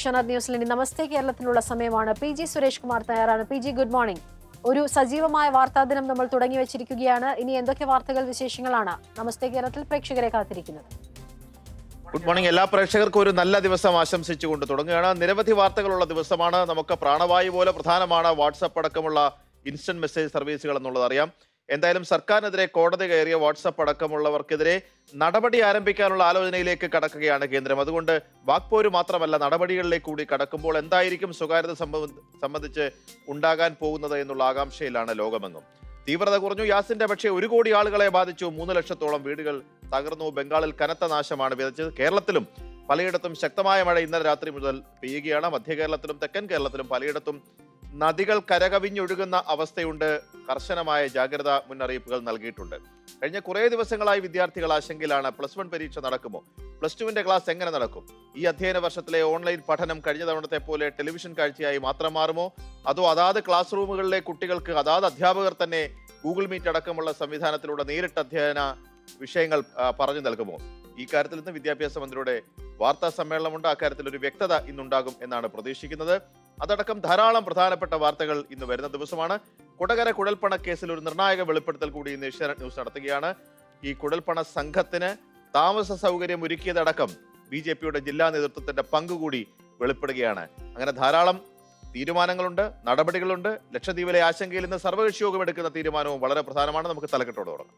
ക്ഷണർ ന്യൂസിലെ നമസ്തേ കേരളത്തിലുള്ള സമയമാണ് P G Suresh Kumar തയ്യാറാണ് പി ജി ഗുഡ് മോർണിംഗ് ഒരു സജീവമായ വാർത്താ ദിനം നമ്മൾ തുടങ്ങി വെച്ചിരിക്കുകയാണ് ഇനി എന്തൊക്കെ വാർത്തകൾ വിശേഷങ്ങളാണ് നമസ്തേ കേരളത്തിൽ പ്രേക്ഷകരെ കാത്തിരിക്കുന്നത് ഗുഡ് മോർണിംഗ് എല്ലാ പ്രേക്ഷകർക്കും ഒരു നല്ല ദിവസം ആശംസിച്ചുകൊണ്ട് തുടങ്ങുകയാണ് നിരവധി വാർത്തകളുള്ള ദിവസമാണ് നമുക്ക് പ്രാണവായു പോലെ പ്രധാനമാണ് വാട്സപ്പ് അടക്കമുള്ള ഇൻസ്റ്റന്റ് മെസ്സേജ് സർവീസുകൾ എന്നുള്ളത് അറിയാം എന്തായാലും സർക്കാരിനെതിരെ കോടതി കയറിയ വാട്സപ്പ് അടക്കമുള്ളവർക്കെതിരെ നടപടി ആരംഭിക്കാനുള്ള ആലോചനയിലേക്ക് കടക്കുകയാണ് കേന്ദ്രം അതുകൊണ്ട് വാക്പോര് മാത്രമല്ല നടപടികളിലേക്ക് കൂടി കടക്കുമ്പോൾ എന്തായിരിക്കും സ്വകാര്യത സംബന്ധ- സംബന്ധിച്ച് ഉണ്ടാകാൻ പോകുന്നത് എന്നുള്ള ആകാംക്ഷയിലാണ് ലോകമെങ്ങും തീവ്രത കുറഞ്ഞു യാസിന്റെ പക്ഷേ ഒരു കോടി ആളുകളെ ബാധിച്ചു മൂന്ന് ലക്ഷത്തോളം വീടുകൾ തകർന്നു ബംഗാളിൽ കനത്ത നാശമാണ് വിതച്ചത് കേരളത്തിലും പലയിടത്തും ശക്തമായ മഴ ഇന്നലെ രാത്രി മുതൽ പെയ്യുകയാണ് മധ്യ കേരളത്തിലും തെക്കൻ കേരളത്തിലും പലയിടത്തും നദികൾ കരകവിഞ്ഞൊഴുകുന്ന അവസ്ഥയുണ്ട് കർശനമായ ജാഗ്രതാ മുന്നറിയിപ്പുകൾ നൽകിയിട്ടുണ്ട് കഴിഞ്ഞ കുറേ ദിവസങ്ങളായി വിദ്യാർത്ഥികൾ ആശങ്കയിലാണ് പ്ലസ് വൺ പരീക്ഷ നടക്കുമോ പ്ലസ് ടുവിന്റെ ക്ലാസ് എങ്ങനെ നടക്കും ഈ അധ്യയന വർഷത്തിലെ ഓൺലൈൻ പഠനം കഴിഞ്ഞ തവണത്തെ പോലെ ടെലിവിഷൻ കാഴ്ചയായി മാത്രം മാറുമോ അതോ അതാത് ക്ലാസ് റൂമുകളിലെ കുട്ടികൾക്ക് അതാത് അധ്യാപകർ തന്നെ ഗൂഗിൾ മീറ്റ് അടക്കമുള്ള സംവിധാനത്തിലൂടെ നേരിട്ട് അധ്യയന വിഷയങ്ങൾ ആ, പറഞ്ഞു നൽകുമോ ഈ കാര്യത്തിൽ ഇന്ന് വിദ്യാഭ്യാസ മന്ത്രിയുടെ വാർത്താ സമ്മേളനമുണ്ട് അക്കാര്യത്തിൽ ഒരു വ്യക്തത ഇന്നുണ്ടാകും എന്നാണ് പ്രതീക്ഷിക്കുന്നത് അതടക്കം ധാരാളം പ്രധാനപ്പെട്ട വാർത്തകൾ ഇന്ന് വരുന്ന ദിവസമാണ് കൊടകര കുഴൽപ്പണ കേസിൽ ഒരു നിർണായക വെളിപ്പെടുത്തൽ കൂടി ഇന്ന് ഏഷ്യാനെറ്റ് ന്യൂസ് നടത്തുകയാണ് ഈ കുഴൽപ്പണ സംഘത്തിന് താമസ സൗകര്യം ഒരുക്കിയതടക്കം ബി ജെ പിയുടെ ജില്ലാ നേതൃത്വത്തിന്റെ പങ്കുകൂടി വെളിപ്പെടുകയാണ് അങ്ങനെ ധാരാളം തീരുമാനങ്ങളുണ്ട് നടപടികളുണ്ട് ലക്ഷദ്വീപിലെ ആശങ്കയിൽ ഇന്ന് സർവകക്ഷി യോഗം എടുക്കുന്ന തീരുമാനവും വളരെ പ്രധാനമാണ് നമുക്ക് തലക്കെട്ടോട് തുടങ്ങാം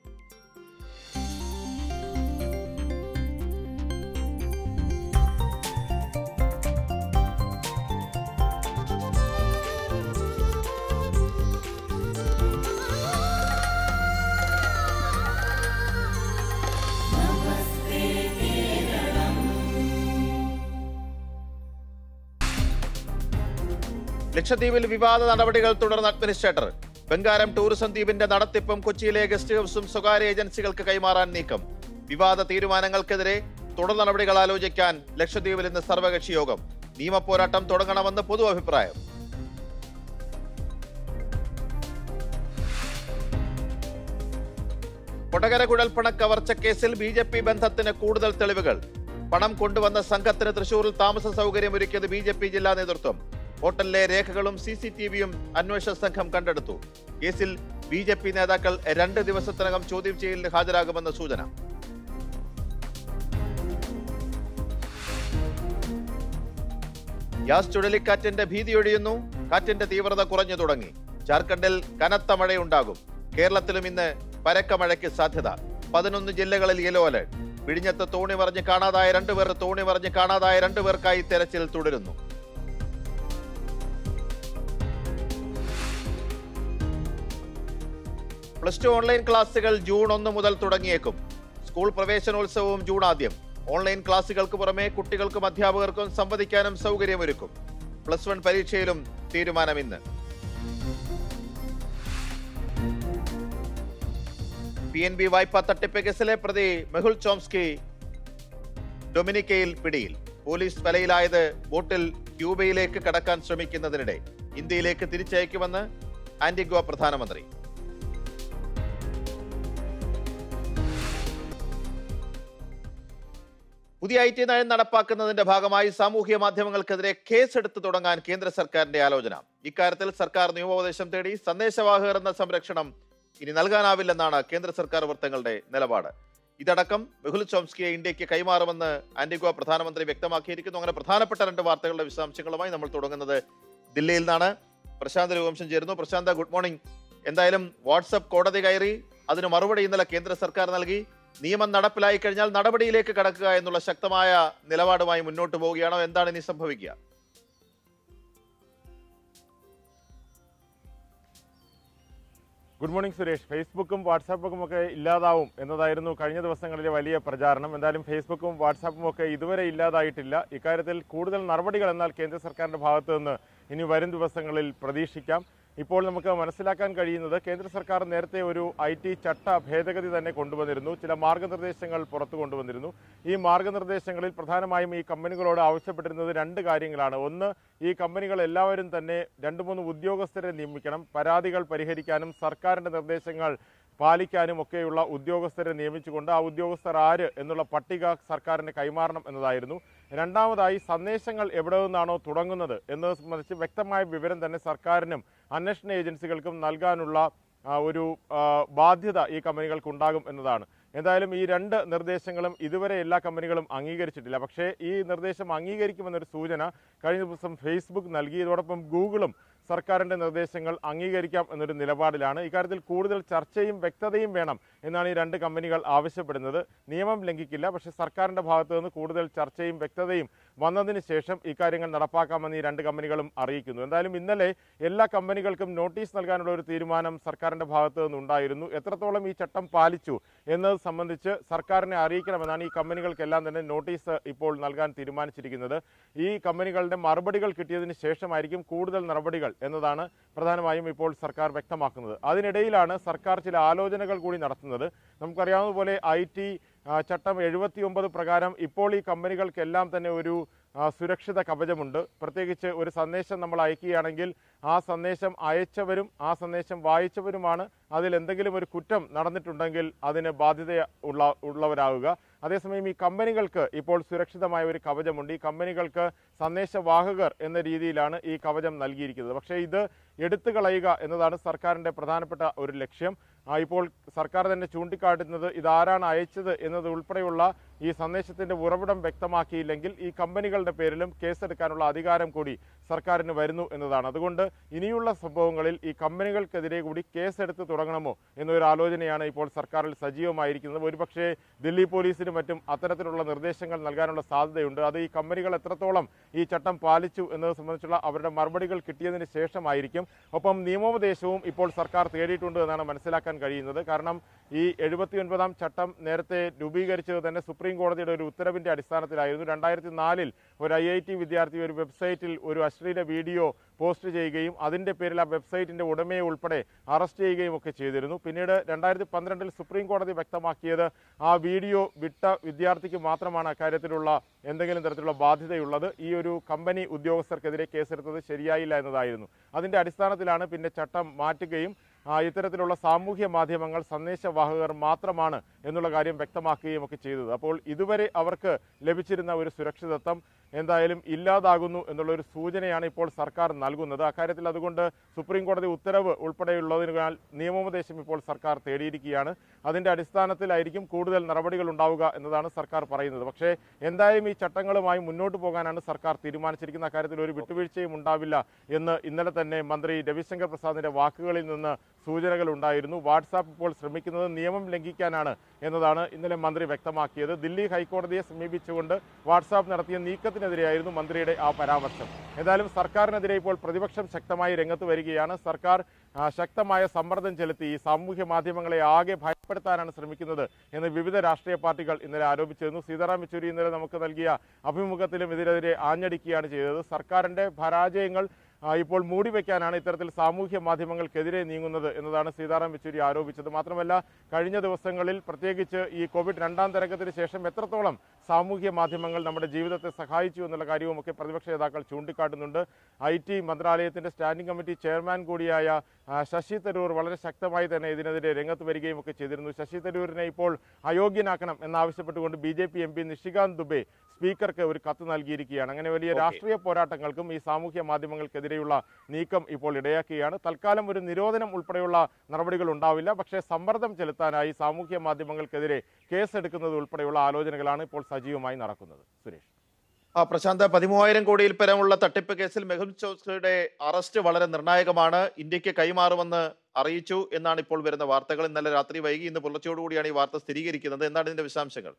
ലക്ഷദ്വീപിൽ വിവാദ നടപടികൾ തുടർന്ന് അഡ്മിനിസ്ട്രേറ്റർ ബംഗാരം ടൂറിസം ദ്വീപിന്റെ നടത്തിപ്പും കൊച്ചിയിലെ ഗസ്റ്റ് ഹൗസും സ്വകാര്യ ഏജൻസികൾക്ക് കൈമാറാൻ നീക്കം വിവാദ തീരുമാനങ്ങൾക്കെതിരെ തുടർ നടപടികൾ ആലോചിക്കാൻ ലക്ഷദ്വീപിൽ ഇന്ന് സർവകക്ഷി യോഗം നിയമപോരാട്ടം തുടങ്ങണമെന്ന് പൊതു അഭിപ്രായം കൊടകര കുഴൽപ്പണ കവർച്ച കേസിൽ ബി ജെ പി ബന്ധത്തിന് കൂടുതൽ തെളിവുകൾ പണം കൊണ്ടുവന്ന സംഘത്തിന് തൃശൂരിൽ താമസ സൗകര്യമൊരുക്കിയത് ബി ജെ പി ജില്ലാ നേതൃത്വം ഹോട്ടലിലെ രേഖകളും സി സി ടി വിയും അന്വേഷണ സംഘം കണ്ടെടുത്തു കേസിൽ ബി ജെ പി നേതാക്കൾ രണ്ട് ദിവസത്തിനകം ചോദ്യം ചെയ്യലിന് ഹാജരാകുമെന്ന് സൂചന യാസ് ചുഴലിക്കാറ്റിന്റെ ഭീതിയൊഴിയുന്നു കാറ്റിന്റെ തീവ്രത കുറഞ്ഞു തുടങ്ങി ജാർഖണ്ഡിൽ കനത്ത മഴയുണ്ടാകും കേരളത്തിലും ഇന്ന് പരക്ക മഴയ്ക്ക് സാധ്യത പതിനൊന്ന് ജില്ലകളിൽ യെല്ലോ അലർട്ട് വിഴിഞ്ഞത്ത് തോണി മറിഞ്ഞ് കാണാതായ രണ്ടുപേർ തോണി മറിഞ്ഞ് കാണാതായ രണ്ടുപേർക്കായി തെരച്ചിൽ തുടരുന്നു പ്ലസ് ടു ഓൺലൈൻ ക്ലാസുകൾ ജൂൺ ഒന്ന് മുതൽ തുടങ്ങിയേക്കും സ്കൂൾ പ്രവേശനോത്സവവും ജൂൺ ആദ്യം ഓൺലൈൻ ക്ലാസുകൾക്ക് പുറമെ കുട്ടികൾക്കും അധ്യാപകർക്കും സംവദിക്കാനും സൗകര്യമൊരുക്കും പ്ലസ് വൺ പരീക്ഷയിലും തീരുമാനം ഇന്ന് പി എൻ ബി വായ്പാ തട്ടിപ്പ് കേസിലെ പ്രതി മെഹുൽ ചോംസ്കി ഡൊമിനിക്കയിൽ പിടിയിൽ പോലീസ് വലയിലായത് ബോട്ടിൽ ക്യൂബയിലേക്ക് കടക്കാൻ ശ്രമിക്കുന്നതിനിടെ ഇന്ത്യയിലേക്ക് തിരിച്ചയക്കുമെന്ന് ആന്റിഗ്വ പ്രധാനമന്ത്രി പുതിയ ഐ ടി നയം നടപ്പാക്കുന്നതിന്റെ ഭാഗമായി സാമൂഹ്യ മാധ്യമങ്ങൾക്കെതിരെ കേസെടുത്ത് തുടങ്ങാൻ കേന്ദ്ര സർക്കാരിന്റെ ആലോചന ഇക്കാര്യത്തിൽ സർക്കാർ നിയമോപദേശം തേടി സന്ദേശവാഹകർ എന്ന സംരക്ഷണം ഇനി നൽകാനാവില്ലെന്നാണ് കേന്ദ്ര സർക്കാർ വൃത്തങ്ങളുടെ നിലപാട് ഇതടക്കം മെഹുൽ ചോംസ്കിയെ ഇന്ത്യക്ക് കൈമാറുമെന്ന് ആന്റിഗ്വ പ്രധാനമന്ത്രി വ്യക്തമാക്കിയിരിക്കുന്നു അങ്ങനെ പ്രധാനപ്പെട്ട രണ്ട് വാർത്തകളുടെ വിശദാംശങ്ങളുമായി നമ്മൾ തുടങ്ങുന്നത് ദില്ലിയിൽ നിന്നാണ് പ്രശാന്ത് രഘുവംശം ചേരുന്നു പ്രശാന്ത ഗുഡ് മോർണിംഗ് എന്തായാലും വാട്സപ്പ് കോടതി കയറി അതിന് മറുപടി ഇന്നലെ കേന്ദ്ര സർക്കാർ നൽകി നിയമം നടപ്പിലായി കഴിഞ്ഞാൽ നടപടിയിലേക്ക് കടക്കുക എന്നുള്ള ശക്തമായ നിലപാടുമായി മുന്നോട്ട് പോവുകയാണോ എന്താണ് ഇനി സംഭവിക്കുക ഗുഡ് മോർണിംഗ് സുരേഷ് ഫേസ്ബുക്കും വാട്സാപ്പും ഒക്കെ ഇല്ലാതാവും എന്നതായിരുന്നു കഴിഞ്ഞ ദിവസങ്ങളിലെ വലിയ പ്രചാരണം എന്തായാലും ഫേസ്ബുക്കും വാട്സാപ്പും ഒക്കെ ഇതുവരെ ഇല്ലാതായിട്ടില്ല ഇക്കാര്യത്തിൽ കൂടുതൽ നടപടികൾ എന്നാൽ കേന്ദ്ര സർക്കാരിന്റെ ഭാഗത്തു നിന്ന് ഇനി വരും ദിവസങ്ങളിൽ പ്രതീക്ഷിക്കാം ഇപ്പോൾ നമുക്ക് മനസ്സിലാക്കാൻ കഴിയുന്നത് കേന്ദ്ര സർക്കാർ നേരത്തെ ഒരു ഐ ടി ചട്ട ഭേദഗതി തന്നെ കൊണ്ടുവന്നിരുന്നു ചില മാർഗനിർദ്ദേശങ്ങൾ പുറത്തു കൊണ്ടുവന്നിരുന്നു ഈ മാർഗനിർദ്ദേശങ്ങളിൽ പ്രധാനമായും ഈ കമ്പനികളോട് ആവശ്യപ്പെട്ടിരുന്നത് രണ്ട് കാര്യങ്ങളാണ് ഒന്ന് ഈ കമ്പനികൾ എല്ലാവരും തന്നെ രണ്ട് മൂന്ന് ഉദ്യോഗസ്ഥരെ നിയമിക്കണം പരാതികൾ പരിഹരിക്കാനും സർക്കാരിന്റെ നിർദ്ദേശങ്ങൾ പാലിക്കാനും ഒക്കെയുള്ള ഉദ്യോഗസ്ഥരെ നിയമിച്ചുകൊണ്ട് ആ ഉദ്യോഗസ്ഥർ ആര് എന്നുള്ള പട്ടിക സർക്കാരിന് കൈമാറണം എന്നതായിരുന്നു രണ്ടാമതായി സന്ദേശങ്ങൾ എവിടെ നിന്നാണോ തുടങ്ങുന്നത് എന്നത് സംബന്ധിച്ച് വ്യക്തമായ വിവരം തന്നെ സർക്കാരിനും അന്വേഷണ ഏജൻസികൾക്കും നൽകാനുള്ള ആ, ഒരു ആ, ബാധ്യത ഈ കമ്പനികൾക്ക് ഉണ്ടാകും എന്നതാണ് എന്തായാലും ഈ രണ്ട് നിർദ്ദേശങ്ങളും ഇതുവരെ എല്ലാ കമ്പനികളും അംഗീകരിച്ചിട്ടില്ല പക്ഷേ ഈ നിർദ്ദേശം അംഗീകരിക്കുമെന്നൊരു സൂചന കഴിഞ്ഞ ദിവസം ഫേസ്ബുക്ക് നൽകി ഇതോടൊപ്പം ഗൂഗിളും സർക്കാരിന്റെ നിർദ്ദേശങ്ങൾ അംഗീകരിക്കാം എന്നൊരു നിലപാടിലാണ് ഇക്കാര്യത്തിൽ കൂടുതൽ ചർച്ചയും വ്യക്തതയും വേണം എന്നാണ് ഈ രണ്ട് കമ്പനികൾ ആവശ്യപ്പെടുന്നത് നിയമം ലംഘിക്കില്ല പക്ഷേ സർക്കാരിന്റെ ഭാഗത്തു നിന്ന് കൂടുതൽ ചർച്ചയും വ്യക്തതയും വന്നതിന് ശേഷം ഇക്കാര്യങ്ങൾ നടപ്പാക്കാമെന്ന് ഈ രണ്ട് കമ്പനികളും അറിയിക്കുന്നു എന്തായാലും ഇന്നലെ എല്ലാ കമ്പനികൾക്കും നോട്ടീസ് നൽകാനുള്ള ഒരു തീരുമാനം സർക്കാരിന്റെ ഭാഗത്തു നിന്നുണ്ടായിരുന്നു എത്രത്തോളം ഈ ചട്ടം പാലിച്ചു എന്നത് സംബന്ധിച്ച് സർക്കാരിനെ അറിയിക്കണമെന്നാണ് ഈ കമ്പനികൾക്കെല്ലാം തന്നെ നോട്ടീസ് ഇപ്പോൾ നൽകാൻ തീരുമാനിച്ചിരിക്കുന്നത് ഈ കമ്പനികളുടെ മറുപടികൾ കിട്ടിയതിന് ശേഷമായിരിക്കും കൂടുതൽ നടപടികൾ എന്നതാണ് പ്രധാനമായും ഇപ്പോൾ സർക്കാർ വ്യക്തമാക്കുന്നത് അതിനിടയിലാണ് സർക്കാർ ചില ആലോചനകൾ കൂടി നടത്തുന്നത് നമുക്കറിയാവുന്നതുപോലെ ഐ ടി ചട്ടം എഴുപത്തി ഒമ്പത് പ്രകാരം ഇപ്പോൾ ഈ കമ്പനികൾക്കെല്ലാം തന്നെ ഒരു ആ, സുരക്ഷിത കവചമുണ്ട് പ്രത്യേകിച്ച് ഒരു സന്ദേശം നമ്മൾ അയക്കുകയാണെങ്കിൽ ആ സന്ദേശം അയച്ചവരും ആ സന്ദേശം വായിച്ചവരുമാണ് അതിൽ എന്തെങ്കിലും ഒരു കുറ്റം നടന്നിട്ടുണ്ടെങ്കിൽ അതിന് ബാധ്യത ഉള്ള ഉള്ളവരാവുക അതേസമയം ഈ കമ്പനികൾക്ക് ഇപ്പോൾ സുരക്ഷിതമായ ഒരു കവചമുണ്ട് ഈ കമ്പനികൾക്ക് സന്ദേശവാഹകർ എന്ന രീതിയിലാണ് ഈ കവചം നൽകിയിരിക്കുന്നത് പക്ഷേ ഇത് എടുത്തു കളയുക എന്നതാണ് സർക്കാരിൻ്റെ പ്രധാനപ്പെട്ട ഒരു ലക്ഷ്യം ആ, ഇപ്പോൾ സർക്കാർ തന്നെ ചൂണ്ടിക്കാട്ടുന്നത് ഇതാരാണ് അയച്ചത് എന്നത് ഉൾപ്പെടെയുള്ള ഈ സന്ദേശത്തിന്റെ ഉറവിടം വ്യക്തമാക്കിയില്ലെങ്കിൽ ഈ കമ്പനികളുടെ പേരിലും കേസെടുക്കാനുള്ള അധികാരം കൂടി സർക്കാരിന് വരുന്നു എന്നതാണ് അതുകൊണ്ട് ഇനിയുള്ള സംഭവങ്ങളിൽ ഈ കമ്പനികൾക്കെതിരെ കൂടി കേസെടുത്ത് തുടങ്ങണമോ എന്നൊരു ആലോചനയാണ് ഇപ്പോൾ സർക്കാരിൽ സജീവമായിരിക്കുന്നത് ഒരുപക്ഷേ ദില്ലി പോലീസിനും മറ്റും അത്തരത്തിലുള്ള നിർദ്ദേശങ്ങൾ നൽകാനുള്ള സാധ്യതയുണ്ട് അത് ഈ കമ്പനികൾ എത്രത്തോളം ഈ ചട്ടം പാലിച്ചു എന്നത് സംബന്ധിച്ചുള്ള അവരുടെ മറുപടികൾ കിട്ടിയതിന് ശേഷമായിരിക്കും ഒപ്പം നിയമോപദേശവും ഇപ്പോൾ സർക്കാർ തേടിയിട്ടുണ്ട് എന്നാണ് മനസ്സിലാക്കാൻ കഴിയുന്നത് കാരണം ഈ എഴുപത്തി ഒൻപതാം ചട്ടം നേരത്തെ രൂപീകരിച്ചത് തന്നെ സുപ്രീം കോടതിയുടെ ഒരു ഉത്തരവിന്റെ അടിസ്ഥാനത്തിലായിരുന്നു രണ്ടായിരത്തി നാലിൽ ഒരു ഐ ഐ ടി വിദ്യാർത്ഥി ഒരു വെബ്സൈറ്റിൽ ഒരു അശ്ലീല വീഡിയോ പോസ്റ്റ് ചെയ്യുകയും അതിന്റെ പേരിൽ ആ വെബ്സൈറ്റിന്റെ ഉടമയെ ഉൾപ്പെടെ അറസ്റ്റ് ചെയ്യുകയും ഒക്കെ ചെയ്തിരുന്നു പിന്നീട് രണ്ടായിരത്തി പന്ത്രണ്ടിൽ സുപ്രീം കോടതി വ്യക്തമാക്കിയത് ആ വീഡിയോ വിട്ട വിദ്യാർത്ഥിക്ക് മാത്രമാണ് അക്കാര്യത്തിലുള്ള എന്തെങ്കിലും തരത്തിലുള്ള ബാധ്യതയുള്ളത് ഈ ഒരു കമ്പനി ഉദ്യോഗസ്ഥർക്കെതിരെ കേസെടുത്തത് ശരിയായില്ല എന്നതായിരുന്നു അതിന്റെ അടിസ്ഥാനത്തിലാണ് പിന്നെ ചട്ടം മാറ്റുകയും ആ, ഇത്തരത്തിലുള്ള സാമൂഹ്യ മാധ്യമങ്ങൾ സന്ദേശവാഹകർ മാത്രമാണ് എന്നുള്ള കാര്യം വ്യക്തമാക്കുകയും ഒക്കെ ചെയ്തത് അപ്പോൾ ഇതുവരെ അവർക്ക് ലഭിച്ചിരുന്ന ഒരു സുരക്ഷിതത്വം എന്തായാലും ഇല്ലാതാകുന്നു എന്നുള്ള ഒരു സൂചനയാണ് ഇപ്പോൾ സർക്കാർ നൽകുന്നത് അക്കാര്യത്തിൽ അതുകൊണ്ട് സുപ്രീം കോടതി ഉത്തരവ് ഉൾപ്പെടെയുള്ളതിനാൽ നിയമോപദേശം ഇപ്പോൾ സർക്കാർ തേടിയിരിക്കുകയാണ് അതിന്റെ അടിസ്ഥാനത്തിലായിരിക്കും കൂടുതൽ നടപടികൾ ഉണ്ടാവുക എന്നതാണ് സർക്കാർ പറയുന്നത് പക്ഷേ എന്തായാലും ഈ ചട്ടങ്ങളുമായി മുന്നോട്ട് പോകാനാണ് സർക്കാർ തീരുമാനിച്ചിരിക്കുന്ന അക്കാര്യത്തിൽ ഒരു വിട്ടുവീഴ്ചയും ഉണ്ടാവില്ല എന്ന് ഇന്നലെ തന്നെ മന്ത്രി രവിശങ്കർ പ്രസാദിന്റെ വാക്കുകളിൽ നിന്ന് സൂചനകൾ ഉണ്ടായിരുന്നു വാട്സാപ്പ് ഇപ്പോൾ ശ്രമിക്കുന്നത് നിയമം ലംഘിക്കാനാണ് എന്നതാണ് ഇന്നലെ മന്ത്രി വ്യക്തമാക്കിയത് ദില്ലി ഹൈക്കോടതിയെ സമീപിച്ചുകൊണ്ട് വാട്സാപ്പ് നടത്തിയ നീക്കത്തിനെതിരെയായിരുന്നു മന്ത്രിയുടെ ആ പരാമർശം ഏതായാലും സർക്കാരിനെതിരെ ഇപ്പോൾ പ്രതിപക്ഷം ശക്തമായി രംഗത്ത് വരികയാണ് സർക്കാർ ആ, ശക്തമായ സമ്മർദ്ദം ചെലുത്തി ഈ സാമൂഹ്യ മാധ്യമങ്ങളെ ആകെ ഭയപ്പെടുത്താനാണ് ശ്രമിക്കുന്നത് എന്ന് വിവിധ രാഷ്ട്രീയ പാർട്ടികൾ ഇന്നലെ ആരോപിച്ചിരുന്നു സീതാറാം യെച്ചൂരി ഇന്നലെ നമുക്ക് നൽകിയ അഭിമുഖത്തിലും ഇതിനെതിരെ ആഞ്ഞടിക്കുകയാണ് ചെയ്തത് സർക്കാരിന്റെ പരാജയങ്ങൾ ആ, ഇപ്പോൾ മൂടിവെക്കാനാണ് ഇത്തരത്തിൽ സാമൂഹ്യ മാധ്യമങ്ങൾക്കെതിരെ നീങ്ങുന്നത് എന്നതാണ് സീതാറാം യെച്ചൂരി ആരോപിച്ചത് മാത്രമല്ല കഴിഞ്ഞ ദിവസങ്ങളിൽ പ്രത്യേകിച്ച് ഈ കോവിഡ് രണ്ടാം തരംഗത്തിന് ശേഷം എത്രത്തോളം സാമൂഹ്യ മാധ്യമങ്ങൾ നമ്മുടെ ജീവിതത്തെ സഹായിച്ചു എന്നുള്ള കാര്യവും ഒക്കെ പ്രതിപക്ഷ നേതാക്കൾ ചൂണ്ടിക്കാട്ടുന്നുണ്ട് ഐ ടി മന്ത്രാലയത്തിന്റെ സ്റ്റാൻഡിംഗ് കമ്മിറ്റി ചെയർമാൻ കൂടിയായ ആ, ശശി തരൂർ വളരെ ശക്തമായി തന്നെ ഇതിനെതിരെ രംഗത്ത് വരികയും ഒക്കെ ചെയ്തിരുന്നു ശശി തരൂരിനെ ഇപ്പോൾ അയോഗ്യനാക്കണം എന്നാവശ്യപ്പെട്ടുകൊണ്ട് B J P M P Nishikant Dubey സ്പീക്കർക്ക് ഒരു കത്ത് നൽകിയിരിക്കുകയാണ് അങ്ങനെ വലിയ Okay. രാഷ്ട്രീയ പോരാട്ടങ്ങൾക്കും ഈ സാമൂഹ്യ മാധ്യമങ്ങൾക്കെതിരെയുള്ള നീക്കം ഇപ്പോൾ ഇടയാക്കുകയാണ് തൽക്കാലം ഒരു നിരോധനം ഉൾപ്പെടെയുള്ള നടപടികൾ ഉണ്ടാവില്ല പക്ഷേ സമ്മർദ്ദം ചെലുത്താനായി സാമൂഹ്യ മാധ്യമങ്ങൾക്കെതിരെ കേസെടുക്കുന്നത് ഉൾപ്പെടെയുള്ള ആലോചനകളാണ് ഇപ്പോൾ സജീവമായി നടക്കുന്നത് സുരേഷ് ആ പ്രശാന്ത് പതിമൂവായിരം കോടിയിൽ പരമുള്ള തട്ടിപ്പ് കേസിൽ മെഹുൽ ചോക്സിയുടെ അറസ്റ്റ് വളരെ നിർണായകമാണ് ഇന്ത്യക്ക് കൈമാറുമെന്ന് അറിയിച്ചു എന്നാണ് ഇപ്പോൾ വരുന്ന വാർത്തകൾ ഇന്നലെ രാത്രി വൈകി ഇന്ന് പുലർച്ചയോടുകൂടിയാണ് ഈ വാർത്ത സ്ഥിരീകരിക്കുന്നത് എന്താണ് ഇതിന്റെ വിശദാംശങ്ങൾ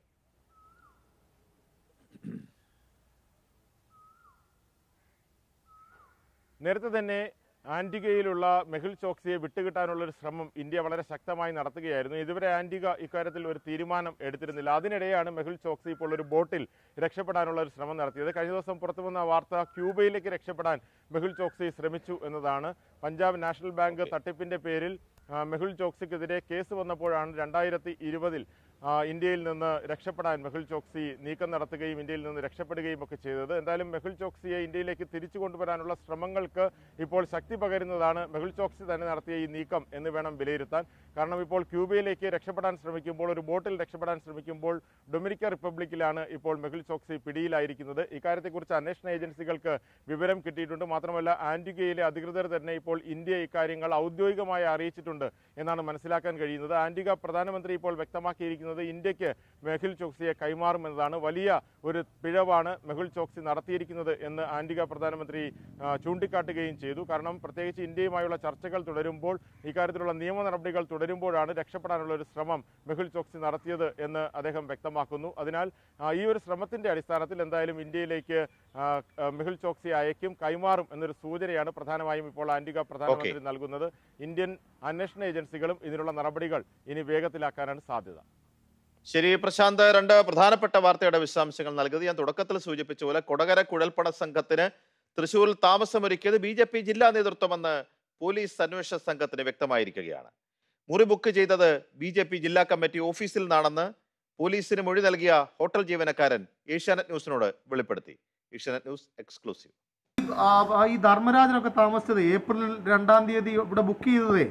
നേരത്തെ തന്നെ ആന്റിഗയിലുള്ള മെഹുൽ ചോക്സിയെ വിട്ടുകിട്ടാനുള്ള ഒരു ശ്രമം ഇന്ത്യ വളരെ ശക്തമായി നടത്തുകയായിരുന്നു ഇതുവരെ ആന്റിഗ ഇക്കാര്യത്തിൽ ഒരു തീരുമാനം എടുത്തിരുന്നില്ല അതിനിടെയാണ് മെഹുൽ ചോക്സി ഇപ്പോൾ ഒരു ബോട്ടിൽ രക്ഷപ്പെടാനുള്ള ഒരു ശ്രമം നടത്തിയത് കഴിഞ്ഞ ദിവസം പുറത്തു വന്ന വാർത്ത ക്യൂബയിലേക്ക് രക്ഷപ്പെടാൻ മെഹുൽ ചോക്സി ശ്രമിച്ചു എന്നതാണ് പഞ്ചാബ് നാഷണൽ ബാങ്ക് തട്ടിപ്പിന്റെ പേരിൽ ആ, മെഹുൽ ചോക്സിക്കെതിരെ കേസ് വന്നപ്പോഴാണ് രണ്ടായിരത്തി ഇരുപതിൽ ആ, ഇന്ത്യയിൽ നിന്ന് രക്ഷപ്പെടാൻ മെഹുൽ ചോക്സി നീക്കം നടത്തുകയും ഇന്ത്യയിൽ നിന്ന് രക്ഷപ്പെടുകയും ഒക്കെ ചെയ്തത് എന്തായാലും മെഹുൽ ചോക്സിയെ ഇന്ത്യയിലേക്ക് തിരിച്ചു കൊണ്ടുവരാനുള്ള ശ്രമങ്ങൾക്ക് ഇപ്പോൾ ശക്തി പകരുന്നതാണ് മെഹുൽ ചോക്സി തന്നെ നടത്തിയ ഈ നീക്കം എന്ന് വേണം വിലയിരുത്താൻ കാരണം ഇപ്പോൾ ക്യൂബയിലേക്ക് രക്ഷപ്പെടാൻ ശ്രമിക്കുമ്പോൾ ഒരു ബോട്ടിൽ രക്ഷപ്പെടാൻ ശ്രമിക്കുമ്പോൾ ഡൊമിനിക്ക റിപ്പബ്ലിക്കിലാണ് ഇപ്പോൾ മെഹുൽ ചോക്സി പിടിയിലായിരിക്കുന്നത് ഇക്കാര്യത്തെക്കുറിച്ച് അന്വേഷണ ഏജൻസികൾക്ക് വിവരം കിട്ടിയിട്ടുണ്ട് മാത്രമല്ല ആന്റിഗയിലെ അധികൃതർ തന്നെ ഇപ്പോൾ ഇന്ത്യ ഇക്കാര്യങ്ങൾ ഔദ്യോഗികമായി അറിയിച്ചിട്ടുണ്ട് എന്നാണ് മനസ്സിലാക്കാൻ കഴിയുന്നത് ആന്റിഗ പ്രധാനമന്ത്രി ഇപ്പോൾ വ്യക്തമാക്കിയിരിക്കുന്നത് ഇന്ത്യക്ക് മെഹുൽ ചോക്സിയെ കൈമാറുമെന്നതാണ് വലിയ ഒരു പിഴവാണ് മെഹുൽ ചോക്സി നടത്തിയിരിക്കുന്നത് എന്ന് ആന്റിഗ പ്രധാനമന്ത്രി ആ, ചൂണ്ടിക്കാട്ടുകയും ചെയ്തു കാരണം പ്രത്യേകിച്ച് ഇന്ത്യയുമായുള്ള ചർച്ചകൾ തുടരുമ്പോൾ ഇക്കാര്യത്തിലുള്ള നിയമ നടപടികൾ തുടരുമ്പോഴാണ് രക്ഷപ്പെടാനുള്ള ഒരു ശ്രമം മെഹുൽ ചോക്സി നടത്തിയത് എന്ന് അദ്ദേഹം വ്യക്തമാക്കുന്നു അതിനാൽ ആ, ഈ ഒരു ശ്രമത്തിന്റെ അടിസ്ഥാനത്തിൽ എന്തായാലും ഇന്ത്യയിലേക്ക് ആ, ആ, മെഹുൽ ചോക്സി അയക്കും കൈമാറും എന്നൊരു സൂചനയാണ് പ്രധാനമായും ഇപ്പോൾ ആന്റിഗ പ്രധാനമന്ത്രി നൽകുന്നത് ഇന്ത്യൻ അന്വേഷണ ഏജൻസികളും ഇതിനുള്ള നടപടികൾ ഇനി വേഗത്തിലാക്കാനാണ് സാധ്യത ശരി പ്രശാന്ത് രണ്ട് പ്രധാനപ്പെട്ട വാർത്തയുടെ വിശദാംശങ്ങൾ നൽകിയത് ഞാൻ തുടക്കത്തിൽ സൂചിപ്പിച്ച പോലെ കൊടകര കുഴൽപ്പണ സംഘത്തിന് തൃശൂരിൽ താമസമൊരുക്കിയത് ബി ജെ പി ജില്ലാ നേതൃത്വമെന്ന് പോലീസ് അന്വേഷണ സംഘത്തിന് വ്യക്തമായിരിക്കുകയാണ് മുറി ബുക്ക് ചെയ്തത് ബി ജെ പി ജില്ലാ കമ്മിറ്റി ഓഫീസിൽ നിന്നാണെന്ന് പോലീസിന് മൊഴി നൽകിയ ഹോട്ടൽ ജീവനക്കാരൻ ഏഷ്യാനെറ്റ് ന്യൂസിനോട് വെളിപ്പെടുത്തി ഏഷ്യാനെറ്റ് ന്യൂസ് എക്സ്ക്ലൂസീവ് ആ, ആ ഈ ധർമ്മരാജനൊക്കെ താമസിച്ചത് ഏപ്രിൽ രണ്ടാം തീയതി ഇവിടെ ബുക്ക് ചെയ്തതേ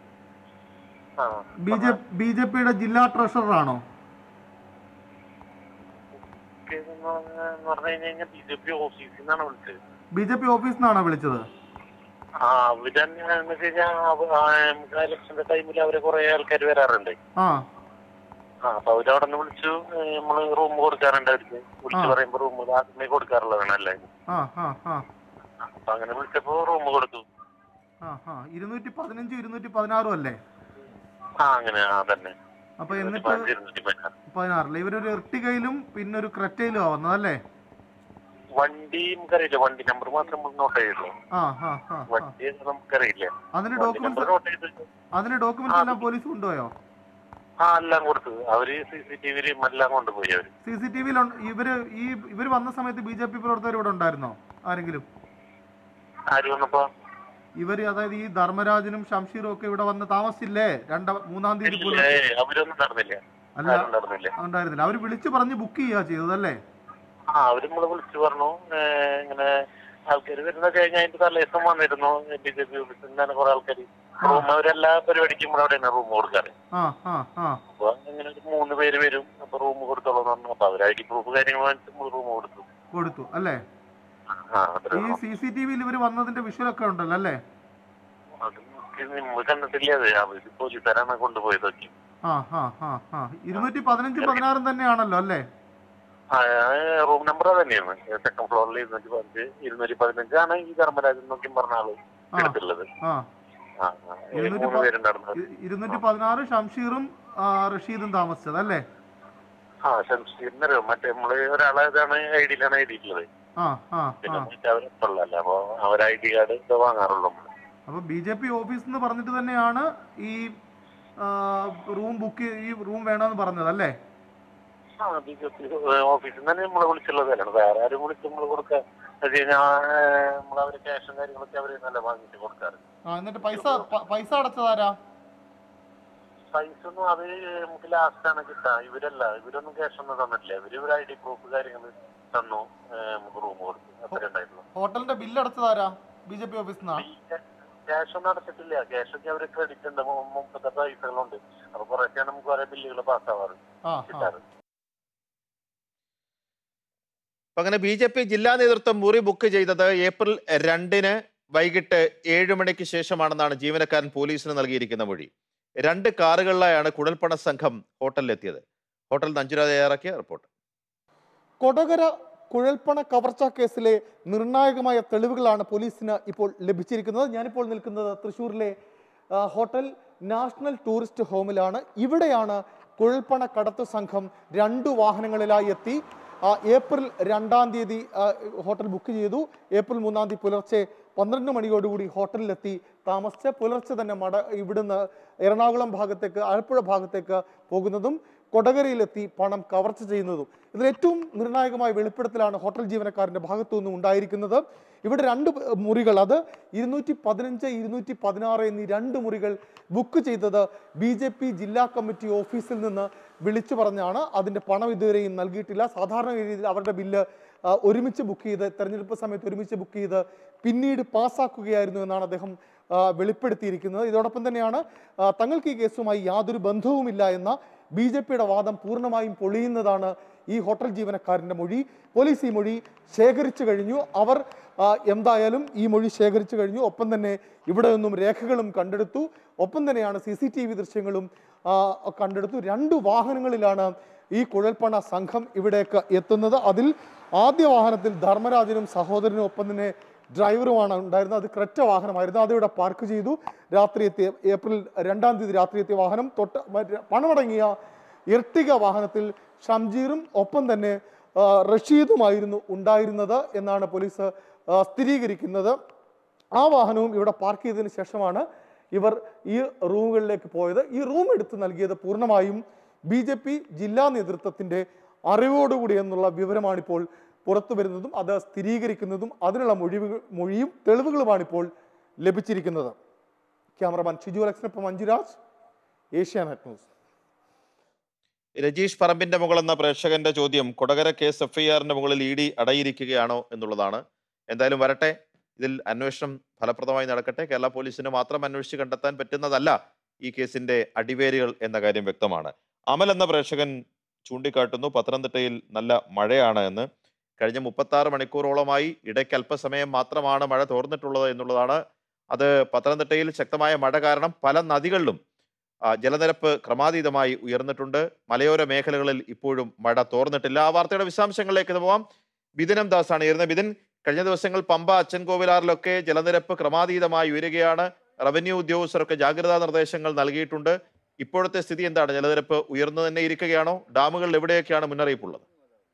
ബി ജെ ബി ജെ പിയുടെ ജില്ലാ ട്രഷററാണോ എന്ന് പറഞ്ഞു കഴിഞ്ഞാൽ ബി ജെ പി ഓഫീസിൽ നിന്നാണ് വിളിച്ചത് ബി ജെ പി ഓഫീസിൽ നിന്നാണോ വിളിച്ചത് ആ അവര് എന്ന് വെച്ച് കഴിഞ്ഞാൽ നമുക്ക് ഇലക്ഷന്റെ ടൈമിൽ അവരെ കുറെ ആൾക്കാർ വരാറുണ്ട് ആ ആ അപ്പൊ അവര് അവിടെ നിന്ന് വിളിച്ചു ഏ, നമ്മള് റൂം കൊടുക്കാറുണ്ട് അവർക്ക് വിളിച്ചു ആ. പറയുമ്പോ റൂം ആദ്യമേ കൊടുക്കാറുള്ളതാണ് അല്ലേ ആ ആ ആ അപ്പൊ അങ്ങനെ വിളിച്ചപ്പോ റൂം കൊടുത്തു ആ ആ ഇരുന്നൂറ്റി പതിനഞ്ചും ഇരുന്നൂറ്റി പതിനാറും അല്ലേ ആ അങ്ങനെ ആ തന്നെ അപ്പൊ ഇരുന്നൂറ്റി എന്നിട്ട് പതിനഞ്ച്, ഇരുന്നൂറ്റി പതിനാറ്. പതിനാറില് ഇവരൊരു എർട്ടികയിലും പിന്നെ ഒരു ക്രെറ്റയിലും ആ വന്നതല്ലേ വണ്ടി നമുക്കറിയില്ല വണ്ടി നമ്പർ മാത്രം നമ്മൾ നോട്ട് ചെയ്തു ആ ആ ആ ആ. വണ്ടി നമുക്കറിയില്ല അതിന് വണ്ടി നമ്പർ ഡോക്യുമെന്റ്സ് നോട്ട് ചെയ്തു അതിന് ഡോക്യുമെന്റ്സ് എല്ലാം പോലീസ് കൊണ്ടുപോയോ ആ എല്ലാം കൊടുത്തു അവര് സി സി ടി വിയിലും എല്ലാം കൊണ്ടുപോയി അവര് സി സി ടി വിയിൽ ഇവര് ഈ ഇവര് വന്ന സമയത്ത് ബി ജെ പി പ്രവർത്തകർ ഇവിടെ ഉണ്ടായിരുന്നോ ആരെങ്കിലും ആര് വന്നപ്പോ ഇവര് അതായത് ഈ ധർമ്മരാജനും ഷംഷീറും ഒക്കെ ഇവിടെ വന്ന് താമസിച്ചില്ലേ രണ്ടാം മൂന്നാം തീയതി ഇല്ല, പോലും ഏയ് അവരൊന്നും നടന്നില്ല അല്ല ആരും നടന്നില്ല ഉണ്ടായിരുന്നില്ല അവര് വിളിച്ചു പറഞ്ഞ് ബുക്ക് ചെയ്യുക ചെയ്തതല്ലേ ആ അവര് നമ്മളെ വിളിച്ചു പറഞ്ഞു ഏഹ് ഇങ്ങനെ ആൾക്കാർ വരുന്ന കഴിഞ്ഞ അതിന്റെ തലേദിവസം വന്നിരുന്നു ബി ജെ പി ഓഫീസിൽ നിന്നാണ് കുറെ ആൾക്കാർ റൂം അവരെല്ലാ പരിപാടിക്കും ഇവിടെ അവിടെയാണ് റൂം കൊടുക്കാറ് ആ ആ ആ അപ്പൊ ഇങ്ങനെ ഒരു മൂന്ന് പേര് വരും അപ്പൊ റൂം കൊടുത്തോളൂ എന്ന് പറഞ്ഞു അപ്പൊ അവർ ഐ ഡി പ്രൂഫ് കാര്യങ്ങൾ വാങ്ങിച്ച് നമ്മൾ റൂം കൊടുത്തു കൊടുത്തു അല്ലേ ആ അത്രേ ഈ ഉള്ളൂ. സി സി ടി വിയിൽ ഇവര് വന്നതിന്റെ വിഷ്വൽ ഒക്കെ ഉണ്ടല്ലോ അല്ലേ അത് നമുക്ക് നമ്മൾ കണ്ടിട്ടില്ല അത് അവര് പോലീസുകാരാണ് കൊണ്ടുപോയതൊക്കെ ആ ആ ആ ആ ഇരുന്നൂറ്റി പതിനഞ്ചും പതിനാറും തന്നെയാണല്ലോ അല്ലേ ആ റൂം നമ്പർ തന്നെയാണ് സെക്കൻഡ് ഫ്ലോറിൽ ഇരുന്നൂറ്റി പതിനഞ്ച് ഇരുന്നൂറ്റി പതിനഞ്ചാണ് ഈ ധർമ്മരാജൻ നോക്കി പറഞ്ഞ ആള് ആ എടുത്തുള്ളത് ആ ആ ആ. ഈ ഇരുന്നൂറ്റി മൂന്ന് പ- പേരുണ്ടായിരുന്നു ഇ- ഇരുന്നൂറ്റി പതിനാറ് ഷംഷീറും ആ, റഷീദും താമസിച്ചത് അല്ലേ ആ ഷംഷീറിനറിയോ മറ്റേ നമ്മള് ഒരാളെ ഇതാണ് ഐ ഡിയിലാണ് ഐ ഡി ഉള്ളത് ആ ആ പിന്നെ ആ മറ്റേ അവരൊപ്പുള്ളതല്ല അപ്പൊ അവർ ഐ ഡി കാർഡ് ഇത് വാങ്ങാറുള്ളൂ നമ്മള് അപ്പൊ ബി ജെ പി ഓഫീസ് എന്ന് പറഞ്ഞിട്ട് തന്നെയാണ് ഈ റൂം ബുക്ക് ഈ റൂം വേണമെന്ന് പറഞ്ഞത് അല്ലേ ആ ബി ജെ പി ഓഫീസിൽ നിന്ന് തന്നെ നമ്മളെ വിളിച്ചുള്ളത് അല്ലാണ്ട് വേറെ ആരും വിളിച്ച് നമ്മൾ കൊടുക്കാൻ അത് കഴിഞ്ഞാൽ നമ്മൾ അവര് ക്യാഷും കാര്യങ്ങളൊക്കെ അവര് നല്ല വാങ്ങിച്ച് കൊടുക്കാറ് ആ എന്നിട്ട് പൈസ പ- പൈസ അടച്ചതാരാ പൈസ ഒന്നും അത് നമുക്ക് ലാസ്റ്റ് ആണ് കിട്ടുക ഇവരല്ല ഇവരൊന്നും ക്യാഷ് ഒന്നും തന്നിട്ടില്ല ഇവര് ഒരു ഐ ഡി പ്രൂഫ് കാര്യങ്ങൾ തന്നു ഏഹ് നമുക്ക് റൂം കൊടുത്തു അത്രേ ഉണ്ടായിട്ടുള്ളൂ ഹോട്ടലിന്റെ ബില്ല് അടച്ചതാരാ ബി ജെ പി ഓഫീസിൽ നിന്നാ ക്യാഷ് ഒന്നും അടച്ചിട്ടില്ല ക്യാഷ് ഒക്കെ അവര് ക്രെഡിറ്റ് ഉണ്ട് മു- മുപ്പത്തെ പൈസകളുണ്ട് അപ്പൊ കുറച്ചൊക്കെ നമുക്ക് കുറെ ബില്ലുകൾ പാസ്സാവാറ് ആ ആ കിട്ടാറ് അപ്പൊ അങ്ങനെ ബി ജെ പി ജില്ലാ നേതൃത്വം മുറി ബുക്ക് ചെയ്തത് ഏപ്രിൽ രണ്ടിന് വൈകിട്ട് ഏഴ് മണിക്ക് ശേഷമാണെന്നാണ് ജീവനക്കാരൻ പോലീസിന് നൽകിയിരിക്കുന്ന മൊഴി രണ്ട് കാറുകളിലായാണ് കുഴൽപ്പണ സംഘം ഹോട്ടലിലെത്തിയത് ഹോട്ടൽ നഞ്ചുര തയ്യാറാക്കിയ റിപ്പോർട്ട് കൊടകര കുഴൽപ്പണ കവർച്ച കേസിലെ നിർണായകമായ തെളിവുകളാണ് പോലീസിന് ഇപ്പോൾ ലഭിച്ചിരിക്കുന്നത് ഞാനിപ്പോൾ നിൽക്കുന്നത് തൃശ്ശൂരിലെ ആ, ഹോട്ടൽ നാഷണൽ ടൂറിസ്റ്റ് ഹോമിലാണ് ഇവിടെയാണ് കുഴൽപ്പണ കടത്ത് സംഘം രണ്ടു വാഹനങ്ങളിലായി എത്തി ആ, ഏപ്രിൽ രണ്ടാം തീയതി ആ, ഹോട്ടൽ ബുക്ക് ചെയ്തു ഏപ്രിൽ മൂന്നാം തീയതി പുലർച്ചെ പന്ത്രണ്ട് മണിയോടുകൂടി ഹോട്ടലിലെത്തി താമസിച്ച് പുലർച്ചെ തന്നെ മട ഇവിടുന്ന് എറണാകുളം ഭാഗത്തേക്ക് ആലപ്പുഴ ഭാഗത്തേക്ക് പോകുന്നതും കൊടകരയിലെത്തി പണം കവർച്ച ചെയ്യുന്നതും ഇതിൽ ഏറ്റവും നിർണായകമായ വെളിപ്പെടുത്തലാണ് ഹോട്ടൽ ജീവനക്കാരന്റെ ഭാഗത്തു നിന്നും ഉണ്ടായിരിക്കുന്നത് ഇവിടെ രണ്ട് മുറികൾ അത് ഇരുന്നൂറ്റി പതിനഞ്ച് ഇരുന്നൂറ്റി പതിനാറ് എന്നീ രണ്ട് മുറികൾ ബുക്ക് ചെയ്തത് ബി ജെ പി ജില്ലാ കമ്മിറ്റി ഓഫീസിൽ നിന്ന് വിളിച്ചു പറഞ്ഞാണ് അതിന്റെ പണം ഇതുവരെയും നൽകിയിട്ടില്ല സാധാരണ രീതിയിൽ അവരുടെ ബില്ല് ആ, ഒരുമിച്ച് ബുക്ക് ചെയ്ത് തെരഞ്ഞെടുപ്പ് സമയത്ത് ഒരുമിച്ച് ബുക്ക് ചെയ്ത് പിന്നീട് പാസ്സാക്കുകയായിരുന്നു എന്നാണ് അദ്ദേഹം ആ, വെളിപ്പെടുത്തിയിരിക്കുന്നത് ഇതോടൊപ്പം തന്നെയാണ് ആ, തങ്ങൾക്ക് ഈ കേസുമായി യാതൊരു ബന്ധവുമില്ല എന്ന ബി ജെ പിയുടെ വാദം പൂർണ്ണമായും പൊളിയുന്നതാണ് ഈ ഹോട്ടൽ ജീവനക്കാരന്റെ മൊഴി പോലീസ് ഈ മൊഴി ശേഖരിച്ചു കഴിഞ്ഞു അവർ ആ, എന്തായാലും ഈ മൊഴി ശേഖരിച്ചു കഴിഞ്ഞു ഒപ്പം തന്നെ ഇവിടെ നിന്നും രേഖകളും കണ്ടെടുത്തു ഒപ്പം തന്നെയാണ് സി സി ടി വി ദൃശ്യങ്ങളും ആ, കണ്ടെടുത്തു രണ്ട് വാഹനങ്ങളിലാണ് ഈ കുഴൽപ്പണ സംഘം ഇവിടേക്ക് എത്തുന്നത് അതിൽ ആദ്യ വാഹനത്തിൽ ധർമ്മരാജനും സഹോദരനും ഒപ്പം തന്നെ ഡ്രൈവറുമാണ് ഉണ്ടായിരുന്നത് അത് ക്രെറ്റ വാഹനമായിരുന്നു അതിവിടെ പാർക്ക് ചെയ്തു രാത്രി എത്തിയ ഏപ്രിൽ രണ്ടാം തീയതി രാത്രി എത്തിയ വാഹനം തൊട്ട് മറ്റ് പണമടങ്ങിയ ഇർട്ടിക വാഹനത്തിൽ ഷംജീറും ഒപ്പം തന്നെ ആ, റഷീദുമായിരുന്നു ഉണ്ടായിരുന്നത് എന്നാണ് പോലീസ് ആ, സ്ഥിരീകരിക്കുന്നത് ആ വാഹനവും ഇവിടെ പാർക്ക് ചെയ്തതിന് ശേഷമാണ് ഇവർ ഈ റൂമുകളിലേക്ക് പോയത് ഈ റൂം എടുത്ത് നൽകിയത് പൂർണ്ണമായും ബി ജെ പി ജില്ലാ നേതൃത്വത്തിന്റെ അറിവോടുകൂടി എന്നുള്ള വിവരമാണിപ്പോൾ പുറത്തു വരുന്നതും അത് സ്ഥിരീകരിക്കുന്നതും അതിനുള്ള മൊഴിവുകൾ മൊഴിയും തെളിവുകളുമാണിപ്പോൾ ലഭിച്ചിരിക്കുന്നത് ക്യാമറമാൻ ഷിജു അലക്സിനൊപ്പം മഞ്ജുരാജ് ഏഷ്യാനെറ്റ് ന്യൂസ് രജീഷ് പറമ്പിന്റെ മുകൾ എന്ന പ്രേക്ഷകന്റെ ചോദ്യം കൊടകര കേസ് എഫ്ഐആറിന്റെ മുകളിൽ ഇ ഡി അടയിരിക്കുകയാണോ എന്നുള്ളതാണ് എന്തായാലും വരട്ടെ ഇതിൽ അന്വേഷണം ഫലപ്രദമായി നടക്കട്ടെ കേരള പോലീസിന് മാത്രം അന്വേഷിച്ച് കണ്ടെത്താൻ പറ്റുന്നതല്ല ഈ കേസിന്റെ അടിവേരുകൾ എന്ന കാര്യം വ്യക്തമാണ് അമൽ എന്ന പ്രേക്ഷകൻ ചൂണ്ടിക്കാട്ടുന്നു പത്തനംതിട്ടയിൽ നല്ല മഴയാണ് എന്ന് കഴിഞ്ഞ മുപ്പത്തി ആറ് മണിക്കൂറോളമായി ഇടയ്ക്ക് അല്പസമയം മാത്രമാണ് മഴ തോർന്നിട്ടുള്ളത് എന്നുള്ളതാണ് അത് പത്തനംതിട്ടയിൽ ശക്തമായ മഴ കാരണം പല നദികളിലും ആ, ജലനിരപ്പ് ക്രമാതീതമായി ഉയർന്നിട്ടുണ്ട് മലയോര മേഖലകളിൽ ഇപ്പോഴും മഴ തോർന്നിട്ടില്ല ആ വാർത്തയുടെ വിശദാംശങ്ങളിലേക്ക് ഇത് പോവാം ബിദിനം ദാസാണ് ഇരുന്നത് ബിദിൻ കഴിഞ്ഞ ദിവസങ്ങൾ പമ്പ അച്ചൻകോവിലാറിലൊക്കെ ജലനിരപ്പ് ക്രമാതീതമായി ഉയരുകയാണ് റവന്യൂ ഉദ്യോഗസ്ഥരൊക്കെ ജാഗ്രതാ നിർദ്ദേശങ്ങൾ നൽകിയിട്ടുണ്ട് ഇപ്പോഴത്തെ സ്ഥിതി എന്താണ് ജലനിരപ്പ് ഉയർന്നു തന്നെ ഇരിക്കുകയാണോ ഡാമുകളിൽ എവിടെയൊക്കെയാണ് മുന്നറിയിപ്പുള്ളത്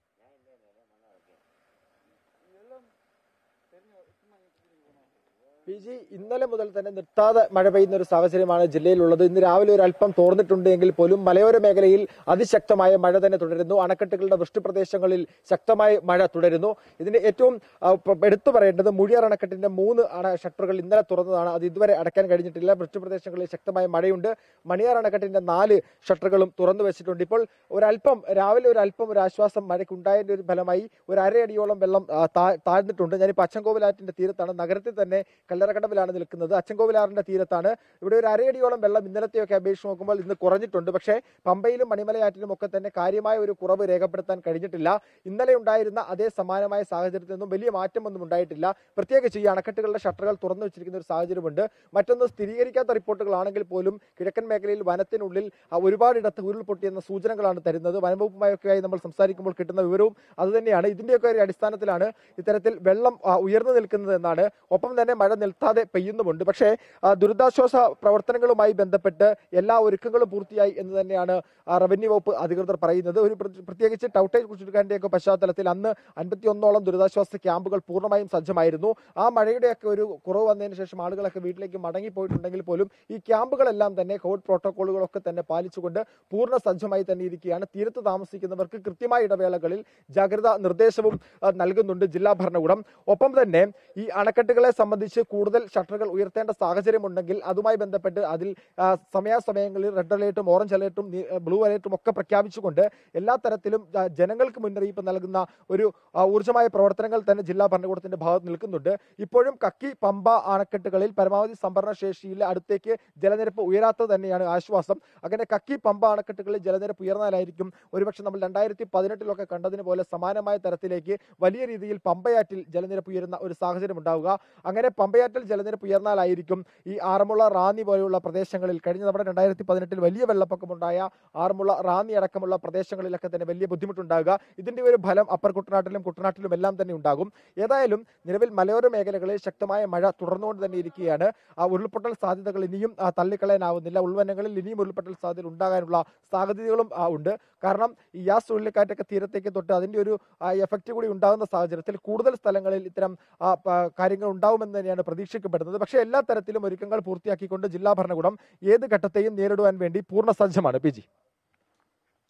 പി ജി ഇന്നലെ മുതൽ തന്നെ നിർത്താതെ മഴ പെയ്യുന്ന ഒരു സാഹചര്യമാണ് ജില്ലയിലുള്ളത് ഇന്ന് രാവിലെ ഒരു അല്പം തോർന്നിട്ടുണ്ടെങ്കിൽ പോലും മലയോര മേഖലയിൽ അതിശക്തമായ മഴ തന്നെ തുടരുന്നു അണക്കെട്ടുകളുടെ വൃഷ്ടിപ്രദേശങ്ങളിൽ ശക്തമായ മഴ തുടരുന്നു ഇതിന്റെ ഏറ്റവും ആ, പ- എടുത്തു പറയേണ്ടത് മുഴിയാർ അണക്കെട്ടിന്റെ മൂന്ന് അണ ഷട്ടറുകൾ ഇന്നലെ തുറന്നതാണ് അത് ഇതുവരെ അടയ്ക്കാൻ കഴിഞ്ഞിട്ടില്ല വൃഷ്ടിപ്രദേശങ്ങളിൽ ശക്തമായ മഴയുണ്ട് മണിയാർ അണക്കെട്ടിന്റെ നാല് ഷട്ടറുകളും തുറന്നു വെച്ചിട്ടുണ്ട് ഇപ്പോൾ ഒരല്പം രാവിലെ ഒരു അല്പം ഒരു ആശ്വാസം മഴയ്ക്കുണ്ടായതിന്റെ ഒരു ഫലമായി ഒരു അരയടിയോളം വെള്ളം ആ, താ- താഴ്ന്നിട്ടുണ്ട് ഞാനിപ്പോൾ അച്ചൻകോവിലാറ്റിന്റെ തീരത്താണ് നഗരത്തിൽ തന്നെ കല്ലറക്കടവിലാണ് നിൽക്കുന്നത് അച്ചൻകോവിലാറിന്റെ തീരത്താണ് ഇവിടെ ഒരു അരയടിയോളം വെള്ളം ഇന്നലത്തെയൊക്കെ അപേക്ഷിച്ച് നോക്കുമ്പോൾ ഇന്ന് കുറഞ്ഞിട്ടുണ്ട് പക്ഷേ പമ്പയിലും മണിമലയാറ്റിലും ഒക്കെ തന്നെ കാര്യമായ ഒരു കുറവ് രേഖപ്പെടുത്താൻ കഴിഞ്ഞിട്ടില്ല ഇന്നലെ ഉണ്ടായിരുന്ന അതേ സമാനമായ സാഹചര്യത്തിൽ നിന്നും വലിയ മാറ്റമൊന്നും ഉണ്ടായിട്ടില്ല പ്രത്യേകിച്ച് ഈ അണക്കെട്ടുകളുടെ ഷട്ടറുകൾ തുറന്നു വെച്ചിരിക്കുന്ന ഒരു സാഹചര്യമുണ്ട് മറ്റൊന്ന് സ്ഥിരീകരിക്കാത്ത റിപ്പോർട്ടുകളാണെങ്കിൽ പോലും കിഴക്കൻ മേഖലയിൽ വനത്തിനുള്ളിൽ ആ, ഒരുപാടിടത്ത് ഉരുൾപൊട്ടിയെന്ന സൂചനകളാണ് തരുന്നത് വനംവകുപ്പുമായൊക്കെയായി നമ്മൾ സംസാരിക്കുമ്പോൾ കിട്ടുന്ന വിവരവും അതുതന്നെയാണ് ഇതിന്റെയൊക്കെ ഒരു അടിസ്ഥാനത്തിലാണ് ഇത്തരത്തിൽ വെള്ളം ആ, ഉയർന്നു നിൽക്കുന്നത് എന്നാണ് ഒപ്പം തന്നെ മഴ നിർത്താതെ പെയ്യുന്നുമുണ്ട് പക്ഷേ ആ, ദുരിതാശ്വാസ പ്രവർത്തനങ്ങളുമായി ബന്ധപ്പെട്ട് എല്ലാ ഒരുക്കങ്ങളും പൂർത്തിയായി എന്ന് തന്നെയാണ് ആ, റവന്യൂ വകുപ്പ് അധികൃതർ പറയുന്നത് ഒരു പ്ര- പ്രത്യേകിച്ച് ടൗട്ടേജ് ചുഴലിക്കാറ്റിന്റെയൊക്കെ പശ്ചാത്തലത്തിൽ അന്ന് അൻപത്തിയൊന്നോളം ദുരിതാശ്വാസ ക്യാമ്പുകൾ പൂർണ്ണമായും സജ്ജമായിരുന്നു ആ മഴയുടെയൊക്കെ ഒരു കുറവ് വന്നതിന് ശേഷം ആളുകളൊക്കെ വീട്ടിലേക്ക് മടങ്ങിപ്പോയിട്ടുണ്ടെങ്കിൽ പോലും ഈ ക്യാമ്പുകളെല്ലാം തന്നെ കോവിഡ് പ്രോട്ടോകോളുകളൊക്കെ തന്നെ പാലിച്ചുകൊണ്ട് പൂർണ്ണ സജ്ജമായി തന്നെ ഇരിക്കുകയാണ് തീരത്ത് താമസിക്കുന്നവർക്ക് കൃത്യമായ ഇടവേളകളിൽ ജാഗ്രതാ നിർദ്ദേശവും ആ, നൽകുന്നുണ്ട് ജില്ലാ ഭരണകൂടം ഒപ്പം തന്നെ ഈ അണക്കെട്ടുകളെ സംബന്ധിച്ച് കൂടുതൽ ഷട്ടറുകൾ ഉയർത്തേണ്ട സാഹചര്യമുണ്ടെങ്കിൽ അതുമായി ബന്ധപ്പെട്ട് അതിൽ ആ, സമയാസമയങ്ങളിൽ റെഡ് അലേർട്ടും ഓറഞ്ച് അലേർട്ടും നീ- ബ്ലൂ അലേർട്ടും ഒക്കെ പ്രഖ്യാപിച്ചുകൊണ്ട് എല്ലാ തരത്തിലും ആ, ജനങ്ങൾക്ക് മുന്നറിയിപ്പ് നൽകുന്ന ഒരു ആ, ഊർജ്ജമായ പ്രവർത്തനങ്ങൾ തന്നെ ജില്ലാ ഭരണകൂടത്തിന്റെ ഭാഗത്ത് നിൽക്കുന്നുണ്ട് ഇപ്പോഴും കക്കി പമ്പ അണക്കെട്ടുകളിൽ പരമാവധി സംഭരണ ശേഷിയിൽ അടുത്തേക്ക് ജലനിരപ്പ് ഉയരാത്തത് തന്നെയാണ് ആശ്വാസം അങ്ങനെ കക്കി പമ്പ അണക്കെട്ടുകളിൽ ജലനിരപ്പ് ഉയർന്നാലായിരിക്കും ഒരുപക്ഷെ നമ്മൾ രണ്ടായിരത്തി പതിനെട്ടിലൊക്കെ കണ്ടതിന് പോലെ സമാനമായ തരത്തിലേക്ക് വലിയ രീതിയിൽ പമ്പയാറ്റിൽ ജലനിരപ്പ് ഉയരുന്ന ഒരു സാഹചര്യം ഉണ്ടാവുക അങ്ങനെ പമ്പയാറ്റിൽ ജലനിരപ്പ് ഉയർന്നാലായിരിക്കും ഈ ആറന്മുള റാന്നി പോലെയുള്ള പ്രദേശങ്ങളിൽ കഴിഞ്ഞ നമ്മുടെ രണ്ടായിരത്തി പതിനെട്ടിൽ വലിയ വെള്ളപ്പൊക്കമുണ്ടായ ആറന്മുള റാന്നി അടക്കമുള്ള പ്രദേശങ്ങളിലൊക്കെ തന്നെ വലിയ ബുദ്ധിമുട്ടുണ്ടാകുക ഇതിന്റെ ഒരു ഫലം അപ്പർ കുട്ടനാട്ടിലും കുട്ടനാട്ടിലും എല്ലാം തന്നെ ഉണ്ടാകും ഏതായാലും നിലവിൽ മലയോര മേഖലകളിൽ ശക്തമായ മഴ തുടർന്നുകൊണ്ട് തന്നെ ഇരിക്കുകയാണ് ആ ഉരുൾപൊട്ടൽ സാധ്യതകൾ ഇനിയും ആ, തള്ളിക്കളയാനാവുന്നില്ല ഉൾവനങ്ങളിൽ ഇനിയും ഉരുൾപൊട്ടൽ സാധ്യത ഉണ്ടാകാനുള്ള സാധ്യതകളും ആ, ഉണ്ട് കാരണം ഈ യാസ് ചുഴലിക്കാറ്റൊക്കെ തീരത്തേക്ക് തൊട്ട് അതിന്റെ ഒരു എഫക്റ്റ് കൂടി ഉണ്ടാകുന്ന സാഹചര്യത്തിൽ കൂടുതൽ സ്ഥലങ്ങളിൽ ഇത്തരം ആ, പ- കാര്യങ്ങൾ ഉണ്ടാവുമെന്ന് തന്നെയാണ് പ്രതീക്ഷിക്കപ്പെടുന്നത് പക്ഷേ എല്ലാ തരത്തിലും ഒരുക്കങ്ങൾ പൂർത്തിയാക്കിക്കൊണ്ട് ജില്ലാ ഭരണകൂടം ഏത് ഘട്ടത്തെയും നേരിടുവാൻ വേണ്ടി പൂർണ്ണ സജ്ജമാണ് പി ജി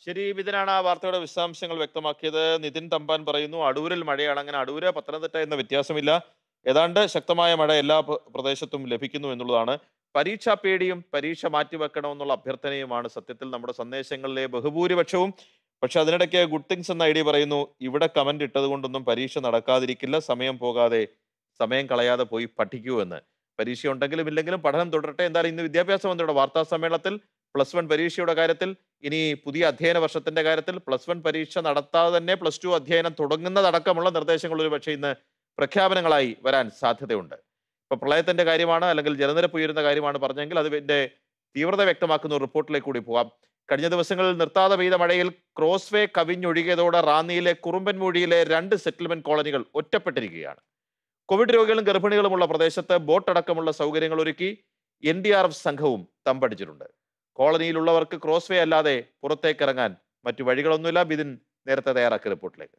ശരി ഇതിനാണ് ആ വാർത്തയുടെ വിശദാംശങ്ങൾ വ്യക്തമാക്കിയത് നിതിൻ തമ്പാൻ പറയുന്നു അടൂരിൽ മഴയാണ് അങ്ങനെ അടൂര് പത്തനംതിട്ട എന്ന വ്യത്യാസമില്ല ഏതാണ്ട് ശക്തമായ മഴ എല്ലാ പ്ര- പ്രദേശത്തും ലഭിക്കുന്നു എന്നുള്ളതാണ് പരീക്ഷാ പേടിയും പരീക്ഷ മാറ്റിവെക്കണമെന്നുള്ള അഭ്യർത്ഥനയുമാണ് സത്യത്തിൽ നമ്മുടെ സന്ദേശങ്ങളിലെ ബഹുഭൂരിപക്ഷവും പക്ഷെ അതിനിടയ്ക്ക് ഗുഡ് തിങ്സ് എന്ന ഐ ഡി പറയുന്നു ഇവിടെ കമന്റ് ഇട്ടത് കൊണ്ടൊന്നും പരീക്ഷ നടക്കാതിരിക്കില്ല സമയം പോകാതെ സമയം കളയാതെ പോയി പഠിക്കൂ എന്ന് പരീക്ഷ ഉണ്ടെങ്കിലും ഇല്ലെങ്കിലും പഠനം തുടരട്ടെ എന്തായാലും ഇന്ന് വിദ്യാഭ്യാസ മന്ത്രിയുടെ വാർത്താ സമ്മേളനത്തിൽ പ്ലസ് വൺ പരീക്ഷയുടെ കാര്യത്തിൽ ഇനി പുതിയ അധ്യയന വർഷത്തിന്റെ കാര്യത്തിൽ പ്ലസ് വൺ പരീക്ഷ നടത്താതെ തന്നെ പ്ലസ് ടു അധ്യയനം തുടങ്ങുന്നതടക്കമുള്ള നിർദ്ദേശങ്ങൾ ഒരു പക്ഷേ ഇന്ന് പ്രഖ്യാപനങ്ങളായി വരാൻ സാധ്യതയുണ്ട് ഇപ്പൊ പ്രളയത്തിന്റെ കാര്യമാണ് അല്ലെങ്കിൽ ജലനിരപ്പ് ഉയരുന്ന കാര്യമാണ് പറഞ്ഞെങ്കിൽ അതിന്റെ തീവ്രത വ്യക്തമാക്കുന്ന ഒരു റിപ്പോർട്ടിലേക്ക് കൂടി പോകാം കഴിഞ്ഞ ദിവസങ്ങളിൽ നിർത്താതെ പെയ്ത മഴയിൽ ക്രോസ് വേ കവിഞ്ഞൊഴുകിയതോടെ റാന്നിയിലെ കുറുമ്പൻമൂഴിയിലെ രണ്ട് സെറ്റിൽമെന്റ് കോളനികൾ ഒറ്റപ്പെട്ടിരിക്കുകയാണ് കോവിഡ് രോഗികളും ഗർഭിണികളുമുള്ള പ്രദേശത്ത് ബോട്ട് അടക്കമുള്ള സൗകര്യങ്ങൾ ഒരുക്കി എൻ ഡി ആർ എഫ് സംഘവും തമ്പടിച്ചിട്ടുണ്ട് കോളനിയിലുള്ളവർക്ക് ക്രോസ് വേ അല്ലാതെ പുറത്തേക്ക് ഇറങ്ങാൻ മറ്റു വഴികളൊന്നുമില്ല ബിതിൻ നേരത്തെ തയ്യാറാക്കിയ റിപ്പോർട്ടിലേക്ക്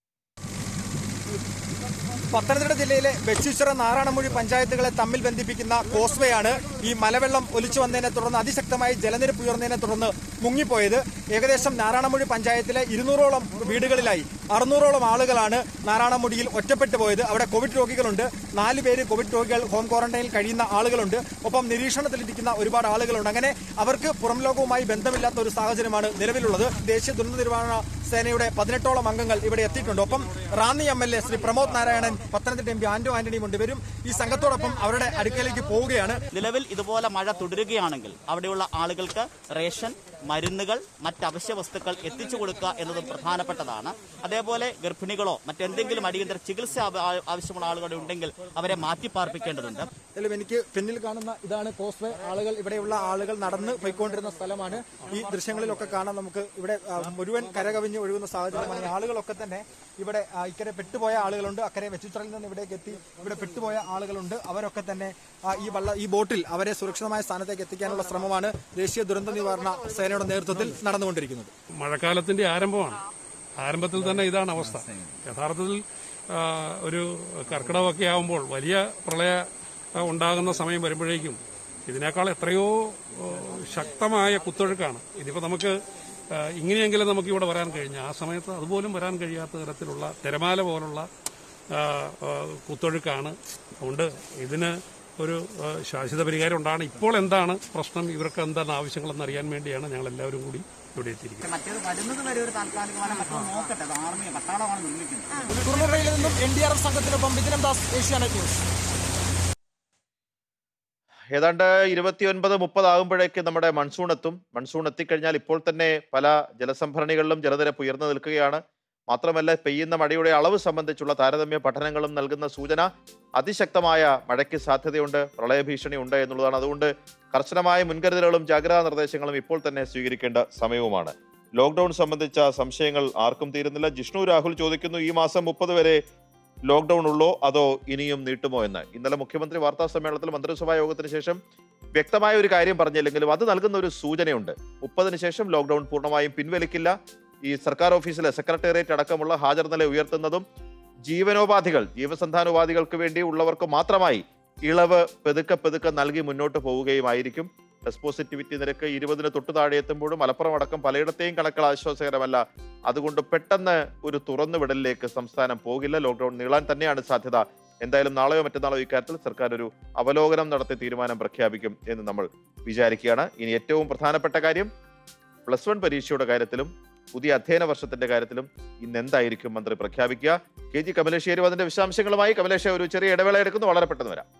പത്തനംതിട്ട ജില്ലയിലെ വെച്ചൂച്ചിറ നാറാണമൂഴി പഞ്ചായത്തുകളെ തമ്മിൽ ബന്ധിപ്പിക്കുന്ന കോസ്വേ ആണ് ഈ മലവെള്ളം ഒലിച്ചു വന്നതിനെ തുടർന്ന് അതിശക്തമായി ജലനിരപ്പ് ഉയർന്നതിനെ തുടർന്ന് മുങ്ങിപ്പോയത് ഏകദേശം നാറാണമൂഴി പഞ്ചായത്തിലെ ഇരുന്നൂറോളം വീടുകളിലായി അറുന്നൂറോളം ആളുകളാണ് നാറാണമുടിയിൽ ഒറ്റപ്പെട്ടു പോയത് അവിടെ കോവിഡ് രോഗികളുണ്ട് നാല് പേര് കോവിഡ് രോഗികൾ ഹോം ക്വാറന്റൈനിൽ കഴിയുന്ന ആളുകളുണ്ട് ഒപ്പം നിരീക്ഷണത്തിലിരിക്കുന്ന ഒരുപാട് ആളുകളുണ്ട് അങ്ങനെ അവർക്ക് പുറം ലോകവുമായി ബന്ധമില്ലാത്ത ഒരു സാഹചര്യമാണ് നിലവിലുള്ളത് ദേശീയ ദുരന്ത നിവാരണ സേനയുടെ പതിനെട്ടോളം അംഗങ്ങൾ ഇവിടെ എത്തിയിട്ടുണ്ട് ഒപ്പം Ranni M L A Shri Pramod Narayanan Pathanamthitta M P Anto ആന്റണിയും ഉണ്ട് ഇവരും ഈ സംഘത്തോടൊപ്പം അവരുടെ അടുക്കലേക്ക് പോവുകയാണ് നിലവിൽ ഇതുപോലെ മഴ തുടരുകയാണെങ്കിൽ അവിടെയുള്ള ആളുകൾക്ക് റേഷൻ മരുന്നുകൾ മറ്റ് അവശ്യ വസ്തുക്കൾ എത്തിച്ചു കൊടുക്കുക എന്നതും പ്രധാനപ്പെട്ടതാണ് അതേപോലെ ഗർഭിണികളോ മറ്റെന്തെങ്കിലും അടിയന്തര ചികിത്സ ആവ- ആവശ്യമുള്ള ആളുകൾ ഉണ്ടെങ്കിൽ അവരെ മാറ്റിപ്പാർപ്പിക്കേണ്ടതുണ്ട് എന്തായാലും എനിക്ക് പിന്നിൽ കാണുന്ന ഇതാണ് കോസ്വേ ആളുകൾ ഇവിടെയുള്ള ആളുകൾ നടന്ന് പോയിക്കൊണ്ടിരുന്ന സ്ഥലമാണ് ഈ ദൃശ്യങ്ങളിലൊക്കെ കാണാൻ നമുക്ക് ഇവിടെ ആ, മുഴുവൻ കരകവിഞ്ഞ് ഒഴുകുന്ന സാഹചര്യമാണ് ഈ ആളുകളൊക്കെ തന്നെ ഇവിടെ ആ, ഇക്കരെ പെട്ടുപോയ ആളുകളുണ്ട് അക്കരെ വെച്ചുത്രയിൽ നിന്ന് ഇവിടേക്ക് എത്തി ഇവിടെ പെട്ടുപോയ ആളുകളുണ്ട് അവരൊക്കെ തന്നെ ആ, ഈ വള്ള ഈ ബോട്ടിൽ അവരെ സുരക്ഷിതമായ സ്ഥാനത്തേക്ക് എത്തിക്കാനുള്ള ശ്രമമാണ് ദേശീയ ദുരന്ത നിവാരണ സേനയുടെ നേതൃത്വത്തിൽ നടന്നുകൊണ്ടിരിക്കുന്നത് മഴക്കാലത്തിന്റെ ആരംഭമാണ് ആരംഭത്തിൽ തന്നെ ഇതാണ് അവസ്ഥ യഥാർത്ഥത്തിൽ ആ, ഒരു കർക്കിടകമൊക്കെ ആകുമ്പോൾ വലിയ പ്രളയ ആ, ഉണ്ടാകുന്ന സമയം വരുമ്പോഴേക്കും ഇതിനേക്കാൾ എത്രയോ ആ, ശക്തമായ കുത്തൊഴുക്കാണ് ഇതിപ്പോൾ നമുക്ക് ആ, ഇങ്ങനെയെങ്കിലും നമുക്ക് ഇവിടെ വരാൻ കഴിഞ്ഞ ആ സമയത്ത് അതുപോലും വരാൻ കഴിയാത്ത തരത്തിലുള്ള തിരമാല പോലുള്ള ആ, ആ, കുത്തൊഴുക്കാണ് അതുകൊണ്ട് ഇതിന് ഒരു ആ, ശാശ്വത പരിഹാരം ഉണ്ടാണ് ഇപ്പോൾ എന്താണ് പ്രശ്നം ഇവർക്ക് എന്താണ് ആവശ്യങ്ങളെന്ന് അറിയാൻ വേണ്ടിയാണ് ഞങ്ങൾ എല്ലാവരും കൂടി ഇവിടെ എത്തിയിരിക്കുന്നത് മറ്റേത് വരുന്നത് വരെ ഒരു താൽക്കാലികமான മറ്റൊന്ന് നോക്കട്ടെ അത് ആർമി പട്ടാളമാണ് നിർമ്മിക്കുന്നത് കുറുമുറയിൽ നിന്നും എൻ ഡി ആർ എഫ് സംഘത്തിനൊപ്പം വിജയം ദാസ് ഏഷ്യാനെറ്റ് ന്യൂസ് ഏതാണ്ട് ഇരുപത്തിയൊൻപത് മുപ്പത് ആകുമ്പോഴേക്ക് നമ്മുടെ മൺസൂൺ എത്തും മൺസൂൺ എത്തിക്കഴിഞ്ഞാൽ ഇപ്പോൾ തന്നെ പല ജലസംഭരണികളിലും ജലനിരപ്പ് ഉയർന്നു നിൽക്കുകയാണ് മാത്രമല്ല പെയ്യുന്ന മഴയുടെ അളവ് സംബന്ധിച്ചുള്ള താരതമ്യ പഠനങ്ങളും നൽകുന്ന സൂചന അതിശക്തമായ മഴയ്ക്ക് സാധ്യതയുണ്ട് പ്രളയഭീഷണി ഉണ്ട് എന്നുള്ളതാണ് അതുകൊണ്ട് കർശനമായ മുൻകരുതലുകളും ജാഗ്രതാ നിർദ്ദേശങ്ങളും ഇപ്പോൾ തന്നെ സ്വീകരിക്കേണ്ട സമയവുമാണ് ലോക്ക്ഡൌൺ സംബന്ധിച്ച സംശയങ്ങൾ ആർക്കും തീരുന്നില്ല ജിഷ്ണു രാഹുൽ ചോദിക്കുന്നു ഈ മാസം മുപ്പത് വരെ ലോക്ക്ഡൌൺ ഉള്ളോ അതോ ഇനിയും നീട്ടുമോ എന്ന് ഇന്നലെ മുഖ്യമന്ത്രി വാർത്താ സമ്മേളനത്തിൽ മന്ത്രിസഭാ യോഗത്തിന് ശേഷം വ്യക്തമായ ഒരു കാര്യം പറഞ്ഞില്ലെങ്കിലും അത് നൽകുന്ന ഒരു സൂചനയുണ്ട് മുപ്പതിന് ശേഷം ലോക്ക്ഡൌൺ പൂർണ്ണമായും പിൻവലിക്കില്ല ഈ സർക്കാർ ഓഫീസിലെ സെക്രട്ടേറിയറ്റ് അടക്കമുള്ള ഹാജർ നില ഉയർത്തുന്നതും ജീവനോപാധികൾ ജീവസന്ധാനോപാധികൾക്ക് വേണ്ടി ഉള്ളവർക്ക് മാത്രമായി ഇളവ് പെതുക്കെ പെതുക്കെ നൽകി മുന്നോട്ട് പോവുകയുമായിരിക്കും ടെസ്റ്റ് പോസിറ്റിവിറ്റി നിരക്ക് ഇരുപതിന് തൊട്ട് താഴെ എത്തുമ്പോഴും മലപ്പുറം അടക്കം പലയിടത്തെയും കണക്കുകൾ ആശ്വാസകരമല്ല അതുകൊണ്ട് പെട്ടെന്ന് ഒരു തുറന്നുവിടലിലേക്ക് സംസ്ഥാനം പോകില്ല ലോക്ക്ഡൌൺ നീളാൻ തന്നെയാണ് സാധ്യത എന്തായാലും നാളെയോ മറ്റന്നാളോ ഇക്കാര്യത്തിൽ സർക്കാർ ഒരു അവലോകനം നടത്തി തീരുമാനം പ്രഖ്യാപിക്കും എന്ന് നമ്മൾ വിചാരിക്കുകയാണ് ഇനി ഏറ്റവും പ്രധാനപ്പെട്ട കാര്യം പ്ലസ് വൺ പരീക്ഷയുടെ കാര്യത്തിലും പുതിയ അധ്യയന വർഷത്തിന്റെ കാര്യത്തിലും ഇന്ന് എന്തായിരിക്കും മന്ത്രി പ്രഖ്യാപിക്കുക കെ ജി കമലേശ്വരി അതിന്റെ വിശദാംശങ്ങളുമായി കമലേഷ ഒരു ചെറിയ ഇടവേള എടുക്കുന്നു വളരെ പെട്ടെന്ന് വരാം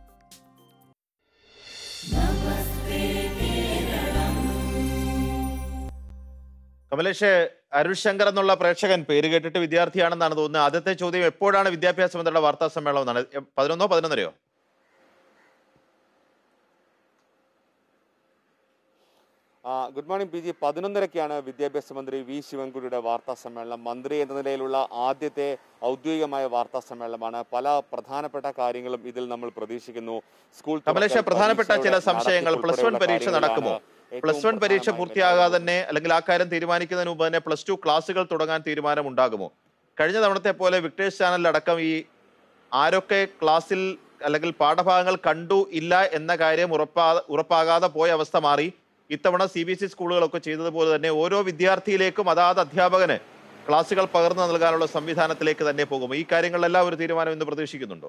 കമലേഷ് അരുൾ ശങ്കർ എന്നുള്ള പ്രേക്ഷകൻ പേര് കേട്ടിട്ട് വിദ്യാർത്ഥിയാണെന്നാണ് തോന്നുന്നത് ആദ്യത്തെ ചോദ്യം എപ്പോഴാണ് വിദ്യാഭ്യാസ മന്ത്രിയുടെ വാർത്താ സമ്മേളനം എന്നാണ് എ- പതിനൊന്നോ പതിനൊന്നരയോ ആ, ഗുഡ് മോർണിംഗ് പി ജി പതിനൊന്നരയ്ക്കാണ് വിദ്യാഭ്യാസ മന്ത്രി വി ശിവൻകുടിയുടെ വാർത്താ സമ്മേളനം മന്ത്രി എന്ന നിലയിലുള്ള ആദ്യത്തെ ഔദ്യോഗികമായ വാർത്താ സമ്മേളനമാണ് പല പ്രധാനപ്പെട്ട കാര്യങ്ങളും ഇതിൽ നമ്മൾ പ്രതീക്ഷിക്കുന്നു സ്കൂൾ കമലേഷ തുറക്കൽ, പ്രധാനപ്പെട്ട ചില പരീക്ഷയുടെ സംശയങ്ങൾ നടത്തിപ്പ് പ്ലസ് വൺ ഉൾപ്പെടെയുള്ള പരീക്ഷ നടക്കുമോ കാര്യങ്ങളിലാണ് പ്ലസ് വൺ ഏറ്റവും പരീക്ഷ പ്രധാനമായും പൂർത്തിയാകാതെ തന്നെ അല്ലെങ്കിൽ ആ കാര്യം തീരുമാനിക്കുന്നതിന് മുമ്പ് തന്നെ പ്ലസ് ടു ക്ലാസുകൾ തുടങ്ങാൻ തീരുമാനമുണ്ടാകുമോ കഴിഞ്ഞ തവണത്തെ പോലെ വിക്ടേഴ്സ് ചാനലിലടക്കം ഈ ആരൊക്കെ ക്ലാസ്സിൽ അല്ലെങ്കിൽ പാഠഭാഗങ്ങൾ കണ്ടു ഇല്ല എന്ന കാര്യം ഉറപ്പാ ഉറപ്പാകാതെ പോയ അവസ്ഥ മാറി ഇത്തവണ സി ബി എസ് ഇ സ്കൂളുകളൊക്കെ ചെയ്തതുപോലെ തന്നെ ഓരോ വിദ്യാർത്ഥിയിലേക്കും അതാത് അധ്യാപകന് ക്ലാസുകൾ പകർന്നു നൽകാനുള്ള സംവിധാനത്തിലേക്ക് തന്നെ പോകും ഈ കാര്യങ്ങളിലെല്ലാം ഒരു തീരുമാനം ഇന്ന് പ്രതീക്ഷിക്കുന്നുണ്ടോ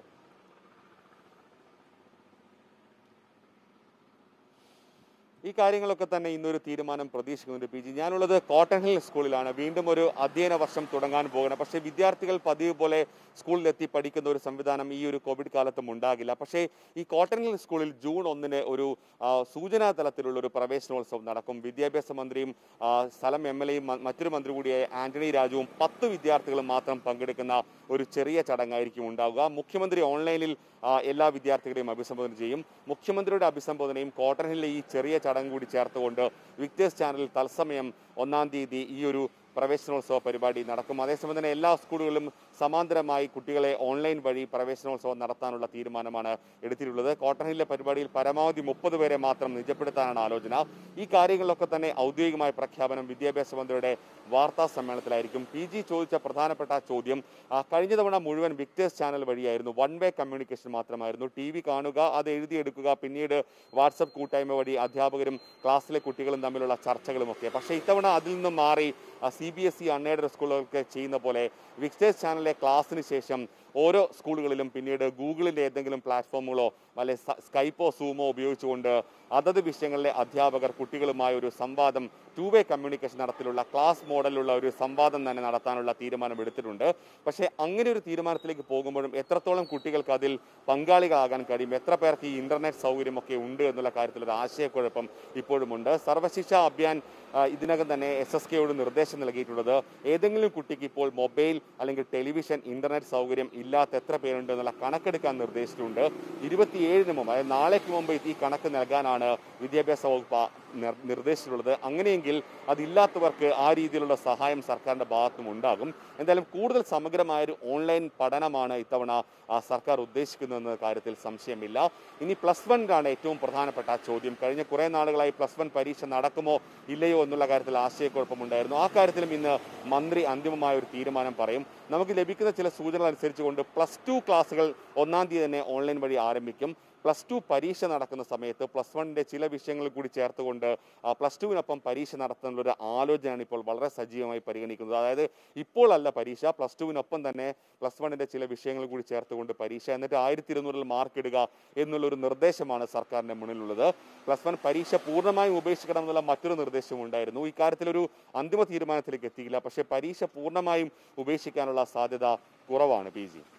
ഈ കാര്യങ്ങളൊക്കെ തന്നെ ഇന്നൊരു തീരുമാനം പ്രതീക്ഷിക്കുന്നുണ്ട് പി ജി ഞാനുള്ളത് കോട്ടൺ ഹിൽ സ്കൂളിലാണ് വീണ്ടും ഒരു അധ്യയന വർഷം തുടങ്ങാൻ പോകണം പക്ഷേ വിദ്യാർത്ഥികൾ പതിവ് പോലെ സ്കൂളിലെത്തി പഠിക്കുന്ന ഒരു സംവിധാനം ഈ ഒരു കോവിഡ് കാലത്തും ഉണ്ടാകില്ല പക്ഷേ ഈ കോട്ടൺ ഹിൽ സ്കൂളിൽ ജൂൺ ഒന്നിന് ഒരു ആ, സൂചനാ തലത്തിലുള്ള ഒരു പ്രവേശനോത്സവം നടക്കും വിദ്യാഭ്യാസ മന്ത്രിയും ആ, സ്ഥലം എം എൽ എയും മറ്റൊരു മന്ത്രി കൂടിയായ ആന്റണി രാജുവും പത്ത് വിദ്യാർത്ഥികളും മാത്രം പങ്കെടുക്കുന്ന ഒരു ചെറിയ ചടങ്ങായിരിക്കും ഉണ്ടാവുക മുഖ്യമന്ത്രി ഓൺലൈനിൽ ആ, എല്ലാ വിദ്യാർത്ഥികളെയും അഭിസംബോധന ചെയ്യും മുഖ്യമന്ത്രിയുടെ അഭിസംബോധനയും കോട്ടൺ ഹില്ലിലെ ഈ ചെറിയ ചടങ്ങ് കൂടി ചേർത്തുകൊണ്ട് വിക്ടേഴ്സ് ചാനലിൽ തത്സമയം ഒന്നാം തീയതി ഈ ഒരു പ്രവേശനോത്സവ പരിപാടി നടക്കും അതേസമയം തന്നെ എല്ലാ സ്കൂളുകളിലും സമാന്തരമായി കുട്ടികളെ ഓൺലൈൻ വഴി പ്രവേശനോത്സവം നടത്താനുള്ള തീരുമാനമാണ് എടുത്തിട്ടുള്ളത് കോട്ടൺ ഹില്ലിലെ പരിപാടിയിൽ പരമാവധി മുപ്പത് പേരെ മാത്രം നിജപ്പെടുത്താനാണ് ആലോചന ഈ കാര്യങ്ങളിലൊക്കെ തന്നെ ഔദ്യോഗികമായ പ്രഖ്യാപനം വിദ്യാഭ്യാസ മന്ത്രിയുടെ വാർത്താ സമ്മേളനത്തിലായിരിക്കും പി ജി ചോദിച്ച പ്രധാനപ്പെട്ട ചോദ്യം ആ, കഴിഞ്ഞ തവണ മുഴുവൻ വിക്ടേഴ്സ് ചാനൽ വഴിയായിരുന്നു വൺ വേ കമ്മ്യൂണിക്കേഷൻ മാത്രമായിരുന്നു ടി വി കാണുക അത് എഴുതിയെടുക്കുക പിന്നീട് വാട്സപ്പ് കൂട്ടായ്മ വഴി അധ്യാപകരും ക്ലാസ്സിലെ കുട്ടികളും തമ്മിലുള്ള ചർച്ചകളുമൊക്കെ പക്ഷേ ഇത്തവണ അതിൽ നിന്നും മാറി C B S E unaided സ്കൂളുകൾക്ക് ചെയ്യുന്ന പോലെ വിക്ടേഴ്സ് ചാനലിലെ ക്ലാസ്സിന് ശേഷം ഓരോ സ്കൂളുകളിലും പിന്നീട് ഗൂഗിളിൻ്റെ ഏതെങ്കിലും പ്ലാറ്റ്ഫോമുകളോ അല്ലെ സ- സ്കൈപ്പോ സൂമോ ഉപയോഗിച്ചുകൊണ്ട് അതത് വിഷയങ്ങളിലെ അധ്യാപകർ കുട്ടികളുമായി ഒരു സംവാദം ടു വേ കമ്മ്യൂണിക്കേഷൻ നടത്തിലുള്ള ക്ലാസ് മോഡലിലുള്ള ഒരു സംവാദം തന്നെ നടത്താനുള്ള തീരുമാനം എടുത്തിട്ടുണ്ട് പക്ഷേ അങ്ങനെ ഒരു തീരുമാനത്തിലേക്ക് പോകുമ്പോഴും എത്രത്തോളം കുട്ടികൾക്ക് അതിൽ പങ്കാളികളാകാൻ കഴിയും എത്ര പേർക്ക് ഈ ഇന്റർനെറ്റ് സൗകര്യമൊക്കെ ഉണ്ട് എന്നുള്ള കാര്യത്തിൽ ഒരു ആശയക്കുഴപ്പം ഇപ്പോഴുമുണ്ട് സർവശിക്ഷ അഭിയാൻ ആ, ഇതിനകം തന്നെ എസ് എസ് കെയോട് നിർദ്ദേശം നൽകിയിട്ടുള്ളത് ഏതെങ്കിലും കുട്ടിക്ക് ഇപ്പോൾ മൊബൈൽ അല്ലെങ്കിൽ ടെലിവിഷൻ ഇന്റർനെറ്റ് സൗകര്യം ഇല്ലാത്ത എത്ര പേരുണ്ട് എന്നുള്ള കണക്കെടുക്കാൻ നിർദ്ദേശിച്ചിട്ടുണ്ട് ഇരുപത്തിയേഴിന് മുമ്പ് അതായത് നാളേക്ക് മുമ്പ് ഈ കണക്ക് നൽകാനാണ് വിദ്യാഭ്യാസ വകുപ്പ് നിർ- നിർദ്ദേശിച്ചിട്ടുള്ളത് അങ്ങനെയെങ്കിൽ അതില്ലാത്തവർക്ക് ആ രീതിയിലുള്ള സഹായം സർക്കാരിന്റെ ഭാഗത്തും ഉണ്ടാകും എന്തായാലും കൂടുതൽ സമഗ്രമായ ഒരു ഓൺലൈൻ പഠനമാണ് ഇത്തവണ ആ, സർക്കാർ ഉദ്ദേശിക്കുന്നതെന്ന കാര്യത്തിൽ സംശയമില്ല ഇനി പ്ലസ് വണ്ണിലാണ് ഏറ്റവും പ്രധാനപ്പെട്ട ചോദ്യം കഴിഞ്ഞ കുറേ നാളുകളായി പ്ലസ് വൺ പരീക്ഷ നടക്കുമോ ഇല്ലയോ എന്നുള്ള കാര്യത്തിൽ ആശയക്കുഴപ്പമുണ്ടായിരുന്നു ആ കാര്യത്തിലും ഇന്ന് മന്ത്രി അന്തിമമായ ഒരു തീരുമാനം പറയും നമുക്ക് ലഭിക്കുന്ന ചില സൂചനകൾ അനുസരിച്ചുകൊണ്ട് പ്ലസ് ടു ക്ലാസ്സുകൾ ഒന്നാം തീയതി തന്നെ ഓൺലൈൻ വഴി ആരംഭിക്കും പ്ലസ് ടു പരീക്ഷ നടക്കുന്ന സമയത്ത് പ്ലസ് വണ്ണിന്റെ ചില വിഷയങ്ങൾ കൂടി ചേർത്തുകൊണ്ട് ആ, പ്ലസ് ടുവിനൊപ്പം പരീക്ഷ നടത്താനുള്ള ഒരു ആലോചനയാണ് ഇപ്പോൾ വളരെ സജീവമായി പരിഗണിക്കുന്നത് അതായത് ഇപ്പോൾ അല്ല പരീക്ഷ പ്ലസ് ടുവിനൊപ്പം തന്നെ പ്ലസ് വണ്ണിന്റെ ചില വിഷയങ്ങൾ കൂടി ചേർത്തുകൊണ്ട് പരീക്ഷ എന്നിട്ട് ആയിരത്തി ഇരുന്നൂറിൽ മാർക്ക് ഇടുക എന്നുള്ള ഒരു നിർദ്ദേശമാണ് സർക്കാരിന്റെ മുന്നിലുള്ളത് പ്ലസ് വൺ പരീക്ഷ പൂർണ്ണമായും ഉപേക്ഷിക്കണം എന്നുള്ള മറ്റൊരു നിർദ്ദേശവും ഉണ്ടായിരുന്നു ഇക്കാര്യത്തിൽ ഒരു അന്തിമ തീരുമാനത്തിലേക്ക് എത്തിയില്ല പക്ഷേ പരീക്ഷ പൂർണ്ണമായും ഉപേക്ഷിക്കാനുള്ള സാധ്യത കുറവാണ് പി ജി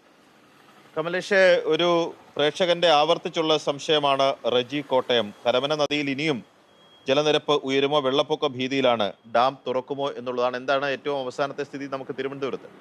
കമലേഷ് ഒരു പ്രേക്ഷകന്റെ ആവർത്തിച്ചുള്ള സംശയമാണ് റജി കോട്ടയം കരമന നദിയിൽ ഇനിയും ജലനിരപ്പ് ഉയരുമോ വെള്ളപ്പൊക്ക ഭീതിയിലാണ് ഡാം തുറക്കുമോ എന്നുള്ളതാണ് എന്താണ് ഏറ്റവും അവസാനത്തെ സ്ഥിതി നമുക്ക് തിരുവനന്തപുരത്ത്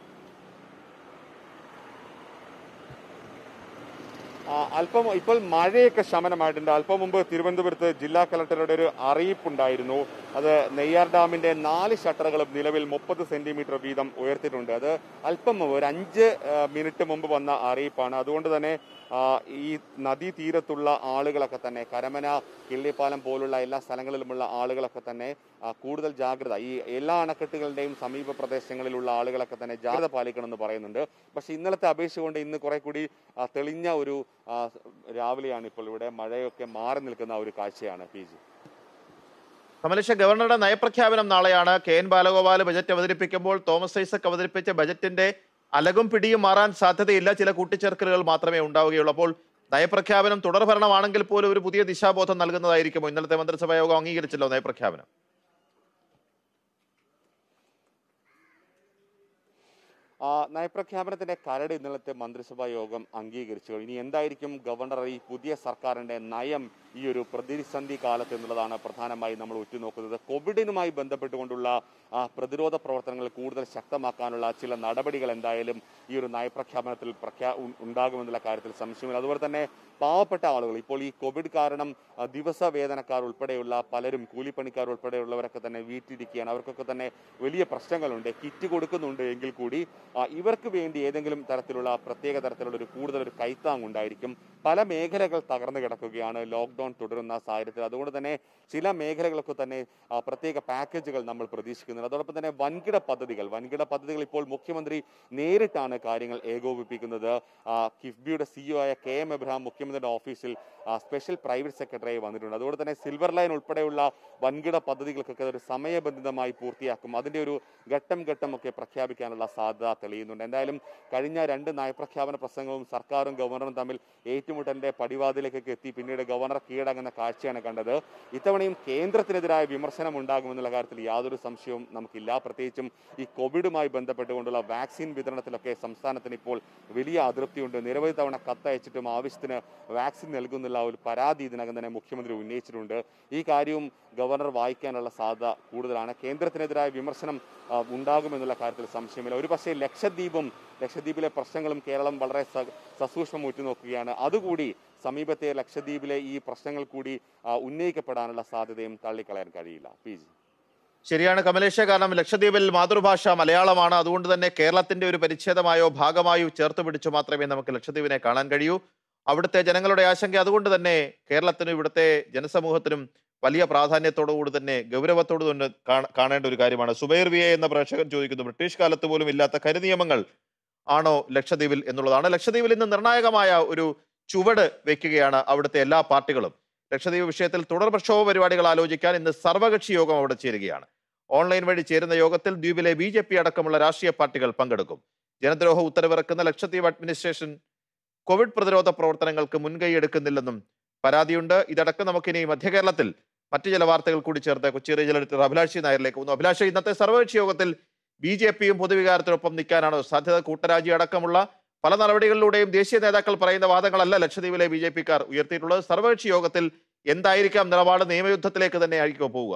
ആ, അല്പം ഇപ്പോൾ മഴയൊക്കെ ശമനമായിട്ടുണ്ട് അല്പം മുമ്പ് തിരുവനന്തപുരത്ത് ജില്ലാ കളക്ടറുടെ ഒരു അറിയിപ്പുണ്ടായിരുന്നു അത് നെയ്യാർ ഡാമിന്റെ നാല് ഷട്ടറുകളും നിലവിൽ മുപ്പത് സെന്റിമീറ്റർ വീതം ഉയർത്തിയിട്ടുണ്ട് അത് അല്പം മുമ്പ് ഒരു അഞ്ച് ആ, മിനിറ്റ് മുമ്പ് വന്ന അറിയിപ്പാണ് അതുകൊണ്ട് തന്നെ ആ, ഈ നദീ തീരത്തുള്ള ആളുകളൊക്കെ തന്നെ കരമന കിള്ളിപ്പാലം പോലുള്ള എല്ലാ സ്ഥലങ്ങളിലുമുള്ള ആളുകളൊക്കെ തന്നെ ആ, കൂടുതൽ ജാഗ്രത ഈ എല്ലാ അണക്കെട്ടുകളുടെയും സമീപ പ്രദേശങ്ങളിലുള്ള ആളുകളൊക്കെ തന്നെ ജാഗ്രത പാലിക്കണമെന്ന് പറയുന്നുണ്ട് പക്ഷെ ഇന്നലത്തെ അപേക്ഷ കൊണ്ട് ഇന്ന് കുറെ കൂടി ആ, തെളിഞ്ഞ ഒരു ആ, രാവിലെയാണ് ഇപ്പോൾ ഇവിടെ മഴയൊക്കെ മാറി നിൽക്കുന്ന ഒരു കാഴ്ചയാണ് പി ജി കമലേഷ് ഗവർണറുടെ നയപ്രഖ്യാപനം നാളെയാണ് കെ എൻ ബാലഗോപാൽ ബജറ്റ് അവതരിപ്പിക്കുമ്പോൾ തോമസ് ഐസക് അവതരിപ്പിച്ച ബജറ്റിന്റെ അലകും പിടിയും മാറാൻ സാധ്യതയില്ല ചില കൂട്ടിച്ചേർക്കലുകൾ മാത്രമേ ഉണ്ടാവുകയുള്ളൂ അപ്പോൾ നയപ്രഖ്യാപനം തുടർഭരണമാണെങ്കിൽ പോലും ഒരു പുതിയ ദിശാബോധം നൽകുന്നതായിരിക്കുമോ ഇന്നലത്തെ മന്ത്രിസഭാ യോഗം അംഗീകരിച്ചല്ലോ നയപ്രഖ്യാപനം ആ, നയപ്രഖ്യാപനത്തിന്റെ കരട് ഇന്നലത്തെ മന്ത്രിസഭാ യോഗം അംഗീകരിച്ചു ഇനി എന്തായിരിക്കും ഗവർണർ ഈ പുതിയ സർക്കാരിന്റെ നയം ഈ ഒരു പ്രതിസന്ധി കാലത്ത് എന്നുള്ളതാണ് പ്രധാനമായി നമ്മൾ ഉറ്റുനോക്കുന്നത് കോവിഡിനുമായി ബന്ധപ്പെട്ടുകൊണ്ടുള്ള ആ, പ്രതിരോധ പ്രവർത്തനങ്ങൾ കൂടുതൽ ശക്തമാക്കാനുള്ള ചില നടപടികൾ എന്തായാലും ഈ ഒരു നയപ്രഖ്യാപനത്തിൽ പ്രഖ്യാ ഉ- ഉണ്ടാകുമെന്നുള്ള കാര്യത്തിൽ സംശയമില്ല അതുപോലെ തന്നെ പാവപ്പെട്ട ആളുകൾ ഇപ്പോൾ ഈ കോവിഡ് കാരണം ആ, ദിവസ വേതനക്കാർ ഉൾപ്പെടെയുള്ള പലരും കൂലിപ്പണിക്കാർ ഉൾപ്പെടെയുള്ളവരൊക്കെ തന്നെ വീട്ടിലിരിക്കുകയാണ് അവർക്കൊക്കെ തന്നെ വലിയ പ്രശ്നങ്ങളുണ്ട് കിറ്റ് കൊടുക്കുന്നുണ്ട് എങ്കിൽ കൂടി ആ, ഇവർക്ക് വേണ്ടി ഏതെങ്കിലും തരത്തിലുള്ള പ്രത്യേക തരത്തിലുള്ള ഒരു കൂടുതൽ ഒരു കൈത്താങ് ഉണ്ടായിരിക്കും പല മേഖലകൾ തകർന്നു കിടക്കുകയാണ് ലോക്ക്ഡൌൺ തുടരുന്ന സാഹചര്യത്തിൽ അതുകൊണ്ട് തന്നെ ചില മേഖലകളൊക്കെ തന്നെ ആ, പ്രത്യേക പാക്കേജുകൾ നമ്മൾ പ്രതീക്ഷിക്കുന്നുണ്ട് അതോടൊപ്പം തന്നെ വൻകിട പദ്ധതികൾ വൻകിട പദ്ധതികൾ ഇപ്പോൾ മുഖ്യമന്ത്രി നേരിട്ടാണ് കാര്യങ്ങൾ ഏകോപിപ്പിക്കുന്നത് ആ, കിഫ്ബിയുടെ സിഇഒ ആയ കെ എം എബ്രഹാം മുഖ്യമന്ത്രിയുടെ ഓഫീസിൽ ആ, സ്പെഷ്യൽ പ്രൈവറ്റ് സെക്രട്ടറിയായി വന്നിട്ടുണ്ട് അതുകൊണ്ട് തന്നെ സിൽവർ ലൈൻ ഉൾപ്പെടെയുള്ള വൻകിട പദ്ധതികൾക്കൊക്കെ ഒരു സമയബന്ധിതമായി പൂർത്തിയാക്കും അതിന്റെ ഒരു ഘട്ടം ഘട്ടമൊക്കെ പ്രഖ്യാപിക്കാനുള്ള സാധ്യത തെളിയുന്നുണ്ട് എന്തായാലും കഴിഞ്ഞ രണ്ട് നയപ്രഖ്യാപന പ്രസംഗവും സർക്കാരും ഗവർണറും തമ്മിൽ ഏറ്റുമുട്ടലിന്റെ പടിവാതിലേക്കൊക്കെ എത്തി പിന്നീട് ഗവർണർ കീഴടങ്ങുന്ന കാഴ്ചയാണ് കണ്ടത് ഇത്തവണയും കേന്ദ്രത്തിനെതിരായ വിമർശനം ഉണ്ടാകുമെന്നുള്ള കാര്യത്തിൽ യാതൊരു സംശയവും നമുക്കില്ല പ്രത്യേകിച്ചും ഈ കോവിഡുമായി ബന്ധപ്പെട്ടുകൊണ്ടുള്ള വാക്സിൻ വിതരണത്തിലൊക്കെ സംസ്ഥാനത്തിന് ഇപ്പോൾ വലിയ അതൃപ്തിയുണ്ട് നിരവധി തവണ കത്തയച്ചിട്ടും ആവശ്യത്തിന് വാക്സിൻ നൽകുന്നുള്ള ഒരു പരാതി ഇതിനകം തന്നെ മുഖ്യമന്ത്രി ഉന്നയിച്ചിട്ടുണ്ട് ഈ കാര്യവും ഗവർണർ വായിക്കാനുള്ള സാധ്യത കൂടുതലാണ് കേന്ദ്രത്തിനെതിരായ വിമർശനം ആ, ഉണ്ടാകുമെന്നുള്ള കാര്യത്തിൽ സംശയമില്ല ഒരു പക്ഷേ ലക്ഷദ്വീപും ലക്ഷദ്വീപിലെ പ്രശ്നങ്ങളും കേരളം വളരെ സ- സസൂക്ഷ്മം ഉറ്റുനോക്കുകയാണ് അതുകൂടി സമീപത്തെ ലക്ഷദ്വീപിലെ ഈ പ്രശ്നങ്ങൾ കൂടി ആ, ഉന്നയിക്കപ്പെടാനുള്ള സാധ്യതയും തള്ളിക്കളയാൻ കഴിയില്ല പി ജി ശരിയാണ് കമലേഷ കാരണം ലക്ഷദ്വീപിൽ മാതൃഭാഷ മലയാളമാണ് അതുകൊണ്ട് തന്നെ കേരളത്തിന്റെ ഒരു പരിച്ഛേദമായോ ഭാഗമായോ ചേർത്ത് പിടിച്ചു മാത്രമേ നമുക്ക് ലക്ഷദ്വീപിനെ കാണാൻ കഴിയൂ അവിടുത്തെ ജനങ്ങളുടെ ആശങ്ക അതുകൊണ്ട് തന്നെ കേരളത്തിനും ഇവിടുത്തെ ജനസമൂഹത്തിനും വലിയ പ്രാധാന്യത്തോടുകൂടി തന്നെ ഗൗരവത്തോടു തന്നെ കാണ- കാണേണ്ട ഒരു കാര്യമാണ് സുബൈർ വി എ എന്ന പ്രേക്ഷകൻ ചോദിക്കുന്നു ബ്രിട്ടീഷ് കാലത്ത് പോലും ഇല്ലാത്ത കരിനിയമങ്ങൾ ആണോ ലക്ഷദ്വീപിൽ എന്നുള്ളതാണ് ലക്ഷദ്വീപിൽ ഇന്ന് നിർണായകമായ ഒരു ചുവട് വെക്കുകയാണ് അവിടുത്തെ എല്ലാ പാർട്ടികളും ലക്ഷദ്വീപ് വിഷയത്തിൽ തുടർ പ്രക്ഷോഭ പരിപാടികൾ ആലോചിക്കാൻ ഇന്ന് സർവകക്ഷി യോഗം അവിടെ ചേരുകയാണ് ഓൺലൈൻ വഴി ചേരുന്ന യോഗത്തിൽ ദ്വീപിലെ ബി ജെ പി അടക്കമുള്ള രാഷ്ട്രീയ പാർട്ടികൾ പങ്കെടുക്കും ജനദ്രോഹ ഉത്തരവിറക്കുന്ന ലക്ഷദ്വീപ് അഡ്മിനിസ്ട്രേഷൻ കോവിഡ് പ്രതിരോധ പ്രവർത്തനങ്ങൾക്ക് മുൻകൈ എടുക്കുന്നില്ലെന്നും പരാതിയുണ്ട് ഇതടക്കം നമുക്കിനി മധ്യകേരളത്തിൽ മറ്റു ചില വാർത്തകൾ കൂടി ചേർത്ത് കൊച്ചി റീജിയൽ എഡിറ്റർ അഭിലാഷി നായരിലേക്ക് പോകുന്നു അഭിലാഷ് ഇന്നത്തെ സർവകക്ഷി യോഗത്തിൽ ബി ജെ പിയും പൊതുവികാരത്തിനൊപ്പം നിൽക്കാനാണോ സാധ്യത കൂട്ടരാജി അടക്കമുള്ള പല നടപടികളിലൂടെയും ദേശീയ നേതാക്കൾ പറയുന്ന വാദങ്ങളല്ല ലക്ഷദ്വീപിലെ ബി ജെ പിക്കാർ ഉയർത്തിയിട്ടുള്ളത് സർവകക്ഷി യോഗത്തിൽ എന്തായിരിക്കാം നിലപാട് നിയമയുദ്ധത്തിലേക്ക് തന്നെ ആയിരിക്കും പോവുക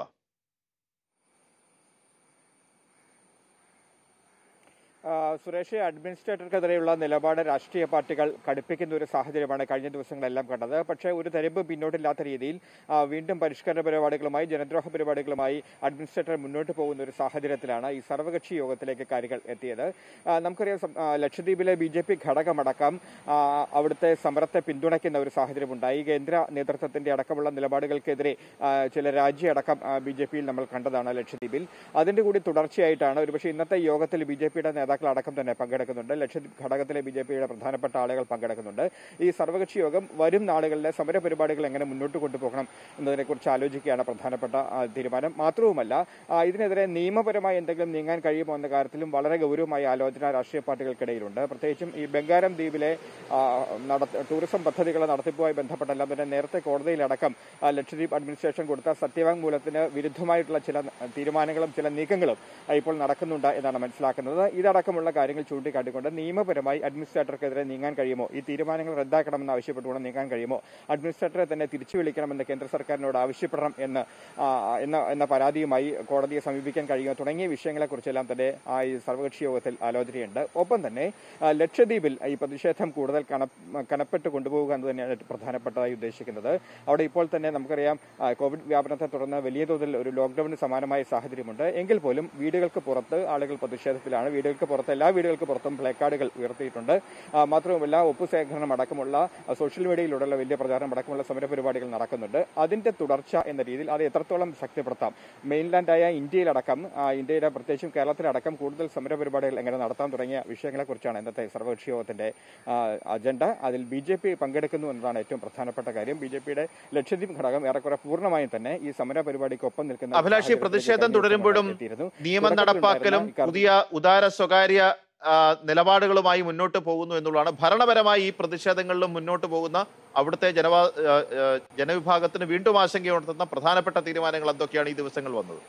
ആ, സുരേഷ് അഡ്മിനിസ്ട്രേറ്റർക്കെതിരെയുള്ള നിലപാട് രാഷ്ട്രീയ പാർട്ടികൾ കടുപ്പിക്കുന്ന ഒരു സാഹചര്യമാണ് കഴിഞ്ഞ ദിവസങ്ങളെല്ലാം കണ്ടത് പക്ഷേ ഒരു തരിമ്പ് പിന്നോട്ടില്ലാത്ത രീതിയിൽ ആ, വീണ്ടും പരിഷ്കരണ പരിപാടികളുമായി ജനദ്രോഹ പരിപാടികളുമായി അഡ്മിനിസ്ട്രേറ്റർ മുന്നോട്ട് പോകുന്ന ഒരു സാഹചര്യത്തിലാണ് ഈ സർവകക്ഷി യോഗത്തിലേക്ക് കാര്യങ്ങൾ എത്തിയത് ആ, നമുക്കറിയാം സം- ആ, ലക്ഷദ്വീപിലെ ബി ജെ പി ഘടകമടക്കം ആ, അവിടുത്തെ സമരത്തെ പിന്തുണയ്ക്കുന്ന ഒരു സാഹചര്യമുണ്ടായി കേന്ദ്ര നേതൃത്വത്തിന്റെ അടക്കമുള്ള നിലപാടുകൾക്കെതിരെ ആ, ചില രാജ്യടക്കം ബി ജെ പിയിൽ നമ്മൾ കണ്ടതാണ് ലക്ഷദ്വീപിൽ അതിന്റെ കൂടി തുടർച്ചയായിട്ടാണ് ഒരുപക്ഷെ ഇന്നത്തെ യോഗത്തിൽ ബി ജെ പിയുടെ നേതാക്കൾ അടക്കം തന്നെ പങ്കെടുക്കുന്നുണ്ട് ലക്ഷദ്വീപ് ഘടകത്തിലെ ബി ജെ പിയുടെ പ്രധാനപ്പെട്ട ആളുകൾ പങ്കെടുക്കുന്നുണ്ട് ഈ സർവകക്ഷി യോഗം വരും നാളുകളിലെ സമര പരിപാടികൾ എങ്ങനെ മുന്നോട്ട് കൊണ്ടുപോകണം എന്നതിനെക്കുറിച്ച് ആലോചിക്കുകയാണ് പ്രധാനപ്പെട്ട ആ, തീരുമാനം മാത്രവുമല്ല ആ, ഇതിനെതിരെ നിയമപരമായി എന്തെങ്കിലും നീങ്ങാൻ കഴിയുമോ എന്ന കാര്യത്തിലും വളരെ ഗൗരവമായ ആലോചന രാഷ്ട്രീയ പാർട്ടികൾക്കിടയിലുണ്ട് പ്രത്യേകിച്ചും ഈ ബംഗാരം ദ്വീപിലെ ആ, നടത്ത- ടൂറിസം പദ്ധതികളെ നടത്തിപ്പുമായി ബന്ധപ്പെട്ടെല്ലാം തന്നെ നേരത്തെ കോടതിയിലടക്കം ആ, ലക്ഷദ്വീപ് അഡ്മിനിസ്ട്രേഷൻ കൊടുത്ത സത്യവാങ്മൂലത്തിന് വിരുദ്ധമായിട്ടുള്ള ചില തീരുമാനങ്ങളും ചില നീക്കങ്ങളും ആ, ഇപ്പോൾ നടക്കുന്നുണ്ട് എന്നാണ് മനസ്സിലാക്കുന്നത് ഇതടക്കമുള്ള കാര്യങ്ങൾ ചൂണ്ടിക്കാട്ടിക്കൊണ്ട് നിയമപരമായി അഡ്മിനിസ്ട്രേറ്റർക്കെതിരെ നീങ്ങാൻ കഴിയുമോ ഈ തീരുമാനങ്ങൾ റദ്ദാക്കണമെന്ന് ആവശ്യപ്പെട്ടുകൊണ്ട് നീങ്ങാൻ കഴിയുമോ അഡ്മിനിസ്ട്രേറ്ററെ തന്നെ തിരിച്ചു വിളിക്കണമെന്ന് കേന്ദ്ര സർക്കാരിനോട് ആവശ്യപ്പെടണം എന്ന് ആ, എന്ന എന്ന പരാതിയുമായി കോടതിയെ സമീപിക്കാൻ കഴിയുമോ തുടങ്ങിയ വിഷയങ്ങളെക്കുറിച്ചെല്ലാം തന്നെ ആ ഈ സർവകക്ഷി യോഗത്തിൽ ആലോചനയുണ്ട് ഒപ്പം തന്നെ ആ, ലക്ഷദ്വീപിൽ ഈ പ്രതിഷേധം കൂടുതൽ കന കനപ്പെട്ട് കൊണ്ടുപോകുക എന്ന് തന്നെയാണ് പ്രധാനപ്പെട്ടതായി ഉദ്ദേശിക്കുന്നത് അവിടെ ഇപ്പോൾ തന്നെ നമുക്കറിയാം ആ, കോവിഡ് വ്യാപനത്തെ തുടർന്ന് വലിയ തോതിൽ ഒരു ലോക്ക്ഡൌണിന് സമാനമായ സാഹചര്യമുണ്ട് എങ്കിൽ പോലും വീടുകൾക്ക് പുറത്ത് ആളുകൾ പ്രതിഷേധത്തിലാണ് വീടുകൾക്ക് പുറത്ത് എല്ലാ വീടുകൾക്ക് പുറത്തും പ്ലേക്കാർഡുകൾ ഉയർത്തിയിട്ടുണ്ട് ആ, മാത്രവുമല്ല ഒപ്പുശേഖരണം അടക്കമുള്ള ആ, സോഷ്യൽ മീഡിയയിലൂടെയുള്ള വലിയ പ്രചാരണം അടക്കമുള്ള സമരപരിപാടികൾ നടക്കുന്നുണ്ട് അതിന്റെ തുടർച്ച എന്ന രീതിയിൽ അത് എത്രത്തോളം ശക്തിപ്പെടുത്താം മെയിൻലാൻഡായ ഇന്ത്യയിലടക്കം ആ, ഇന്ത്യയുടെ പ്രത്യേകിച്ചും കേരളത്തിലടക്കം കൂടുതൽ സമരപരിപാടികൾ എങ്ങനെ നടത്താൻ തുടങ്ങിയ വിഷയങ്ങളെക്കുറിച്ചാണ് ഇന്നത്തെ സർവകക്ഷി യോഗത്തിന്റെ ആ, അജണ്ട അതിൽ ബി ജെ പി പങ്കെടുക്കുന്നു എന്നതാണ് ഏറ്റവും പ്രധാനപ്പെട്ട കാര്യം ബി ജെ പിയുടെ ലക്ഷദ്വീപ് ഘടകം ഏറെക്കുറെ പൂർണ്ണമായും തന്നെ ഈ സമര പരിപാടിക്കൊപ്പം നിൽക്കുന്ന അഭിലാഷി സാഹചര്യത്തിലേക്ക് പ്രതിഷേധം കഴിഞ്ഞ ദിവസം തുടരുമ്പോഴും എത്തിയിരുന്നു. നിയമം തുടക്കത്തിലുണ്ടായിരുന്ന നടപ്പാക്കലും ഇക്കാര്യം- പുതിയ ഉദാര സ്വകാര്യ ആ, നിലപാടുകളുമായി മുന്നോട്ട് പോകുന്നു എന്നുള്ളതാണ് ഭരണപരമായി ഈ പ്രതിഷേധങ്ങളിലും മുന്നോട്ട് പോകുന്ന അവിടുത്തെ ജനവാ ആ, ആ, ജനവിഭാഗത്തിന് വീണ്ടും ആശങ്കയുണർത്തുന്ന പ്രധാനപ്പെട്ട തീരുമാനങ്ങൾ എന്തൊക്കെയാണ് ഈ ദിവസങ്ങൾ വന്നത്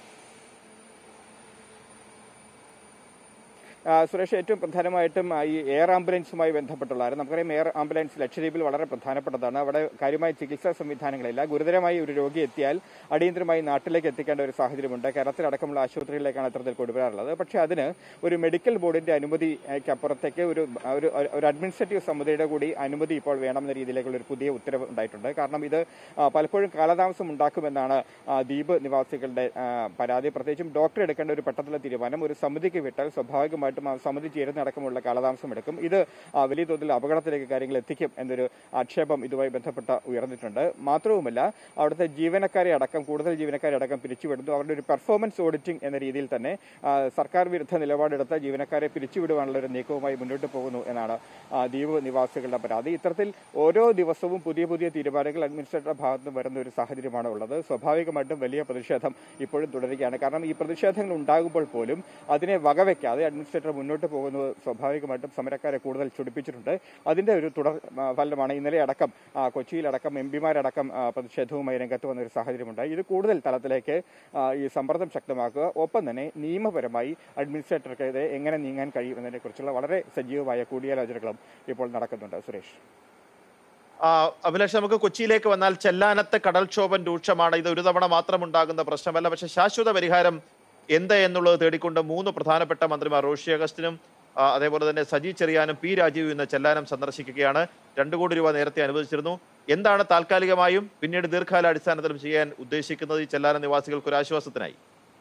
ആ, സുരേഷ് ഏറ്റവും പ്രധാനമായിട്ടും ആ, ഈ എയർ ആംബുലൻസുമായി ബന്ധപ്പെട്ടുള്ള കാര്യം നമുക്കറിയാം എയർ ആംബുലൻസ് ലക്ഷദ്വീപിൽ വളരെ പ്രധാനപ്പെട്ടതാണ് അവിടെ കാര്യമായ ചികിത്സാ സംവിധാനങ്ങളില്ല ഗുരുതരമായി ഒരു രോഗി എത്തിയാൽ അടിയന്തരമായി നാട്ടിലേക്ക് എത്തിക്കേണ്ട ഒരു സാഹചര്യമുണ്ട് കേരളത്തിലടക്കമുള്ള ആശുപത്രികളിലേക്കാണ് ഇത്തരത്തിൽ കൊണ്ടുവരാറുള്ളത് പക്ഷേ അതിന് ഒരു മെഡിക്കൽ ബോർഡിന്റെ അനുമതിക്ക് അപ്പുറത്തേക്ക് ഒരു ഒരു ഒരു അഡ്മിനിസ്ട്രേറ്റീവ് സമിതിയുടെ കൂടി അനുമതി ഇപ്പോൾ വേണമെന്ന രീതിയിലേക്കുള്ള ഒരു പുതിയ ഉത്തരവ് ഉണ്ടായിട്ടുണ്ട് കാരണം ഇത് ആ, പലപ്പോഴും കാലതാമസം ഉണ്ടാക്കുമെന്നാണ് ആ, ദ്വീപ് നിവാസികളുടെ ആ, പരാതി പ്രത്യേകിച്ചും ഡോക്ടർ എടുക്കേണ്ട ഒരു പെട്ടെന്നുള്ള തീരുമാനം ഒരു സമിതിക്ക് വിട്ടാൽ സ്വാഭാവികമായിട്ടും തീർച്ചയായിട്ടും ആ സമിതി ചേരുന്നതടക്കമുള്ള കാലതാമസം എടുക്കും ഇത് ആ, വലിയ തോതിൽ അപകടത്തിലേക്ക് കാര്യങ്ങൾ എത്തിക്കും എന്നൊരു ആക്ഷേപം ഇതുമായി ബന്ധപ്പെട്ട ഉയർന്നിട്ടുണ്ട് മാത്രവുമല്ല അവിടുത്തെ ജീവനക്കാരെ അടക്കം കൂടുതൽ ജീവനക്കാരെ അടക്കം പിരിച്ചുവിടുന്നു അവരുടെ ഒരു പെർഫോമൻസ് ഓഡിറ്റിംഗ് എന്ന രീതിയിൽ തന്നെ ആ, സർക്കാർ വിരുദ്ധ നിലപാടെടുത്ത ജീവനക്കാരെ പിരിച്ചുവിടുവാനുള്ള ഒരു നീക്കവുമായി മുന്നോട്ട് പോകുന്നു എന്നാണ് ആ, ദ്വീപ് നിവാസികളുടെ പരാതി ഇത്തരത്തിൽ ഓരോ ദിവസവും പുതിയ പുതിയ തീരുമാനങ്ങൾ അഡ്മിനിസ്ട്രേറ്ററുടെ ഭാഗത്ത് നിന്ന് വരുന്ന ഒരു സാഹചര്യമാണ് ഉള്ളത് സ്വാഭാവികമായിട്ടും വലിയ പ്രതിഷേധം ഇപ്പോഴും തുടരുകയാണ് കാരണം ഈ പ്രതിഷേധങ്ങൾ ഉണ്ടാകുമ്പോൾ പോലും അതിനെ വകവയ്ക്കാതെ അഡ്മിനിസ്ട്രേറ്റർ മുന്നോട്ട് പോകുന്നത് സ്വാഭാവികമായിട്ടും സമരക്കാരെ കൂടുതൽ ചുടിപ്പിച്ചിട്ടുണ്ട് അതിന്റെ ഒരു തുടർ ആ, ഫലമാണ് ഇന്നലെ അടക്കം ആ, കൊച്ചിയിലടക്കം എം പിമാരടക്കം ആ, പ്രതിഷേധവുമായി രംഗത്ത് വന്ന ഒരു സാഹചര്യമുണ്ടായി ഇത് കൂടുതൽ തലത്തിലേക്ക് ആ, ഈ സമ്മർദ്ദം ശക്തമാക്കുക ഒപ്പം തന്നെ നിയമപരമായി അഡ്മിനിസ്ട്രേറ്റർക്കെതിരെ എങ്ങനെ നീങ്ങാൻ കഴിയും എന്നതിനെക്കുറിച്ചുള്ള വളരെ സജീവമായ കൂടിയാലോചനകളും ഇപ്പോൾ നടക്കുന്നുണ്ട് സുരേഷ് ആ, അഭിലാഷ് നമുക്ക് കൊച്ചിയിലേക്ക് വന്നാൽ ചെല്ലാനത്ത് കടൽക്ഷോഭം രൂക്ഷമാണ് ഇത് ഒരു തവണ മാത്രം ഉണ്ടാകുന്ന പ്രശ്നമല്ല പക്ഷെ ശാശ്വത പരിഹാരം എന്ത് എന്നുള്ളത് തേടിക്കൊണ്ട് മൂന്ന് പ്രധാനപ്പെട്ട മന്ത്രിമാർ റോഷി അഗസ്റ്റിനും ആ, അതേപോലെ തന്നെ സജി ചെറിയാനും പി രാജീവ് ഇന്ന് ചെല്ലാനം സന്ദർശിക്കുകയാണ് രണ്ടു കോടി രൂപ നേരത്തെ അനുവദിച്ചിരുന്നു എന്താണ് താൽക്കാലികമായും പിന്നീട് ദീർഘകാലാടിസ്ഥാനത്തിലും ചെയ്യാൻ ഉദ്ദേശിക്കുന്നത് ഈ ചെല്ലാനം നിവാസികൾക്ക് ഒരു ആശ്വാസത്തിനായി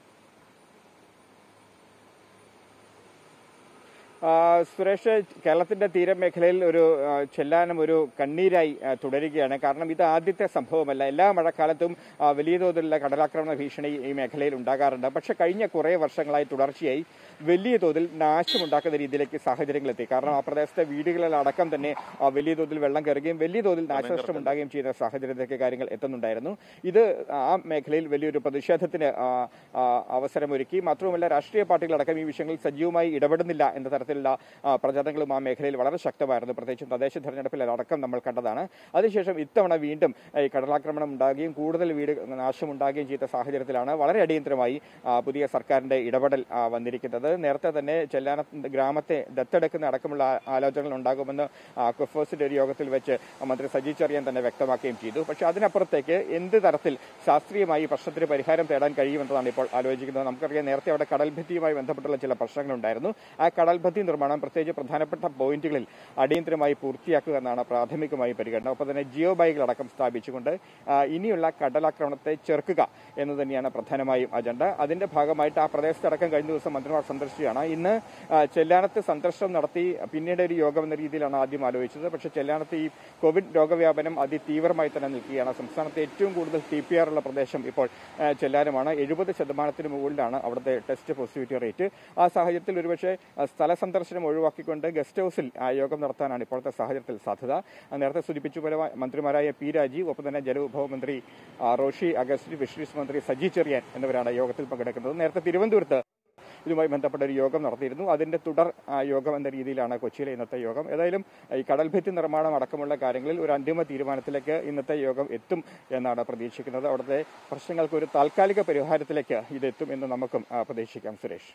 ആ, സുരേഷ് കേരളത്തിന്റെ തീരമേഖലയിൽ ഒരു ആ, ചെല്ലാനം ഒരു കണ്ണീരായി ആ, തുടരുകയാണ് കാരണം ഇത് ആദ്യത്തെ സംഭവമല്ല എല്ലാ മഴക്കാലത്തും ആ, വലിയ തോതിലുള്ള കടലാക്രമണ ഭീഷണി ഈ മേഖലയിൽ ഉണ്ടാകാറുണ്ട് പക്ഷെ കഴിഞ്ഞ കുറേ വർഷങ്ങളായി തുടർച്ചയായി വലിയ തോതിൽ നാശമുണ്ടാക്കുന്ന രീതിയിലേക്ക് സാഹചര്യങ്ങൾ എത്തി കാരണം ആ പ്രദേശത്തെ വീടുകളിലടക്കം തന്നെ ആ, വലിയ തോതിൽ വെള്ളം കയറുകയും വലിയ തോതിൽ നാശനഷ്ടം ഉണ്ടാകുകയും ചെയ്യുന്ന സാഹചര്യത്തിലേക്ക് കാര്യങ്ങൾ എത്തുന്നുണ്ടായിരുന്നു ഇത് ആ മേഖലയിൽ വലിയൊരു പ്രതിഷേധത്തിന് ആ, ആ, അവസരമൊരുക്കി മാത്രവുമല്ല രാഷ്ട്രീയ പാർട്ടികളടക്കം ഈ വിഷയങ്ങളിൽ സജീവമായി ഇടപെടുന്നില്ല എന്ന തരത്തിലുള്ള ആ, പ്രചാരണങ്ങളും ആ മേഖലയിൽ വളരെ ശക്തമായിരുന്നു പ്രത്യേകിച്ചും തദ്ദേശ തെരഞ്ഞെടുപ്പിൽ അടക്കം നമ്മൾ കണ്ടതാണ് അതിനുശേഷം ഇത്തവണ വീണ്ടും ആ, ഈ കടലാക്രമണം ഉണ്ടാകുകയും കൂടുതൽ വീട് നാശമുണ്ടാകുകയും ചെയ്ത സാഹചര്യത്തിലാണ് വളരെ അടിയന്തരമായി ആ, പുതിയ സർക്കാരിന്റെ ഇടപെടൽ ആ, വന്നിരിക്കുന്നത് നേരത്തെ തന്നെ ചെല്ലാന ഗ്രാമത്തെ ദത്തെടുക്കുന്ന അടക്കമുള്ള ആ- ആലോചനകൾ ഉണ്ടാകുമെന്ന് ആ, കുഫോസിന്റെ ഒരു യോഗത്തിൽ വെച്ച് മന്ത്രി സജി ചെറിയാൻ തന്നെ വ്യക്തമാക്കുകയും ചെയ്തു പക്ഷെ അതിനപ്പുറത്തേക്ക് എന്ത് തരത്തിൽ ശാസ്ത്രീയമായി ഈ പ്രശ്നത്തിന് പരിഹാരം തേടാൻ കഴിയുമെന്നതാണ് ഇപ്പോൾ ആലോചിക്കുന്നത് നമുക്കറിയാം നേരത്തെ അവിടെ കടൽഭിത്തിയുമായി ബന്ധപ്പെട്ടുള്ള ചില പ്രശ്നങ്ങളുണ്ടായിരുന്നു ആ കടൽഭിത്തി നിർമ്മാണം പ്രത്യേകിച്ച് പ്രധാനപ്പെട്ട പോയിന്റുകളിൽ അടിയന്തരമായി പൂർത്തിയാക്കുക എന്നാണ് പ്രാഥമികമായി പരിഗണന ഒപ്പം തന്നെ ജിയോ ബാഗുകളടക്കം സ്ഥാപിച്ചുകൊണ്ട് ആ, ഇനിയുള്ള കടലാക്രമണത്തെ ചെറുക്കുക എന്ന് തന്നെയാണ് പ്രധാനമായും അജണ്ട അതിന്റെ ഭാഗമായിട്ട് ആ പ്രദേശത്തടക്കം കഴിഞ്ഞ ദിവസം മന്ത്രിമാർ സന്ദർശിക്കുകയാണ് ഇന്ന് ആ, ചെല്ലാനത്ത് സന്ദർശനം നടത്തി പിന്നീട് ഒരു യോഗം എന്ന രീതിയിലാണ് ആദ്യം ആലോചിച്ചത് പക്ഷേ ചെല്ലാനത്ത് ഈ കോവിഡ് രോഗവ്യാപനം അതിതീവ്രമായി തന്നെ നിൽക്കുകയാണ് സംസ്ഥാനത്ത് ഏറ്റവും കൂടുതൽ ടി പി ആർ ഉള്ള പ്രദേശം ഇപ്പോൾ ആ, ചെല്ലാനമാണ് എഴുപത് ശതമാനത്തിന് മുകളിലാണ് അവിടുത്തെ ടെസ്റ്റ് പോസിറ്റിവിറ്റി റേറ്റ് ആ സാഹചര്യത്തിൽ ഒരുപക്ഷെ ആ, സ്ഥല സന്ദർശനം ഒഴിവാക്കിക്കൊണ്ട് ഗസ്റ്റ് ഹൌസിൽ ആ യോഗം നടത്താനാണ് ഇപ്പോഴത്തെ സാഹചര്യത്തിൽ സാധ്യത ആ, നേരത്തെ സൂചിപ്പിച്ച പോലെ മന്ത്രിമാരായ പി രാജീവ് ഒപ്പം തന്നെ ജലവിഭവ മന്ത്രി ആ, റോഷി അഗസ്റ്റ് ഫിഷറീസ് മന്ത്രി സജി ചെറിയാൻ എന്നിവരാണ് യോഗത്തിൽ പങ്കെടുക്കുന്നത് നേരത്തെ തിരുവനന്തപുരത്ത് ഇതുമായി ബന്ധപ്പെട്ട ഒരു യോഗം നടത്തിയിരുന്നു അതിന്റെ തുടർ ആ, യോഗം എന്ന രീതിയിലാണ് കൊച്ചിയിലെ ഇന്നത്തെ യോഗം ഏതായാലും ഈ കടൽഭിത്തി നിർമ്മാണം അടക്കമുള്ള കാര്യങ്ങളിൽ ഒരു അന്തിമ തീരുമാനത്തിലേക്ക് ഇന്നത്തെ യോഗം എത്തും എന്നാണ് പ്രതീക്ഷിക്കുന്നത് അവിടുത്തെ പ്രശ്നങ്ങൾക്ക് ഒരു താൽക്കാലിക പരിഹാരത്തിലേക്ക് ഇത് എത്തും എന്ന് നമുക്കും ആ, പ്രതീക്ഷിക്കാം സുരേഷ്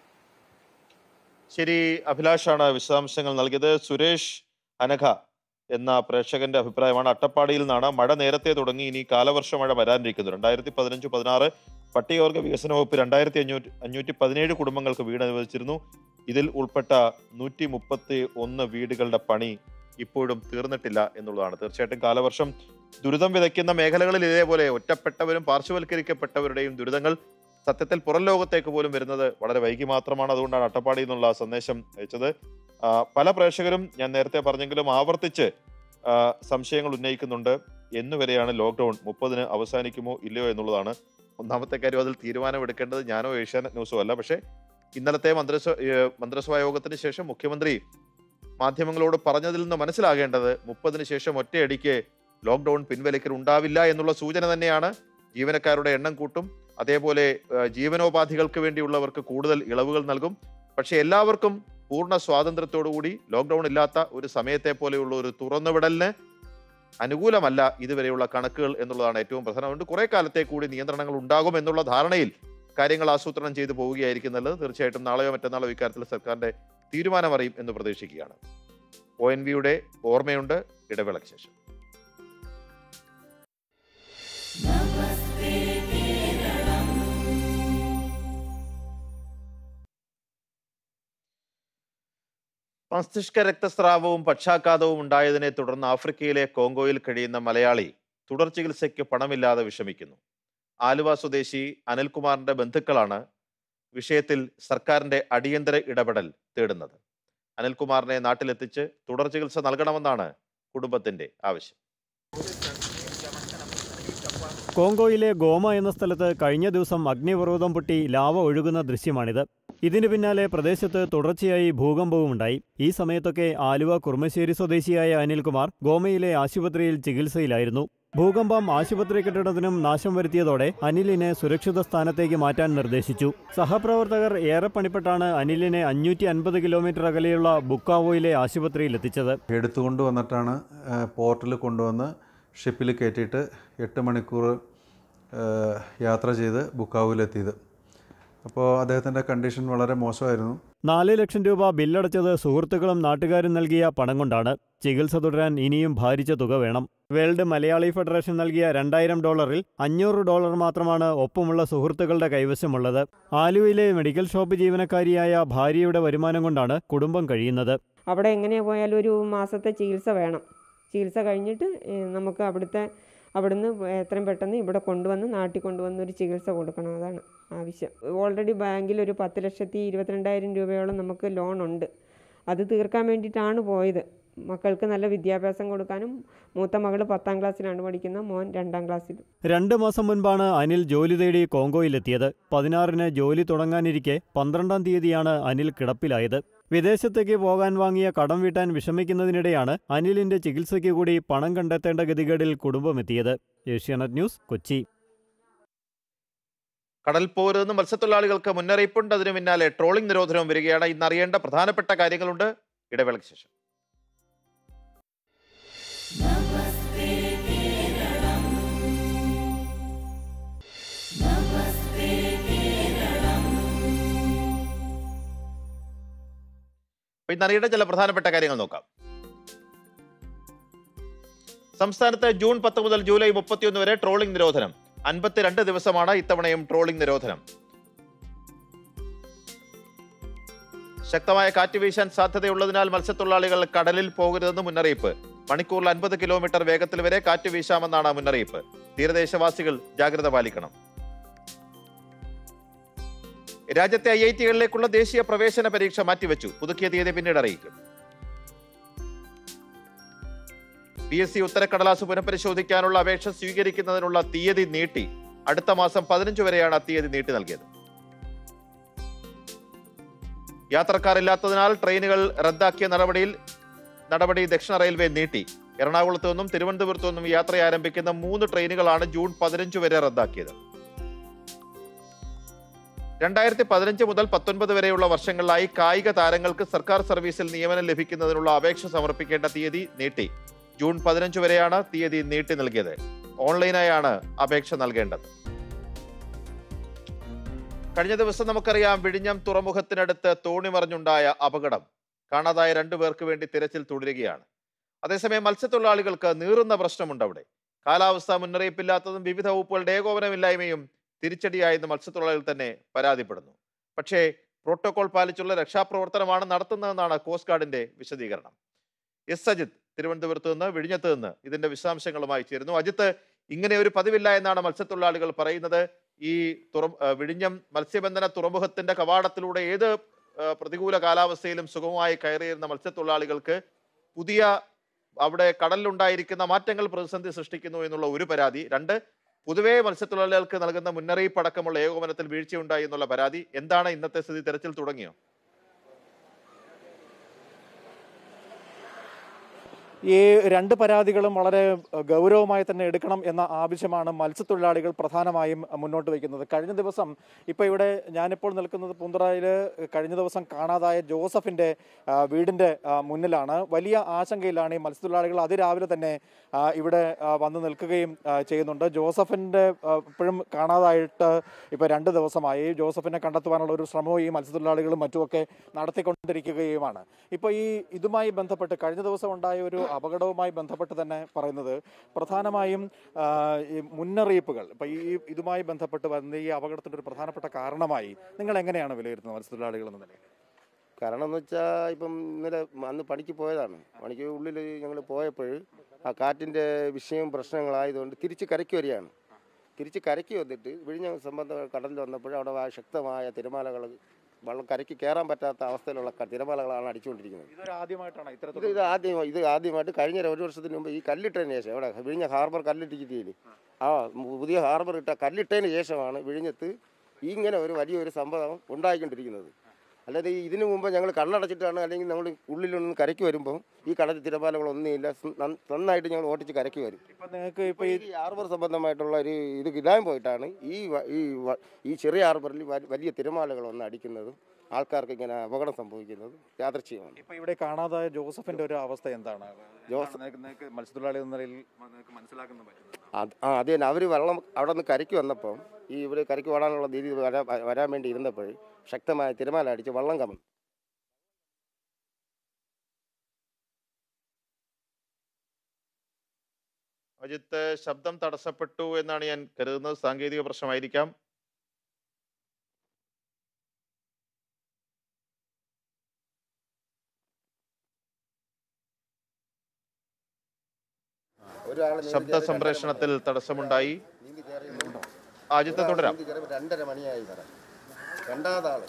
ശരി അഭിലാഷാണ് വിശദാംശങ്ങൾ നൽകിയത് സുരേഷ് അനഘ എന്ന പ്രേക്ഷകന്റെ അഭിപ്രായമാണ് അട്ടപ്പാടിയിൽ നിന്നാണ് മഴ നേരത്തെ തുടങ്ങി ഇനി കാലവർഷ മഴ വരാനിരിക്കുന്നു രണ്ടായിരത്തി പതിനഞ്ച് പതിനാറ് പട്ടികവർഗ വികസന വകുപ്പ് രണ്ടായിരത്തി അഞ്ഞൂറ്റി അഞ്ഞൂറ്റി പതിനേഴ് കുടുംബങ്ങൾക്ക് വീട് അനുവദിച്ചിരുന്നു ഇതിൽ ഉൾപ്പെട്ട നൂറ്റി മുപ്പത്തി ഒന്ന് വീടുകളുടെ പണി ഇപ്പോഴും തീർന്നിട്ടില്ല എന്നുള്ളതാണ് തീർച്ചയായിട്ടും കാലവർഷം ദുരിതം വിതയ്ക്കുന്ന മേഖലകളിൽ ഇതേപോലെ ഒറ്റപ്പെട്ടവരും പാർശ്വവൽക്കരിക്കപ്പെട്ടവരുടെയും ദുരിതങ്ങൾ സത്യത്തിൽ പുറം ലോകത്തേക്ക് പോലും വരുന്നത് വളരെ വൈകി മാത്രമാണ് അതുകൊണ്ടാണ് അട്ടപ്പാടി എന്നുള്ള സന്ദേശം അയച്ചത് ആ, പല പ്രേക്ഷകരും ഞാൻ നേരത്തെ പറഞ്ഞെങ്കിലും ആവർത്തിച്ച് ആ, സംശയങ്ങൾ ഉന്നയിക്കുന്നുണ്ട് എന്നുവരെയാണ് ലോക്ക്ഡൌൺ മുപ്പതിന് അവസാനിക്കുമോ ഇല്ലയോ എന്നുള്ളതാണ് ഒന്നാമത്തെ കാര്യം അതിൽ തീരുമാനമെടുക്കേണ്ടത് ഞാനോ ഏഷ്യാനെറ്റ് ന്യൂസോ അല്ല പക്ഷേ ഇന്നലത്തെ മന്ത്രിസഭ ഏഹ് മന്ത്രിസഭാ യോഗത്തിന് ശേഷം മുഖ്യമന്ത്രി മാധ്യമങ്ങളോട് പറഞ്ഞതിൽ നിന്ന് മനസ്സിലാകേണ്ടത് മുപ്പതിന് ശേഷം ഒറ്റയടിക്ക് ലോക്ക്ഡൌൺ പിൻവലിക്കൽ ഉണ്ടാവില്ല എന്നുള്ള സൂചന തന്നെയാണ് ജീവനക്കാരുടെ എണ്ണം കൂട്ടും അതേപോലെ ഏഹ് ജീവനോപാധികൾക്ക് വേണ്ടിയുള്ളവർക്ക് കൂടുതൽ ഇളവുകൾ നൽകും പക്ഷെ എല്ലാവർക്കും പൂർണ്ണ സ്വാതന്ത്ര്യത്തോടുകൂടി ലോക്ക്ഡൌൺ ഇല്ലാത്ത ഒരു സമയത്തെ പോലെയുള്ള ഒരു തുറന്നുവിടലിന് അനുകൂലമല്ല ഇതുവരെയുള്ള കണക്കുകൾ എന്നുള്ളതാണ് ഏറ്റവും പ്രധാനം അതുകൊണ്ട് കുറെ കാലത്തെ കൂടി നിയന്ത്രണങ്ങൾ ഉണ്ടാകും എന്നുള്ള ധാരണയിൽ കാര്യങ്ങൾ ആസൂത്രണം ചെയ്തു പോവുകയായിരിക്കും നല്ലത് തീർച്ചയായിട്ടും നാളെയോ മറ്റന്നാളോ ഇക്കാര്യത്തിൽ സർക്കാരിന്റെ തീരുമാനം അറിയും എന്ന് പ്രതീക്ഷിക്കുകയാണ് ഒ എൻ വിയുടെ ഓർമ്മയുണ്ട് ഇടവേളയ്ക്ക് ശേഷം മസ്തിഷ്ക രക്തസ്രാവവും പക്ഷാഘാതവും ഉണ്ടായതിനെ തുടർന്ന് ആഫ്രിക്കയിലെ കോങ്കോയിൽ കഴിയുന്ന മലയാളി തുടർ ചികിത്സയ്ക്ക് പണമില്ലാതെ വിഷമിക്കുന്നു ആലുവ സ്വദേശി അനിൽകുമാറിന്റെ ബന്ധുക്കളാണ് വിഷയത്തിൽ സർക്കാരിന്റെ അടിയന്തര ഇടപെടൽ തേടുന്നത് അനിൽകുമാറിനെ നാട്ടിലെത്തിച്ച് തുടർ ചികിത്സ നൽകണമെന്നാണ് കുടുംബത്തിന്റെ ആവശ്യം കോങ്കോയിലെ ഗോമ എന്ന സ്ഥലത്ത് കഴിഞ്ഞ ദിവസം അഗ്നിപർവ്വതം പൊട്ടി ലാവ ഒഴുകുന്ന ദൃശ്യമാണിത് ഇതിനു പിന്നാലെ പ്രദേശത്ത് തുടർച്ചയായി ഭൂകമ്പവുമുണ്ടായി ഈ സമയത്തൊക്കെ ആലുവ കുർമശ്ശേരി സ്വദേശിയായ അനിൽകുമാർ ഗോമയിലെ ആശുപത്രിയിൽ ചികിത്സയിലായിരുന്നു ഭൂകമ്പം ആശുപത്രി കെട്ടിടത്തിനും നാശം വരുത്തിയതോടെ അനിലിനെ സുരക്ഷിത സ്ഥാനത്തേക്ക് മാറ്റാൻ നിർദ്ദേശിച്ചു സഹപ്രവർത്തകർ ഏറെ പണിപ്പെട്ടാണ് അനിലിനെ അഞ്ഞൂറ്റി അൻപത് കിലോമീറ്റർ അകലെയുള്ള ബുക്കാവോയിലെ ആശുപത്രിയിൽ എത്തിച്ചത് എടുത്തുകൊണ്ട് വന്നിട്ടാണ് പോർട്ടിൽ കൊണ്ടുവന്ന് ഷിപ്പിൽ കയറ്റിയിട്ട് എട്ട് മണിക്കൂർ ആ, യാത്ര ചെയ്ത് ബുക്കാവിലെത്തിയത് അപ്പോൾ അദ്ദേഹത്തിൻ്റെ കണ്ടീഷൻ വളരെ മോശമായിരുന്നു നാല് ലക്ഷം രൂപ ബില്ലടച്ചത് സുഹൃത്തുക്കളും നാട്ടുകാരും നൽകിയ പണം കൊണ്ടാണ് ചികിത്സ തുടരാൻ ഇനിയും ഭാരിച്ച തുക വേണം വേൾഡ് മലയാളി ഫെഡറേഷൻ നൽകിയ രണ്ടായിരം ഡോളറിൽ അഞ്ഞൂറ് ഡോളർ മാത്രമാണ് ഒപ്പമുള്ള സുഹൃത്തുക്കളുടെ കൈവശമുള്ളത് ആലുവയിലെ മെഡിക്കൽ ഷോപ്പ് ജീവനക്കാരിയായ ഭാര്യയുടെ വരുമാനം കൊണ്ടാണ് കുടുംബം കഴിയുന്നത് അവിടെ എങ്ങനെ പോയാലും ഒരു മാസത്തെ ചികിത്സ വേണം ചികിത്സ കഴിഞ്ഞിട്ട് ഏഹ്, നമുക്ക് അവിടുത്തെ അവിടുന്ന് എത്രയും പെട്ടെന്ന് ഇവിടെ കൊണ്ടുവന്ന് നാട്ടിൽ കൊണ്ടുവന്ന് ഒരു ചികിത്സ കൊടുക്കണം അതാണ് ആവശ്യം ഓൾറെഡി ബാങ്കിൽ ഒരു പത്ത് ലക്ഷത്തി ഇരുപത്തിരണ്ടായിരം രൂപയോളം നമുക്ക് ലോൺ ഉണ്ട് അത് തീർക്കാൻ വേണ്ടിയിട്ടാണ് പോയത് മക്കൾക്ക് നല്ല വിദ്യാഭ്യാസം കൊടുക്കാനും മൂത്ത മകൾ പത്താം ക്ലാസ്സിലാണ് പഠിക്കുന്നത് മോൻ രണ്ടാം ക്ലാസ്സിൽ രണ്ട് മാസം മുൻപാണ് അനിൽ ജോലി തേടി കോങ്കോയിലെത്തിയത് പതിനാറിന് ജോലി തുടങ്ങാനിരിക്കെ പന്ത്രണ്ടാം തീയതിയാണ് അനിൽ കിടപ്പിലായത് വിദേശത്തേക്ക് പോകാൻ വാങ്ങിയ കടം വീട്ടാൻ വിഷമിക്കുന്നതിനിടെയാണ് അനിലിന്റെ ചികിത്സയ്ക്ക് കൂടി പണം കണ്ടെത്തേണ്ട ഗതികേടിൽ കുടുംബമെത്തിയത് ഏഷ്യാനെറ്റ് ന്യൂസ് കൊച്ചി കടൽ പോരുന്ന മത്സ്യത്തൊഴിലാളികൾക്ക് മുന്നറിയിപ്പുണ്ട് അതിനു പിന്നാലെ ട്രോളിംഗ് നിരോധനവും വരികയാണ് ഇന്ന് അറിയേണ്ട പ്രധാനപ്പെട്ട കാര്യങ്ങളുണ്ട് ഇടവേളയ്ക്ക് ശേഷം അപ്പൊ ഇന്ന് അറിയേണ്ട ചില പ്രധാനപ്പെട്ട കാര്യങ്ങൾ നോക്കാം സംസ്ഥാനത്ത് ജൂൺ പത്ത് മുതൽ ജൂലൈ മുപ്പത്തിയൊന്ന് വരെ ട്രോളിംഗ് നിരോധനം അൻപത്തിരണ്ട് ദിവസമാണ് ഇത്തവണയും ട്രോളിംഗ് നിരോധനം ശക്തമായ കാറ്റ് വീശാൻ സാധ്യതയുള്ളതിനാൽ മത്സ്യത്തൊഴിലാളികൾ കടലിൽ പോകരുതെന്ന് മുന്നറിയിപ്പ് മണിക്കൂറിൽ അൻപത് കിലോമീറ്റർ വേഗത്തിൽ വരെ കാറ്റ് വീശാമെന്നാണ് മുന്നറിയിപ്പ് തീരദേശവാസികൾ ജാഗ്രത പാലിക്കണം രാജ്യത്തെ ഐ ഐ ടികളിലേക്കുള്ള ദേശീയ പ്രവേശന പരീക്ഷ മാറ്റിവെച്ചു പുതുക്കിയ തീയതി പിന്നീട് അറിയിക്കും പി എസ് സി ഉത്തരക്കടലാസ് പുനഃപരിശോധിക്കാനുള്ള അപേക്ഷ സ്വീകരിക്കുന്നതിനുള്ള തീയതി നീട്ടി അടുത്ത മാസം പതിനഞ്ച് വരെയാണ് തീയതി നീട്ടി നൽകിയത് യാത്രക്കാരില്ലാത്തതിനാൽ ട്രെയിനുകൾ റദ്ദാക്കിയ നടപടിയിൽ നടപടി ദക്ഷിണ റെയിൽവേ നീട്ടി എറണാകുളത്തു നിന്നും തിരുവനന്തപുരത്തു നിന്നും യാത്ര ആരംഭിക്കുന്ന മൂന്ന് ട്രെയിനുകളാണ് ജൂൺ പതിനഞ്ച് വരെ റദ്ദാക്കിയത് രണ്ടായിരത്തി പതിനഞ്ച് മുതൽ പത്തൊൻപത് വരെയുള്ള വർഷങ്ങളിലായി കായിക താരങ്ങൾക്ക് സർക്കാർ സർവീസിൽ നിയമനം ലഭിക്കുന്നതിനുള്ള അപേക്ഷ സമർപ്പിക്കേണ്ട തീയതി നീട്ടി ജൂൺ പതിനഞ്ച് വരെയാണ് തീയതി നീട്ടി നൽകിയത് ഓൺലൈനായാണ് അപേക്ഷ നൽകേണ്ടത് കഴിഞ്ഞ ദിവസം നമുക്കറിയാം വിഴിഞ്ഞം തുറമുഖത്തിനടുത്ത് തോണിമറിഞ്ഞുണ്ടായ അപകടം കാണാതായ രണ്ടു പേർക്ക് വേണ്ടി തിരച്ചിൽ തുടരുകയാണ് അതേസമയം മത്സ്യത്തൊഴിലാളികൾക്ക് നീറുന്ന പ്രശ്നമുണ്ട് അവിടെ കാലാവസ്ഥാ മുന്നറിയിപ്പില്ലാത്തതും വിവിധ വകുപ്പുകളുടെ ഏകോപനമില്ലായ്മയും തിരിച്ചടിയായെന്ന് മത്സ്യത്തൊഴിലാളികൾ തന്നെ പരാതിപ്പെടുന്നു പക്ഷേ പ്രോട്ടോകോൾ പാലിച്ചുള്ള രക്ഷാപ്രവർത്തനമാണ് നടത്തുന്നതെന്നാണ് കോസ്റ്റ് ഗാർഡിന്റെ വിശദീകരണം എസ് അജിത് തിരുവനന്തപുരത്ത് നിന്ന് വിഴിഞ്ഞത്ത് നിന്ന് ഇതിന്റെ വിശദാംശങ്ങളുമായി ചേരുന്നു അജിത്ത് ഇങ്ങനെ ഒരു പതിവില്ല എന്നാണ് മത്സ്യത്തൊഴിലാളികൾ പറയുന്നത് ഈ തുറ ആ, വിഴിഞ്ഞം മത്സ്യബന്ധന തുറമുഖത്തിന്റെ കവാടത്തിലൂടെ ഏത് ആ, പ്രതികൂല കാലാവസ്ഥയിലും സുഗമമായി കയറിയിരുന്ന മത്സ്യത്തൊഴിലാളികൾക്ക് പുതിയ അവിടെ കടലിലുണ്ടായിരിക്കുന്ന മാറ്റങ്ങൾ പ്രതിസന്ധി സൃഷ്ടിക്കുന്നു എന്നുള്ള ഒരു പരാതി രണ്ട് പൊതുവേ മത്സ്യത്തൊഴിലാളികൾക്ക് നൽകുന്ന മുന്നറിയിപ്പ് അടക്കമുള്ള ഏകോപനത്തിൽ വീഴ്ചയുണ്ടായി എന്നുള്ള പരാതി എന്താണ് ഇന്നത്തെ സ്ഥിതി തെരച്ചിൽ തുടങ്ങിയോ ഈ രണ്ട് പരാതികളും വളരെ ഗൗരവമായി തന്നെ എടുക്കണം എന്ന ആവശ്യമാണ് മത്സ്യത്തൊഴിലാളികൾ പ്രധാനമായും മുന്നോട്ട് വയ്ക്കുന്നത് കഴിഞ്ഞ ദിവസം ഇപ്പോൾ ഇവിടെ ഞാനിപ്പോൾ നിൽക്കുന്നത് പൂന്തറയിൽ കഴിഞ്ഞ ദിവസം കാണാതായ ജോസഫിൻ്റെ ആ, വീടിൻ്റെ ആ, മുന്നിലാണ് വലിയ ആശങ്കയിലാണ് ഈ മത്സ്യത്തൊഴിലാളികൾ അതിരാവിലെ തന്നെ ആ, ഇവിടെ ആ, വന്ന് നിൽക്കുകയും ആ, ചെയ്യുന്നുണ്ട് ജോസഫിൻ്റെ ആ, ഇപ്പോഴും കാണാതായിട്ട് ഇപ്പോൾ രണ്ട് ദിവസമായി ജോസഫിനെ കണ്ടെത്തുവാനുള്ള ഒരു ശ്രമവും ഈ മത്സ്യത്തൊഴിലാളികളും മറ്റുമൊക്കെ നടത്തിക്കൊണ്ടിരിക്കുകയുമാണ് ഇപ്പോൾ ഈ ഇതുമായി ബന്ധപ്പെട്ട് കഴിഞ്ഞ ദിവസം ഉണ്ടായ ഒരു അപകടവുമായി ബന്ധപ്പെട്ട് തന്നെ പറയുന്നത് പ്രധാനമായും ആ, ഈ മുന്നറിയിപ്പുകൾ ഇപ്പോൾ ഈ ഇതുമായി ബന്ധപ്പെട്ട് വന്ന ഈ അപകടത്തിൻ്റെ ഒരു പ്രധാനപ്പെട്ട കാരണമായി നിങ്ങൾ എങ്ങനെയാണ് വിലയിരുത്തുന്നത് മത്സ്യത്തൊഴിലാളികൾ എന്ന നിലയിൽ കാരണം എന്ന് വെച്ചാൽ ഇപ്പം ഇന്നലെ അന്ന് പണിക്ക് പോയതാണ് പണിക്ക് ഉള്ളിൽ ഞങ്ങൾ പോയപ്പോൾ ആ കാറ്റിൻ്റെ വിഷയവും പ്രശ്നങ്ങളായതുകൊണ്ട് തിരിച്ച് കരയ്ക്ക് വരികയാണ് തിരിച്ച് കരയ്ക്ക് വന്നിട്ട് വിഴിഞ്ഞ സംബന്ധ കടലിൽ വന്നപ്പോൾ അവിടെ ആ ശക്തമായ തിരമാലകൾ വെള്ളം കരയ്ക്ക് കയറാൻ പറ്റാത്ത അവസ്ഥയിലുള്ള ക- തിരമാലകളാണ് അടിച്ചുകൊണ്ടിരിക്കുന്നത് ഇതൊരു ആദ്യമായിട്ടാണ് ഇത് ഇത്തരത്തിൽ ഇത് ആദ്യം ഇത് ആദ്യമായിട്ട് കഴിഞ്ഞ ഒരു വർഷത്തിന് മുമ്പ് ഈ കല്ലിട്ടതിന് ശേഷം അവിടെ വിഴിഞ്ഞ ഹാർബർ കല്ലിട്ടില്ലേ ആ പുതിയ ഹാർബർ ഇട്ട കല്ലിട്ടതിന് ശേഷമാണ് വിഴിഞ്ഞത്ത് ഇങ്ങനെ ഒരു വലിയൊരു സംഭവം ഉണ്ടായിക്കൊണ്ടിരിക്കുന്നത് അല്ലാതെ ഈ ഇതിനു മുമ്പ് ഞങ്ങൾ കണ്ണടച്ചിട്ടാണ് അല്ലെങ്കിൽ നമ്മൾ ഉള്ളിലൊന്നും കരയ്ക്ക് വരുമ്പോൾ ഈ കടൽ തിരമാലകളൊന്നുമില്ല സ് നന്ന- നന്നായിട്ട് ഞങ്ങൾ ഓട്ടിച്ച് കരയ്ക്ക് വരും ഇപ്പൊ നിങ്ങൾക്ക് ഇപ്പൊ ഈ ഈ ഹാർബർ സംബന്ധമായിട്ടുള്ള ഒരു ഇത് ഇല്ലായ്മ പോയിട്ടാണ് ഈ വ- ഈ വ- ഈ ചെറിയ ഹാർബറിൽ വ- വലിയ തിരമാലകൾ വന്ന് അടിക്കുന്നതും ആൾക്കാർക്ക് ഇങ്ങനെ അപകടം സംഭവിക്കുന്നതും യാദൃച്ഛികമാണ് ഇപ്പൊ ഇവിടെ കാണാതായ ജോസഫിന്റെ ഒരു അവസ്ഥ എന്താണ് ജോസഫ്- നിങ്ങൾക്ക് നിങ്ങൾക്ക് മത്സ്യത്തൊഴിലാളി എന്ന നിലയിൽ നിങ്ങൾക്ക് മനസ്സിലാക്കാൻ പറ്റുന്നത് അത് ആ അത് തന്നെ അവർ വെള്ളം അവിടെ നിന്ന് കരയ്ക്ക് വന്നപ്പോൾ ഈ ഇവിടെ കരയ്ക്ക് ഓടാനുള്ള രീതി വരാ വരാൻ വേണ്ടി ഇരുന്നപ്പോൾ ശക്തമായ തിരമാല അടിച്ച് വള്ളം കമന്നു അജിത്ത് ശബ്ദം തടസ്സപ്പെട്ടു എന്നാണ് ഞാൻ കരുതുന്നത് സാങ്കേതിക പ്രശ്നമായിരിക്കാം ഒരാൾ നീന്തി ശബ്ദ കയറി സംപ്രേഷണത്തിൽ തടസ്സമുണ്ടായി നീന്തി കയറി അജിത്ത് തുടരാം നീന്തി കയറി രണ്ടര മണിയായി വരാം രണ്ടാമത്തെ ആള്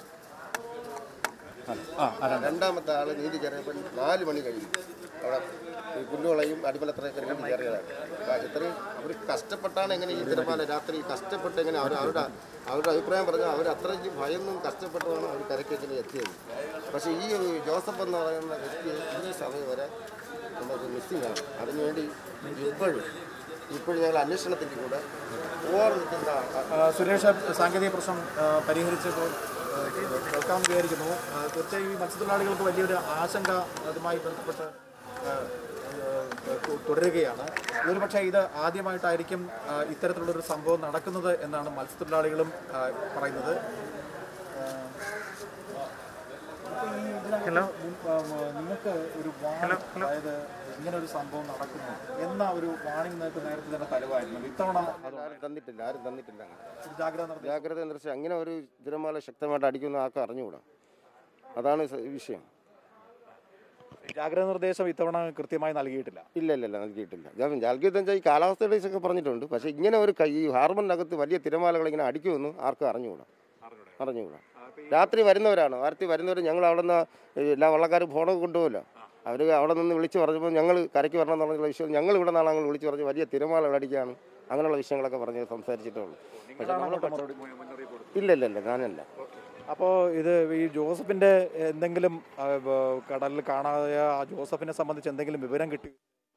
രണ്ടാമത്തെ ആള് നീന്തി കയറിയപ്പോൾ നാല് മണി കഴിഞ്ഞു അവിടെ ഈ പുല്ലുകളയും അടിമലത്രയൊക്കെ നീന്തി കയറിയതാണ് ആ, ഇത്രയും അവർ കഷ്ടപ്പെട്ടാണ് എങ്ങനെ ഈ തിരമാല രാത്രി കഷ്ടപ്പെട്ട് എങ്ങനെ അവർ അവരുടെ അവരുടെ അഭിപ്രായം പറഞ്ഞാൽ അവർ അത്രയ്ക്ക് ഭയന്നും കഷ്ടപ്പെട്ടുമാണ് അവർ കരയ്ക്കെങ്ങനെ എത്തിയത് പക്ഷേ ഈ ഒരു ജോസഫ് എന്ന് പറയുന്ന വ്യക്തി ഈ സമയം വരെ നമുക്ക് മിസ്സിംഗ് ആണ് അതിനുവേണ്ടി ഇപ്പോഴും ഇപ്പോഴും ഞങ്ങൾ അന്വേഷണത്തിൻ്റെ കൂടെ ഓർ നിൽക്കുന്ന ആ, സുരേഷ് സാങ്കേതിക പ്രശ്നം ആ, പരിഹരിച്ചപ്പോൾ ആ, കേൾക്കാമെന്ന് വിചാരിക്കുന്നു ആ, തീർച്ചയായും ഈ മത്സ്യത്തൊഴിലാളികൾക്ക് വലിയൊരു ആശങ്ക അതുമായി ബന്ധപ്പെട്ട് ആ, ആ, തു- തുടരുകയാണ് ഒരു പക്ഷേ ഇത് ആദ്യമായിട്ടായിരിക്കും ആ, ഇത്തരത്തിലുള്ളൊരു സംഭവം നടക്കുന്നത് എന്നാണ് മത്സ്യത്തൊഴിലാളികളും ആ, പറയുന്നത് ആ, അപ്പോൾ ഈ ഇതിനകത്ത് മുൻ- ആ, ആ, നിങ്ങൾക്ക് ഒരു വാണിംഗ് അതായത് ഇങ്ങനെ ഒരു സംഭവം നടക്കുന്നു എന്ന ഒരു വാണിംഗ് നിങ്ങൾക്ക് നേരത്തെ തന്നെ തരുമായിരുന്നു ഇത്തവണ അത് ആരും തന്നിട്ടില്ല ആരും തന്നിട്ടില്ല ഒരു ജാഗ്രത നിർദ്ദേശം ജാഗ്രത നിർദ്ദേശം അങ്ങനെ ഒരു തിരമാല ശക്തമായിട്ട് അടിക്കുന്ന ആർക്കും അറിഞ്ഞുകൂടാ അതാണ് സ- വിഷയം ജാഗ്രത നിർദ്ദേശം ഇത്തവണ കൃത്യമായി നൽകിയിട്ടില്ല ഇല്ല ഇല്ല ഇല്ല നൽകിയിട്ടില്ല ജാ- ജാഗ്രത വെച്ചാൽ ഈ കാലാവസ്ഥയുടെ ഒക്കെ പറഞ്ഞിട്ടുണ്ട് പക്ഷേ ഇങ്ങനെ ഒരു കൈ- ഈ ഹാർബറിനകത്ത് വലിയ തിരമാലകൾ ഇങ്ങനെ അടിക്കുമെന്ന് ആർക്കും അറിഞ്ഞുകൂടാ അറിഞ്ഞുകൂടാ രാത്രി വരുന്നവരാണ് രാത്രി വരുന്നവർ ഞങ്ങൾ അവിടെ നിന്ന് എല്ലാ വള്ളക്കാരും ഫോണൊക്കെ കൊണ്ടുപോകില്ല അവർ അവിടെ നിന്ന് വിളിച്ച് പറഞ്ഞപ്പോൾ ഞങ്ങൾ കരയ്ക്ക് വരണം എന്നുള്ള വിഷയം ഞങ്ങൾ ഇവിടെ നിന്നാണ് ഞങ്ങൾ വിളിച്ച് പറഞ്ഞ് വലിയ തിരമാലകൾ അടിക്കുകയാണ് അങ്ങനെയുള്ള വിഷയങ്ങളൊക്കെ പറഞ്ഞ് സംസാരിച്ചിട്ടേ ഉള്ളൂ പക്ഷേ നിങ്ങളാണ് നമ്മൾ അങ്ങോട്ട് മറുപടി മുന്നറിയിപ്പ് കൊടുത്തത്? ഇല്ല ഇല്ല ഇല്ല ഞാനല്ല അപ്പോൾ ഇത് ഈ ജോസഫിന്റെ എന്തെങ്കിലും ആ, ബ- കടലിൽ കാണാതെ ആ ജോസഫിനെ സംബന്ധിച്ച് എന്തെങ്കിലും വിവരം കിട്ടി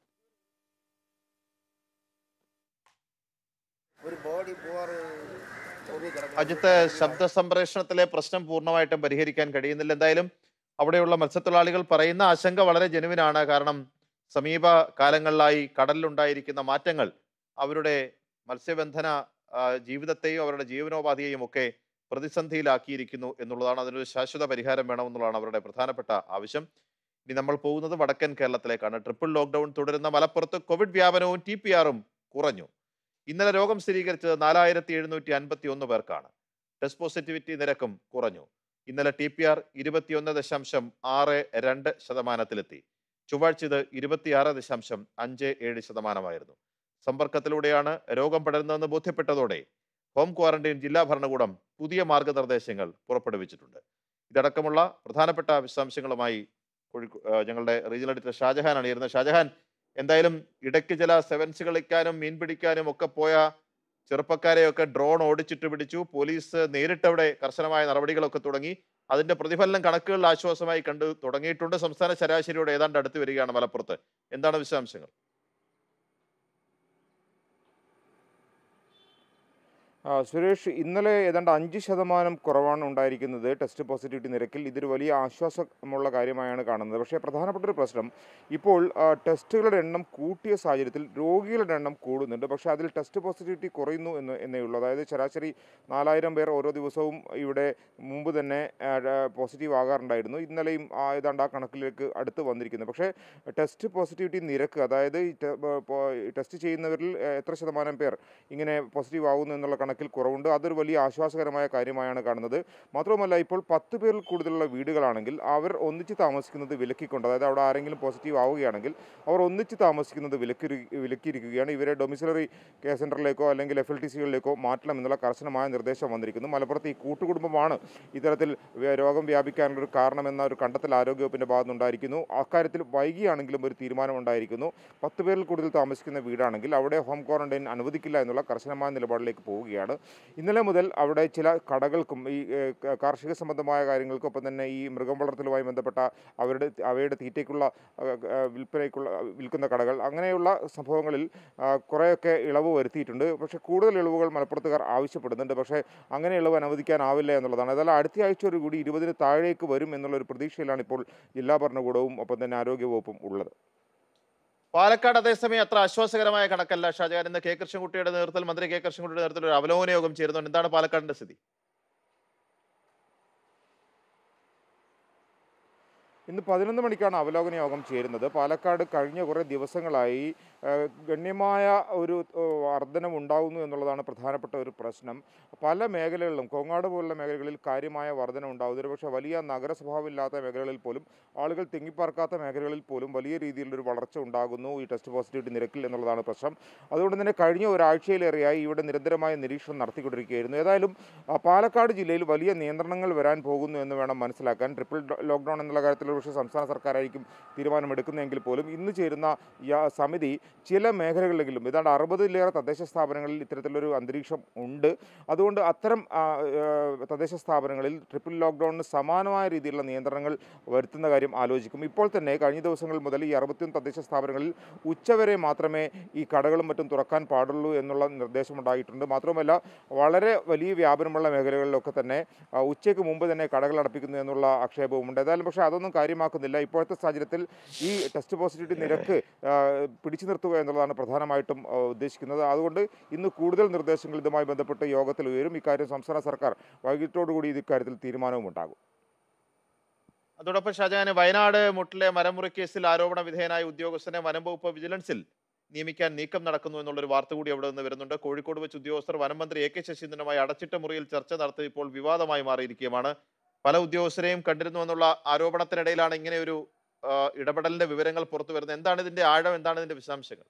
ഒരു ബോഡി പോറ് അജിത്ത് ശബ്ദ സംപ്രേഷണത്തിലെ പ്രശ്നം പൂർണ്ണമായിട്ടും പരിഹരിക്കാൻ കഴിയുന്നില്ല എന്തായാലും അവിടെയുള്ള മത്സ്യത്തൊഴിലാളികൾ പറയുന്ന ആശങ്ക വളരെ ജനുവിനാണ് കാരണം സമീപ കാലങ്ങളിലായി കടലിലുണ്ടായിരിക്കുന്ന മാറ്റങ്ങൾ അവരുടെ മത്സ്യബന്ധന ആ, ജീവിതത്തെയും അവരുടെ ജീവനോപാധിയെയും ഒക്കെ പ്രതിസന്ധിയിലാക്കിയിരിക്കുന്നു എന്നുള്ളതാണ് അതിനൊരു ശാശ്വത പരിഹാരം വേണമെന്നുള്ളതാണ് അവരുടെ പ്രധാനപ്പെട്ട ആവശ്യം ഇനി നമ്മൾ പോകുന്നത് വടക്കൻ കേരളത്തിലേക്കാണ് ട്രിപ്പിൾ ലോക്ക്ഡൌൺ തുടരുന്ന മലപ്പുറത്ത് കോവിഡ് വ്യാപനവും ടി പി ആറും കുറഞ്ഞു ഇന്നലെ രോഗം സ്ഥിരീകരിച്ചത് നാലായിരത്തി എഴുന്നൂറ്റി അൻപത്തി ഒന്ന് പേർക്കാണ് ടെസ്റ്റ് പോസിറ്റിവിറ്റി നിരക്കും കുറഞ്ഞു ഇന്നലെ ടി പി ആർ ഇരുപത്തിയൊന്ന് ദശാംശം ആറ് രണ്ട് ശതമാനത്തിലെത്തി ചൊവ്വാഴ്ച ഇത് ഇരുപത്തിയാറ് ദശാംശം അഞ്ച് ഏഴ് ശതമാനമായിരുന്നു സമ്പർക്കത്തിലൂടെയാണ് രോഗം പടരുന്നതെന്ന് ബോധ്യപ്പെട്ടതോടെ ഹോം ക്വാറന്റൈൻ ജില്ലാ ഭരണകൂടം പുതിയ മാർഗനിർദ്ദേശങ്ങൾ പുറപ്പെടുവിച്ചിട്ടുണ്ട് ഇതടക്കമുള്ള പ്രധാനപ്പെട്ട വിശദാംശങ്ങളുമായി കോഴിക്കോ ആ, ഞങ്ങളുടെ റീജിയണൽ എഡിറ്റർ ഷാജഹാനാണ് ഇരുന്നത് ഷാജഹാൻ എന്തായാലും ഇടയ്ക്ക് ചില സെവൻസ് കളിക്കാനും മീൻ പിടിക്കാനും ഒക്കെ പോയ ചെറുപ്പക്കാരെയൊക്കെ ഡ്രോൺ ഓടിച്ചിട്ട് പിടിച്ചു പോലീസ് നേരിട്ടവിടെ കർശനമായ നടപടികളൊക്കെ തുടങ്ങി അതിന്റെ പ്രതിഫലനം കണക്കുകളിൽ ആശ്വാസമായി കണ്ടു തുടങ്ങിയിട്ടുണ്ട് സംസ്ഥാന ശരാശരിയോട് ഏതാണ്ട് അടുത്ത് വരികയാണ് മലപ്പുറത്ത് എന്താണ് വിശദാംശങ്ങൾ ആ, സുരേഷ് ഇന്നലെ ഏതാണ്ട് അഞ്ച് ശതമാനം കുറവാണ് ഉണ്ടായിരിക്കുന്നത് ടെസ്റ്റ് പോസിറ്റിവിറ്റി നിരക്കിൽ ഇതൊരു വലിയ ആശ്വാസമുള്ള കാര്യമായാണ് കാണുന്നത് പക്ഷേ പ്രധാനപ്പെട്ട ഒരു പ്രശ്നം ഇപ്പോൾ ആ, ടെസ്റ്റുകളുടെ എണ്ണം കൂട്ടിയ സാഹചര്യത്തിൽ രോഗികളുടെ എണ്ണം കൂടുന്നുണ്ട് പക്ഷേ അതിൽ ടെസ്റ്റ് പോസിറ്റിവിറ്റി കുറയുന്നു എന്ന് എന്നേ ഉള്ളൂ അതായത് ശരാശരി നാലായിരം പേർ ഓരോ ദിവസവും ഇവിടെ മുമ്പ് തന്നെ പോസിറ്റീവ് ആകാറുണ്ടായിരുന്നു ഇന്നലെയും ആ ഏതാണ്ട് ആ കണക്കിലേക്ക് അടുത്ത് വന്നിരിക്കുന്നു പക്ഷേ ടെസ്റ്റ് പോസിറ്റിവിറ്റി നിരക്ക് അതായത് ഈ ടെ- പോ- ടെസ്റ്റ് ചെയ്യുന്നവരിൽ എത്ര ശതമാനം പേർ ഇങ്ങനെ പോസിറ്റീവ് ആകുന്നു എന്നുള്ള കണക്ക് കണക്കിൽ കുറവുണ്ട് അതൊരു വലിയ ആശ്വാസകരമായ കാര്യമായാണ് കാണുന്നത് മാത്രവുമല്ല ഇപ്പോൾ പത്ത് പേരിൽ കൂടുതലുള്ള വീടുകളാണെങ്കിൽ അവർ ഒന്നിച്ച് താമസിക്കുന്നത് വിലക്കിക്കൊണ്ട് അതായത് അവിടെ ആരെങ്കിലും പോസിറ്റീവ് ആവുകയാണെങ്കിൽ അവർ ഒന്നിച്ച് താമസിക്കുന്നത് വിലക്കി വിലക്കിയിരിക്കുകയാണ് ഇവരെ ഡൊമിസിലറി കെയർ സെൻ്ററിലേക്കോ അല്ലെങ്കിൽ എഫ് എൽ ടി സികളിലേക്കോ മാറ്റണം എന്നുള്ള കർശനമായ നിർദ്ദേശം വന്നിരിക്കുന്നു മലപ്പുറത്ത് ഈ കൂട്ടുകുടുംബമാണ് ഇത്തരത്തിൽ വ്യ- രോഗം വ്യാപിക്കാനുള്ള ഒരു കാരണമെന്ന ഒരു കണ്ടെത്തൽ ആരോഗ്യവകുപ്പിൻ്റെ ഭാഗത്തുനിന്നുണ്ടായിരിക്കുന്നു അക്കാര്യത്തിൽ വൈകിയാണെങ്കിലും ഒരു തീരുമാനമുണ്ടായിരിക്കുന്നു പത്ത് പേരിൽ കൂടുതൽ താമസിക്കുന്ന വീടാണെങ്കിൽ അവിടെ ഹോം ക്വാറന്റൈൻ അനുവദിക്കില്ല എന്നുള്ള കർശനമായ നിലപാടിലേക്ക് പോവുകയാണ് ഇന്നലെ മുതൽ അവിടെ ചില കടകൾക്കും ഈ ഏഹ്, ക- കാർഷിക സംബന്ധമായ കാര്യങ്ങൾക്കൊപ്പം തന്നെ ഈ മൃഗം വളർത്തലുമായി ബന്ധപ്പെട്ട അവരുടെ അവയുടെ തീറ്റയ്ക്കുള്ള ഏഹ്, ഏഹ്, വിൽപ്പനയ്ക്കുള്ള വിൽക്കുന്ന കടകൾ അങ്ങനെയുള്ള സംഭവങ്ങളിൽ ആ, കുറേയൊക്കെ ഇളവ് വരുത്തിയിട്ടുണ്ട് പക്ഷേ കൂടുതൽ ഇളവുകൾ മലപ്പുറത്തുകാർ ആവശ്യപ്പെടുന്നുണ്ട് പക്ഷേ അങ്ങനെ ഇളവ് അനുവദിക്കാനാവില്ല എന്നുള്ളതാണ് ഏതായാലും അടുത്ത ആഴ്ചയോട് കൂടി ഇരുപതിന് താഴേക്ക് വരും എന്നുള്ള ഒരു പ്രതീക്ഷയിലാണ് ഇപ്പോൾ ജില്ലാ ഭരണകൂടവും ഒപ്പം തന്നെ ആരോഗ്യവകുപ്പും ഉള്ളത് പാലക്കാട് അതേസമയം അത്ര ആശ്വാസകരമായ കണക്കല്ല ഷാജഹാൻ ഇന്ന് കെ കൃഷ്ണൻകുട്ടിയുടെ നേതൃത്വത്തിൽ മന്ത്രി കെ കൃഷ്ണൻകുട്ടിയുടെ നേതൃത്വത്തിൽ ഒരു അവലോകന യോഗം ചേരുന്നുണ്ട് എന്താണ് പാലക്കാടിന്റെ സ്ഥിതി ഇന്ന് പതിനൊന്ന് മണിക്കാണ് അവലോകന യോഗം ചേരുന്നത് പാലക്കാട് കഴിഞ്ഞ കുറേ ദിവസങ്ങളായി ആ, ഗണ്യമായ ഒരു ആ, വർധനം ഉണ്ടാകുന്നു എന്നുള്ളതാണ് പ്രധാനപ്പെട്ട ഒരു പ്രശ്നം പല മേഖലകളിലും കോങ്ങാട് പോലുള്ള മേഖലകളിൽ കാര്യമായ വർധനം ഉണ്ടാകുന്നു ഒരു പക്ഷേ വലിയ നഗരസ്വഭാവമില്ലാത്ത മേഖലകളിൽ പോലും ആളുകൾ തിങ്ങിപ്പാർക്കാത്ത മേഖലകളിൽ പോലും വലിയ രീതിയിലൊരു വളർച്ച ഉണ്ടാകുന്നു ഈ ടെസ്റ്റ് പോസിറ്റിവിറ്റി നിരക്കിൽ എന്നുള്ളതാണ് പ്രശ്നം അതുകൊണ്ട് തന്നെ കഴിഞ്ഞ ഒരാഴ്ചയിലേറെയായി ഇവിടെ നിരന്തരമായ നിരീക്ഷണം നടത്തിക്കൊണ്ടിരിക്കുകയായിരുന്നു ഏതായാലും ആ, പാലക്കാട് ജില്ലയിൽ വലിയ നിയന്ത്രണങ്ങൾ വരാൻ പോകുന്നു എന്ന് വേണം മനസ്സിലാക്കാൻ ട്രിപ്പിൾ ഡോ- ലോക്ക്ഡൗൺ എന്നുള്ള കാര്യത്തിൽ പക്ഷേ സംസ്ഥാന സർക്കാരായിരിക്കും തീരുമാനമെടുക്കുന്നതെങ്കിൽ പോലും ഇന്ന് ചേരുന്ന യ- സമിതി ചില മേഖലകളിലെങ്കിലും ഏതാണ്ട് അറുപതിലേറെ തദ്ദേശ സ്ഥാപനങ്ങളിൽ ഇത്തരത്തിലൊരു അന്തരീക്ഷം ഉണ്ട് അതുകൊണ്ട് അത്തരം ആ, ആ, തദ്ദേശ സ്ഥാപനങ്ങളിൽ ട്രിപ്പിൾ ലോക്ക്ഡൗണിന് സമാനമായ രീതിയിലുള്ള നിയന്ത്രണങ്ങൾ വരുത്തുന്ന കാര്യം ആലോചിക്കും ഇപ്പോൾ തന്നെ കഴിഞ്ഞ ദിവസങ്ങൾ മുതൽ ഈ അറുപത്തിയൊന്ന് തദ്ദേശ സ്ഥാപനങ്ങളിൽ ഉച്ചവരെ മാത്രമേ ഈ കടകളും മറ്റും തുറക്കാൻ പാടുള്ളൂ എന്നുള്ള നിർദ്ദേശമുണ്ടായിട്ടുണ്ട് മാത്രമല്ല വളരെ വലിയ വ്യാപനമുള്ള മേഖലകളിലൊക്കെ തന്നെ ആ, ഉച്ചയ്ക്ക് മുമ്പ് തന്നെ കടകൾ അടപ്പിക്കുന്നു എന്നുള്ള ആക്ഷേപവുമുണ്ട് ഏതായാലും പക്ഷേ അതൊന്നും കാര്യമാക്കുന്നില്ല ഇപ്പോഴത്തെ സാഹചര്യത്തിൽ ഈ ടെസ്റ്റ് പോസിറ്റിവിറ്റി നിരക്ക് ആ, പിടിച്ചു നിർത്തുക എന്നുള്ളതാണ് പ്രധാനമായിട്ടും ആ, ഉദ്ദേശിക്കുന്നത് അതുകൊണ്ട് ഇന്ന് കൂടുതൽ നിർദ്ദേശങ്ങൾ ഇതുമായി ബന്ധപ്പെട്ട് യോഗത്തിൽ ഉയരും ഇക്കാര്യം സംസ്ഥാന സർക്കാർ വൈകിട്ടോടുകൂടി ഇക്കാര്യത്തിൽ തീരുമാനവും ഉണ്ടാകും അതോടൊപ്പം ഷാജഹാന് വയനാട് മുട്ടിലെ മരമുറി കേസിൽ ആരോപണ വിധേയനായ ഉദ്യോഗസ്ഥനെ വനം വകുപ്പ് വിജിലൻസിൽ നിയമിക്കാൻ നീക്കം നടക്കുന്നു എന്നുള്ളൊരു വാർത്ത കൂടി അവിടെ നിന്ന് വരുന്നുണ്ട് കോഴിക്കോട് വെച്ച് ഉദ്യോഗസ്ഥർ വനം മന്ത്രി എ കെ ശശീന്ദ്രനുമായി അടച്ചിട്ട മുറിയിൽ ചർച്ച നടത്തി ഇപ്പോൾ വിവാദമായി മാറിയിരിക്കുകയാണ് പല ഉദ്യോഗസ്ഥരെയും കണ്ടിരുന്നു എന്നുള്ള ആരോപണത്തിനിടയിലാണ് ഇങ്ങനെ ഒരു ആ, ഇടപെടലിന്റെ വിവരങ്ങൾ പുറത്തു വരുന്നത് എന്താണ് ഇതിന്റെ ആഴം എന്താണ് ഇതിന്റെ വിശദാംശങ്ങൾ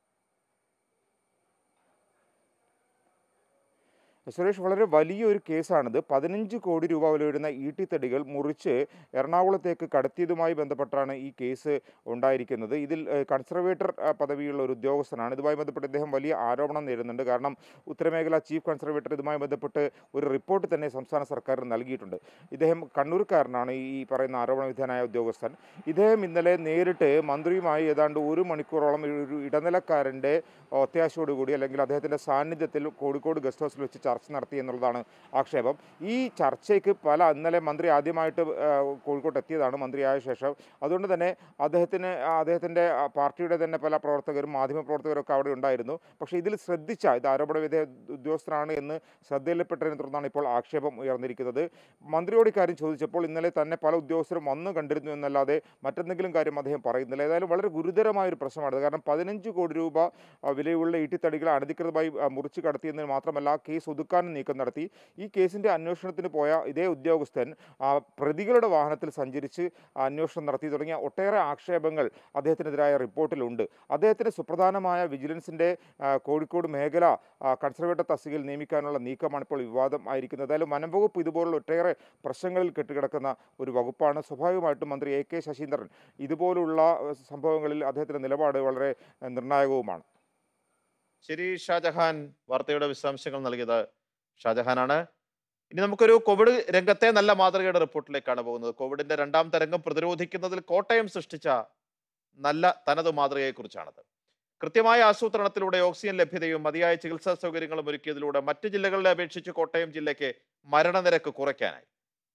സുരേഷ് വളരെ വലിയൊരു കേസാണിത് പതിനഞ്ച് കോടി രൂപ വില വരുന്ന ഈട്ടിത്തടികൾ മുറിച്ച് എറണാകുളത്തേക്ക് കടത്തിയതുമായി ബന്ധപ്പെട്ടാണ് ഈ കേസ് ഉണ്ടായിരിക്കുന്നത് ഇതിൽ ഏഹ്, കൺസർവേറ്റർ ആ, പദവിയുള്ള ഒരു ഉദ്യോഗസ്ഥനാണ് ഇതുമായി ബന്ധപ്പെട്ട് ഇദ്ദേഹം വലിയ ആരോപണം നേരിടുന്നുണ്ട് കാരണം ഉത്തരമേഖല ചീഫ് കൺസർവേറ്റർ ഇതുമായി ബന്ധപ്പെട്ട് ഒരു റിപ്പോർട്ട് തന്നെ സംസ്ഥാന സർക്കാർ നൽകിയിട്ടുണ്ട് ഇദ്ദേഹം കണ്ണൂർക്കാരനാണ് ഈ പറയുന്ന ആരോപണ വിധേയനായ ഉദ്യോഗസ്ഥൻ ഇദ്ദേഹം ഇന്നലെ നേരിട്ട് മന്ത്രിയുമായി ഏതാണ്ട് ഒരു മണിക്കൂറോളം ഒരു ഇടനിലക്കാരൻ്റെ ഒത്യാശയോടുകൂടി അല്ലെങ്കിൽ അദ്ദേഹത്തിൻ്റെ സാന്നിധ്യത്തിൽ കോഴിക്കോട് ഗസ്റ്റ് ഹൗസിൽ വെച്ച് ചർച്ച നടത്തി എന്നുള്ളതാണ് ആക്ഷേപം ഈ ചർച്ചയ്ക്ക് പല ഇന്നലെ മന്ത്രി ആദ്യമായിട്ട് ആ, കോഴിക്കോട്ട് എത്തിയതാണ് മന്ത്രിയായ ശേഷം അതുകൊണ്ട് തന്നെ അദ്ദേഹത്തിന് ആ, അദ്ദേഹത്തിൻ്റെ ആ, പാർട്ടിയുടെ തന്നെ പല പ്രവർത്തകരും മാധ്യമ പ്രവർത്തകരൊക്കെ അവിടെ ഉണ്ടായിരുന്നു പക്ഷേ ഇതിൽ ശ്രദ്ധിച്ച ഇത് ആരോപണ വിധേയ ഉദ്യോഗസ്ഥനാണ് എന്ന് ശ്രദ്ധയിൽപ്പെട്ടതിനെ തുടർന്നാണ് ഇപ്പോൾ ആക്ഷേപം ഉയർന്നിരിക്കുന്നത് മന്ത്രിയോട് ഇക്കാര്യം ചോദിച്ചപ്പോൾ ഇന്നലെ തന്നെ പല ഉദ്യോഗസ്ഥരും വന്ന് കണ്ടിരുന്നു എന്നല്ലാതെ മറ്റെന്തെങ്കിലും കാര്യം അദ്ദേഹം പറയുന്നില്ല ഏതായാലും വളരെ ഗുരുതരമായ ഒരു പ്രശ്നമാണ് കാരണം പതിനഞ്ച് കോടി രൂപ ആ, വിലയുള്ള ഈട്ടിത്തടികൾ അനധികൃതമായി ആ, മുറിച്ച് കടത്തിയെന്ന് മാത്രമല്ല കേസ് ഒതുക്കാനും നീക്കം നടത്തി ഈ കേസിന്റെ അന്വേഷണത്തിന് പോയ ഇതേ ഉദ്യോഗസ്ഥൻ ആ, പ്രതികളുടെ വാഹനത്തിൽ സഞ്ചരിച്ച് അന്വേഷണം നടത്തി തുടങ്ങിയ ഒട്ടേറെ ആക്ഷേപങ്ങൾ അദ്ദേഹത്തിനെതിരായ റിപ്പോർട്ടിലുണ്ട് അദ്ദേഹത്തിന് സുപ്രധാനമായ വിജിലൻസിന്റെ ആ, കോഴിക്കോട് മേഖല ആ, കൺസർവേറ്റർ തസ്തികയിൽ നിയമിക്കാനുള്ള നീക്കമാണ് ഇപ്പോൾ വിവാദം ആയിരിക്കുന്നത് ഏതായാലും വനം വകുപ്പ് ഇതുപോലുള്ള ഒട്ടേറെ പ്രശ്നങ്ങളിൽ കെട്ടുകിടക്കുന്ന ഒരു വകുപ്പാണ് സ്വാഭാവികമായിട്ടും മന്ത്രി എ കെ ശശീന്ദ്രൻ ഇതുപോലുള്ള ആ, സംഭവങ്ങളിൽ അദ്ദേഹത്തിന്റെ നിലപാട് വളരെ ആ, നിർണായകവുമാണ് ശരി ഷാജഹാൻ വാർത്തയുടെ വിശദാംശങ്ങൾ നൽകിയത് ഷാജഹാനാണ് ഇനി നമുക്കൊരു കോവിഡ് രംഗത്തെ നല്ല മാതൃകയുടെ റിപ്പോർട്ടിലേക്കാണ് പോകുന്നത് കോവിഡിന്റെ രണ്ടാം തരംഗം പ്രതിരോധിക്കുന്നതിൽ കോട്ടയം സൃഷ്ടിച്ച നല്ല തനത് മാതൃകയെക്കുറിച്ചാണത് കൃത്യമായ ആസൂത്രണത്തിലൂടെ ഓക്സിജൻ ലഭ്യതയും മതിയായ ചികിത്സാ സൗകര്യങ്ങളും ഒരുക്കിയതിലൂടെ മറ്റ് ജില്ലകളെ അപേക്ഷിച്ച് കോട്ടയം ജില്ലയ്ക്ക് മരണനിരക്ക് കുറയ്ക്കാനായി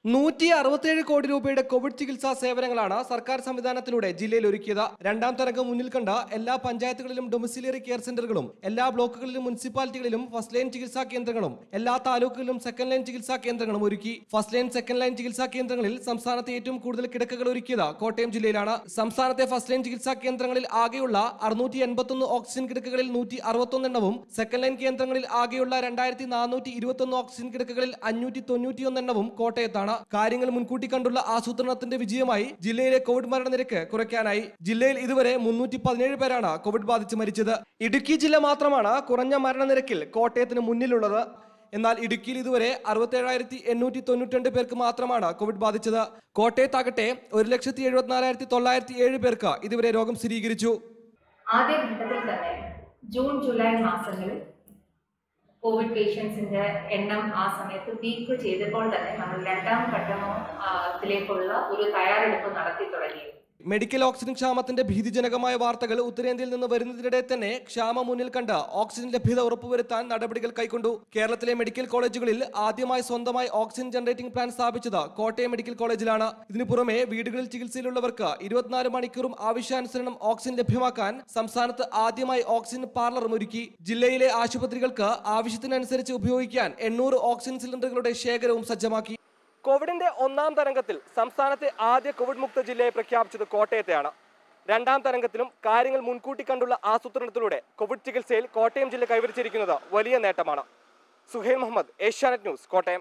നൂറ്റി അറുപത്തിയേഴ് കോടി രൂപയുടെ കോവിഡ് ചികിത്സാ സേവനങ്ങളാണ് സർക്കാർ സംവിധാനത്തിലൂടെ ജില്ലയിൽ ഒരുക്കിയത് രണ്ടാം തരംഗം മുന്നിൽ കണ്ട എല്ലാ പഞ്ചായത്തുകളിലും ഡൊമിസിലറി കെയർ സെന്ററുകളും എല്ലാ ബ്ലോക്കുകളിലും മുനിസിപ്പാലിറ്റികളിലും ഫസ്റ്റ് ലൈൻ ചികിത്സാ കേന്ദ്രങ്ങളും എല്ലാ താലൂക്കുകളിലും സെക്കൻഡ് ലൈൻ ചികിത്സാ കേന്ദ്രങ്ങളും ഒരുക്കി ഫസ്റ്റ് ലൈൻ സെക്കൻഡ് ലൈൻ ചികിത്സാ കേന്ദ്രങ്ങളിൽ സംസ്ഥാനത്തെ ഏറ്റവും കൂടുതൽ കിടക്കകൾ ഒരുക്കിയത് കോട്ടയം ജില്ലയിലാണ് സംസ്ഥാനത്തെ ഫസ്റ്റ് ലൈൻ ചികിത്സാ കേന്ദ്രങ്ങളിൽ ആകെയുള്ള അറുന്നൂറ്റി എൺപത്തൊന്ന് ഓക്സിജൻ കിടക്കകളിൽ നൂറ്റി അറുപത്തൊന്ന് എണ്ണവും സെക്കൻഡ് ലൈൻ കേന്ദ്രങ്ങളിൽ ആകെയുള്ള രണ്ടായിരത്തി നാനൂറ്റി ഇരുപത്തൊന്ന് ഓക്സിജൻ കിടക്കകളിൽ അഞ്ഞൂറ്റി തൊണ്ണൂറ്റിയൊന്ന് എണ്ണവും കോട്ടയത്താണ് കാര്യങ്ങൾ മുൻകൂട്ടി കണ്ടുള്ള ആസൂത്രണത്തിന്റെ വിജയമായി ജില്ലയിലെ കോവിഡ് മരണനിരക്ക് കുറയ്ക്കാനായി ജില്ലയിൽ ഇതുവരെ മുന്നൂറ്റി പതിനേഴ് പേരാണ് കോവിഡ് ബാധിച്ച് മരിച്ചത് ഇടുക്കി ജില്ല മാത്രമാണ് കുറഞ്ഞ മരണനിരക്കിൽ കോട്ടയത്തിന് മുന്നിലുള്ളത് എന്നാൽ ഇടുക്കിയിൽ ഇതുവരെ അറുപത്തേഴായിരത്തി എണ്ണൂറ്റി തൊണ്ണൂറ്റി പേർക്ക് മാത്രമാണ് കോവിഡ് ബാധിച്ചത് കോട്ടയത്താകട്ടെ ഒരു ലക്ഷത്തി എഴുപത്തിനാലായിരത്തി തൊള്ളായിരത്തി ഏഴ് പേർക്ക് ഇതുവരെ രോഗം സ്ഥിരീകരിച്ചു ആദ്യഘട്ടത്തിൽ തന്നെ ജൂൺ ജൂലൈ മാസങ്ങളിൽ കോവിഡ് പേഷ്യൻസിന്റെ എണ്ണം ആ സമയത്ത് പീക്ക് ചെയ്തപ്പോൾ തന്നെ നമ്മൾ രണ്ടാം ഘട്ടമോ ആ, ത്തിലേക്കുള്ള ഒരു തയ്യാറെടുപ്പ് നടത്തി തുടങ്ങി മെഡിക്കൽ ഓക്സിജൻ ക്ഷാമത്തിന്റെ ഭീതിജനകമായ വാർത്തകൾ ഉത്തരേന്ത്യയിൽ നിന്ന് വരുന്നതിനിടെ തന്നെ ക്ഷാമം മുന്നിൽ കണ്ട് ഓക്സിജൻ ലഭ്യത ഉറപ്പുവരുത്താൻ നടപടികൾ കൈക്കൊണ്ടു കേരളത്തിലെ മെഡിക്കൽ കോളേജുകളിൽ ആദ്യമായി സ്വന്തമായി ഓക്സിജൻ ജനറേറ്റിംഗ് പ്ലാൻ സ്ഥാപിച്ചത് കോട്ടയം മെഡിക്കൽ കോളേജിലാണ് ഇതിനു പുറമെ വീടുകളിൽ ചികിത്സയിലുള്ളവർക്ക് ഇരുപത്തിനാല് മണിക്കൂറും ആവശ്യാനുസരണം ഓക്സിജൻ ലഭ്യമാക്കാൻ സംസ്ഥാനത്ത് ആദ്യമായി ഓക്സിജൻ പാർലറും ഒരുക്കി ജില്ലയിലെ ആശുപത്രികൾക്ക് ആവശ്യത്തിനനുസരിച്ച് ഉപയോഗിക്കാൻ എണ്ണൂറ് ഓക്സിജൻ സിലിണ്ടറുകളുടെ ശേഖരവും സജ്ജമാക്കി കോവിഡിന്റെ ഒന്നാം തരംഗത്തിൽ സംസ്ഥാനത്തെ ആദ്യ കോവിഡ് മുക്ത ജില്ലയെ പ്രഖ്യാപിച്ചത് കോട്ടയത്തെയാണ് രണ്ടാം തരംഗത്തിലും കാര്യങ്ങൾ മുൻകൂട്ടി കണ്ടുള്ള ആസൂത്രണത്തിലൂടെ കോവിഡ് ചികിത്സയിൽ കോട്ടയം ജില്ല കൈവരിച്ചിരിക്കുന്നത് വലിയ നേട്ടമാണ് Suhail Muhammad Asianet news Kottayam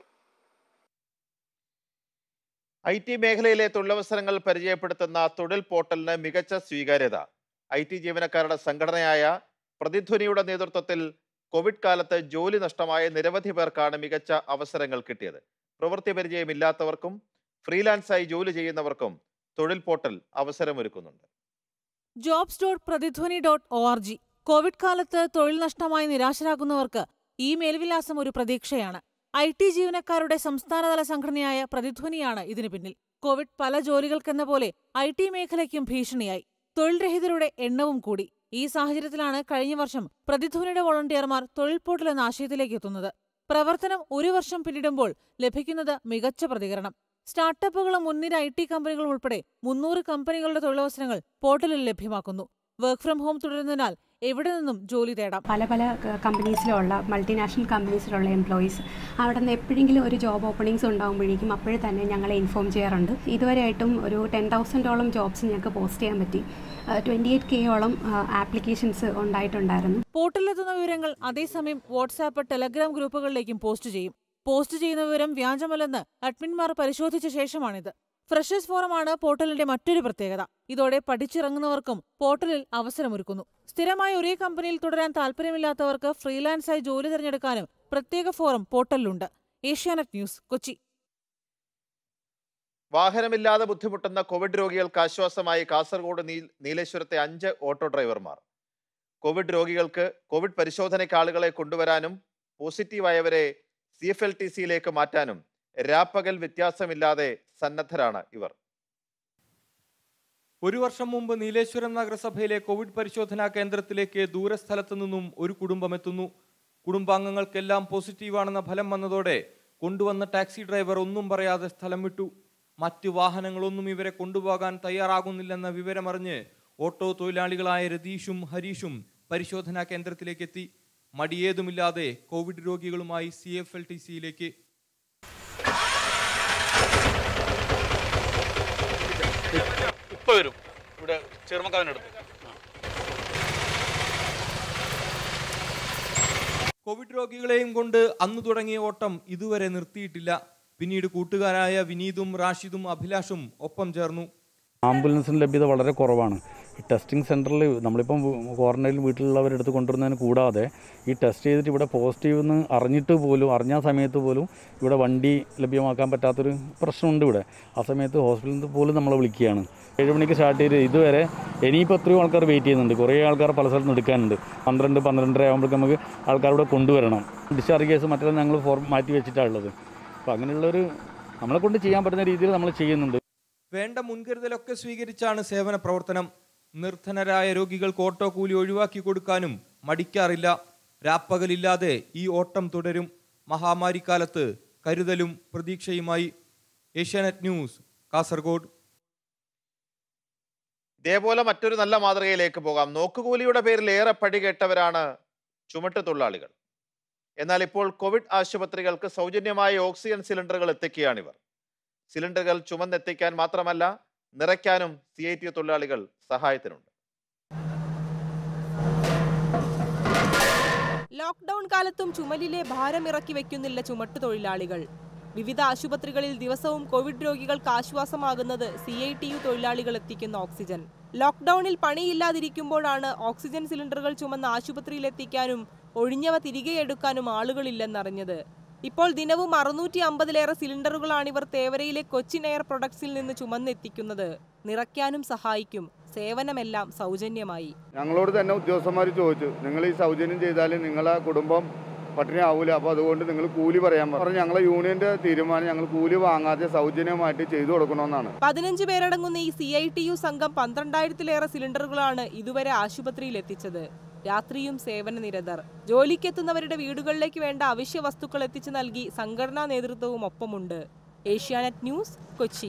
I T മേഖലയിലെ തൊഴിലവസരങ്ങൾ പരിചയപ്പെടുത്തുന്ന തൊഴിൽ പോർട്ടലിന് മികച്ച സ്വീകാര്യത ഐ ടി ജീവനക്കാരുടെ സംഘടനയായ പ്രതിധ്വനിയുടെ നേതൃത്വത്തിൽ കോവിഡ് കാലത്ത് ജോലി നഷ്ടമായ നിരവധി പേർക്കാണ് മികച്ച അവസരങ്ങൾ കിട്ടിയത് പ്രവൃത്തി പരിചയമില്ലാത്തവർക്കും ഫ്രീലാൻസായി ജോലി ചെയ്യുന്നവർക്കും തൊഴിൽ പോർട്ടൽ അവസരമൊരുക്കുന്നുണ്ട് jobs dot Prathidhwani dot O R G Covid കാലത്ത് തൊഴിൽ നഷ്ടമായി നിരാശരാകുന്നവർക്ക് ഈ മേൽവിലാസം ഒരു പ്രതീക്ഷയാണ് ഐ ടി ജീവനക്കാരുടെ സംസ്ഥാനതല സംഘടനയായ പ്രതിധ്വനിയാണ് ഇതിനു പിന്നിൽ കോവിഡ് പല ജോലികൾക്കെന്ന പോലെ ഐ ടി മേഖലയ്ക്കും ഭീഷണിയായി തൊഴിൽ രഹിതരുടെ എണ്ണവും കൂടി ഈ സാഹചര്യത്തിലാണ് കഴിഞ്ഞ വർഷം പ്രതിധ്വനിയുടെ വോളണ്ടിയർമാർ തൊഴിൽ പോർട്ടൽ എന്ന ആശയത്തിലേക്ക് എത്തുന്നത് പ്രവർത്തനം ഒരു വർഷം പിന്നിടുമ്പോൾ ലഭിക്കുന്നത് മികച്ച പ്രതികരണം സ്റ്റാർട്ടപ്പുകളും മുൻനിര ഐ ടി കമ്പനികളും ഉൾപ്പെടെ മുന്നൂറ് കമ്പനികളുടെ തൊഴിലവസരങ്ങൾ പോർട്ടലിൽ ലഭ്യമാക്കുന്നു വർക്ക് ഫ്രം ഹോം തുടരുന്നതിനാൽ എവിടെ നിന്നും ജോലി തേടാം പല പല കമ്പനീസിലുള്ള മൾട്ടിനാഷണൽ കമ്പനീസിലുള്ള എംപ്ലോയീസ് അവിടെ നിന്ന് എപ്പോഴെങ്കിലും ഒരു ജോബ് ഓപ്പണിങ്സ് ഉണ്ടാകുമ്പോഴേക്കും അപ്പോഴേ തന്നെ ഞങ്ങളെ ഇൻഫോം ചെയ്യാറുണ്ട് ഇതുവരെയായിട്ടും ഒരു ടെൻ തൗസൻഡോളം ജോബ്സ് ഞങ്ങൾക്ക് പോസ്റ്റ് ചെയ്യാൻ പറ്റി ട്വൻറ്റി എയ്റ്റ് കെയോളം ആപ്ലിക്കേഷൻസ് ഉണ്ടായിട്ടുണ്ടായിരുന്നു പോർട്ടലിലെത്തുന്ന വിവരങ്ങൾ അതേസമയം വാട്സാപ്പ് ടെലഗ്രാം ഗ്രൂപ്പുകളിലേക്കും പോസ്റ്റ് ചെയ്യും പോസ്റ്റ് ചെയ്യുന്ന വിവരം വ്യാജമല്ലെന്ന് അഡ്മിൻമാർ പരിശോധിച്ച ശേഷമാണിത് ഫ്രഷേഴ്സ് ഫോറമാണ് പോർട്ടലിന്റെ മറ്റൊരു പ്രത്യേകത ഇതോടെ പഠിച്ചിറങ്ങുന്നവർക്കും പോർട്ടലിൽ അവസരമൊരുക്കുന്നു സ്ഥിരമായി ഒരേ കമ്പനിയിൽ തുടരാൻ താൽപ്പര്യമില്ലാത്തവർക്ക് ഫ്രീലാൻസായി ജോലി തിരഞ്ഞെടുക്കാനും പ്രത്യേക ഫോറം പോർട്ടലിലുണ്ട് ഏഷ്യാനെറ്റ് ന്യൂസ് കൊച്ചി വാഹനമില്ലാതെ ബുദ്ധിമുട്ടുന്ന കോവിഡ് രോഗികൾക്ക് ആശ്വാസമായി കാസർഗോഡ് നീ- നീലേശ്വരത്തെ അഞ്ച് ഓട്ടോ ഡ്രൈവർമാർ കോവിഡ് രോഗികൾക്ക് കോവിഡ് പരിശോധനയ്ക്ക് ആളുകളെ കൊണ്ടുവരാനും പോസിറ്റീവായവരെ സി എഫ് എൽ ടി സിയിലേക്ക് മാറ്റാനും രാപ്പകൽ വ്യത്യാസമില്ലാതെ സന്നദ്ധരാണ് ഇവർ ഒരു വർഷം മുമ്പ് നീലേശ്വരം നഗരസഭയിലെ കോവിഡ് പരിശോധനാ കേന്ദ്രത്തിലേക്ക് ദൂരസ്ഥലത്തു നിന്നും ഒരു കുടുംബം എത്തുന്നു കുടുംബാംഗങ്ങൾക്കെല്ലാം പോസിറ്റീവാണെന്ന ഫലം വന്നതോടെ കൊണ്ടുവന്ന ടാക്സി ഡ്രൈവർ ഒന്നും പറയാതെ സ്ഥലം വിട്ടു മറ്റ് വാഹനങ്ങളൊന്നും ഇവരെ കൊണ്ടുപോകാൻ തയ്യാറാകുന്നില്ലെന്ന വിവരമറിഞ്ഞ് ഓട്ടോ തൊഴിലാളികളായ രതീഷും ഹരീഷും പരിശോധനാ കേന്ദ്രത്തിലേക്ക് എത്തി മടിയേതുമില്ലാതെ കോവിഡ് രോഗികളുമായി സി എഫ് എൽ ടി സിയിലേക്ക് ഇപ്പൊ വരും ഇവിടെ ചെറുമക്കാവിനടുത്ത് കോവിഡ് രോഗികളെയും കൊണ്ട് അന്ന് തുടങ്ങിയ ഓട്ടം ഇതുവരെ നിർത്തിയിട്ടില്ല പിന്നീട് കൂട്ടുകാരായ വിനീതും റാഷിദും അഭിലാഷും ഒപ്പം ചേർന്നു ആംബുലൻസിന് ലഭ്യത വളരെ കുറവാണ് ഈ ടെസ്റ്റിംഗ് സെൻറ്ററിൽ നമ്മളിപ്പം ക്വാറന്റൈനിൽ വീട്ടിലുള്ളവരെടുത്ത് കൊണ്ടുവരുന്നതിന് കൂടാതെ ഈ ടെസ്റ്റ് ചെയ്തിട്ട് ഇവിടെ പോസിറ്റീവ് എന്ന് അറിഞ്ഞിട്ട് പോലും അറിഞ്ഞ സമയത്ത് പോലും ഇവിടെ വണ്ടി ലഭ്യമാക്കാൻ പറ്റാത്തൊരു പ്രശ്നമുണ്ട് ഇവിടെ ആ സമയത്ത് ഹോസ്പിറ്റലിൽ നിന്ന് പോലും നമ്മളെ വിളിക്കുകയാണ് ഏഴ് മണിക്ക് സ്റ്റാർട്ട് ചെയ്ത് ഇതുവരെ ഇനിയിപ്പോൾ എത്രയോ ആൾക്കാർ വെയിറ്റ് ചെയ്യുന്നുണ്ട് കുറേ ആൾക്കാർ പല സ്ഥലത്തും എടുക്കാനുണ്ട് പന്ത്രണ്ട് പന്ത്രണ്ടര ആകുമ്പോഴേക്കും നമുക്ക് ആൾക്കാരിവിടെ കൊണ്ടുവരണം ഡിസ്ചാർജ് കേസ് മറ്റെല്ലാം ഞങ്ങൾ ഫോർ മാറ്റി വെച്ചിട്ടാണ് ഉള്ളത് അപ്പോൾ അങ്ങനെയുള്ളൊരു നമ്മളെ കൊണ്ട് ചെയ്യാൻ പറ്റുന്ന രീതിയിൽ നമ്മൾ ചെയ്യുന്നുണ്ട് വേണ്ട മുൻകരുതലൊക്കെ സ്വീകരിച്ചാണ് സേവന പ്രവർത്തനം നിർധനരായ രോഗികൾക്ക് ഓട്ടോ കൂലി ഒഴിവാക്കി കൊടുക്കാനും മടിക്കാറില്ല രാപ്പകലില്ലാതെ ഈ ഓട്ടം തുടരും മഹാമാരിക്കാലത്ത് കരുതലും പ്രതീക്ഷയുമായി ഏഷ്യാനെറ്റ് ന്യൂസ് കാസർഗോഡ് ഇതേപോലെ മറ്റൊരു നല്ല മാതൃകയിലേക്ക് പോകാം നോക്കുകൂലിയുടെ പേരിൽ ഏറെ പടി കേട്ടവരാണ് ചുമട്ട് തൊഴിലാളികൾ എന്നാൽ ഇപ്പോൾ കോവിഡ് ആശുപത്രികൾക്ക് സൗജന്യമായ ഓക്സിജൻ സിലിണ്ടറുകൾ എത്തിക്കുകയാണിവർ സിലിണ്ടറുകൾ ചുമന്നെത്തിക്കാൻ മാത്രമല്ല നിറയ്ക്കാനും സി ഐ ടി തൊഴിലാളികൾ സഹായത്തിനുണ്ട് ലോക്ക്ഡൌൺ കാലത്തും ചുമലിലെ ഭാരം ഇറക്കി വെക്കുന്നില്ല ചുമട്ട് തൊഴിലാളികൾ വിവിധ ആശുപത്രികളിൽ ദിവസവും കോവിഡ് രോഗികൾക്ക് ആശ്വാസമാകുന്നത് സി ഐ ടി യു തൊഴിലാളികൾ എത്തിക്കുന്ന ഓക്സിജൻ ലോക്ക്ഡൌണിൽ പണിയില്ലാതിരിക്കുമ്പോഴാണ് ഓക്സിജൻ സിലിണ്ടറുകൾ ചുമന്ന് ആശുപത്രിയിൽ എത്തിക്കാനും ഒഴിഞ്ഞവ തിരികെ എടുക്കാനും ആളുകളില്ലെന്നറിഞ്ഞത് ഇപ്പോൾ ദിനവും അറുന്നൂറ്റി അമ്പതിലേറെ സിലിണ്ടറുകളാണ് ഇവർ തേവരയിലെ കൊച്ചിൻ എയർ പ്രൊഡക്ട്സിൽ നിന്ന് ചുമന്നെത്തിക്കുന്നത് നിറയ്ക്കാനും സഹായിക്കും സേവനമെല്ലാം സൗജന്യമായി ഞങ്ങളോട് തന്നെ ഉദ്യോഗസ്ഥന്മാർ ചോദിച്ചു നിങ്ങൾ ഈ സൗജന്യം ചെയ്താൽ നിങ്ങളെ കുടുംബം പട്ടിണി ആവൂല അപ്പോൾ അതുകൊണ്ട് നിങ്ങൾ കൂലി പറയാൻ പറഞ്ഞു ഞങ്ങളെ യൂണിയന്റെ തീരുമാനം ഞങ്ങൾ കൂലി വാങ്ങാതെ സൗജന്യമായിട്ട് ചെയ്തു കൊടുക്കണമെന്നാണ് പതിനഞ്ച് പേരടങ്ങുന്ന ഈ സി ഐ ടി യു സംഘം പന്ത്രണ്ടായിരത്തിലേറെ സിലിണ്ടറുകളാണ് ഇതുവരെ ആശുപത്രിയിൽ എത്തിച്ചത് രാത്രിയും സേവന നിരതർ ജോലിക്കെത്തുന്നവരുടെ വീടുകളിലേക്ക് വേണ്ട അവശ്യ വസ്തുക്കൾ എത്തിച്ചു നൽകി സംഘടനാ നേതൃത്വവും ഒപ്പമുണ്ട് ഏഷ്യാനെറ്റ് ന്യൂസ് കൊച്ചി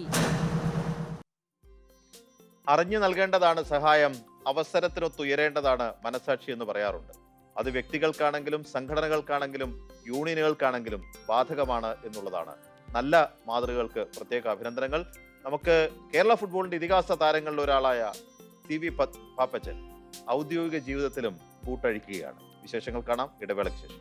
അറിഞ്ഞു നൽകേണ്ടതാണ് സഹായം അവസരത്തിനൊത്തുയരേണ്ടതാണ് മനസാക്ഷി എന്ന് പറയാറുണ്ട് അത് വ്യക്തികൾക്കാണെങ്കിലും സംഘടനകൾക്കാണെങ്കിലും യൂണിയനുകൾക്കാണെങ്കിലും ബാധകമാണ് എന്നുള്ളതാണ് നല്ല മാതൃകകൾക്ക് പ്രത്യേക അഭിനന്ദനങ്ങൾ നമുക്ക് കേരള ഫുട്ബോളിന്റെ ഇതിഹാസ താരങ്ങളിൽ ഒരാളായ സി വി പാപ്പച്ചൻ ഔദ്യോഗിക ജീവിതത്തിലും കൂട്ടഴിക്കുകയാണ് വിശേഷങ്ങൾ കാണാം ഇടവേളയ്ക്ക് ശേഷം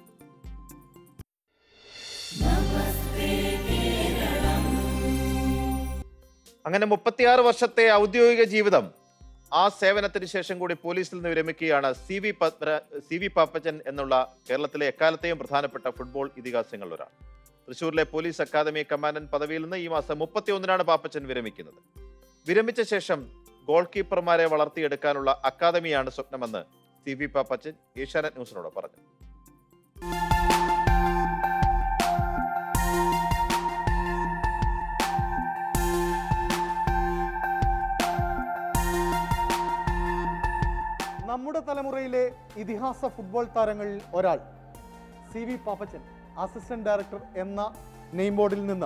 അങ്ങനെ മുപ്പത്തിയാറ് വർഷത്തെ ഔദ്യോഗിക ജീവിതം ആ സേവനത്തിന് ശേഷം കൂടി പോലീസിൽ നിന്ന് വിരമിക്കുകയാണ് C V C V Pappachan എന്നുള്ള കേരളത്തിലെ എക്കാലത്തെയും പ്രധാനപ്പെട്ട ഫുട്ബോൾ ഇതിഹാസങ്ങളിൽ ഒരാൾ തൃശൂരിലെ പോലീസ് അക്കാദമി കമാൻഡന്റ് പദവിയിൽ നിന്ന് ഈ മാസം മുപ്പത്തിയൊന്നിനാണ് പാപ്പച്ചൻ വിരമിക്കുന്നത് വിരമിച്ച ശേഷം ഗോൾ കീപ്പർമാരെ വളർത്തിയെടുക്കാനുള്ള അക്കാദമിയാണ് സ്വപ്നമെന്ന് സി വി പാപ്പച്ചൻ ഏഷ്യാനെറ്റ് ന്യൂസിനോട് പറഞ്ഞു നമ്മുടെ തലമുറയിലെ ഇതിഹാസ ഫുട്ബോൾ താരങ്ങളിൽ ഒരാൾ C V Pappachan assistant director എന്ന നെയിം ബോർഡിൽ നിന്ന്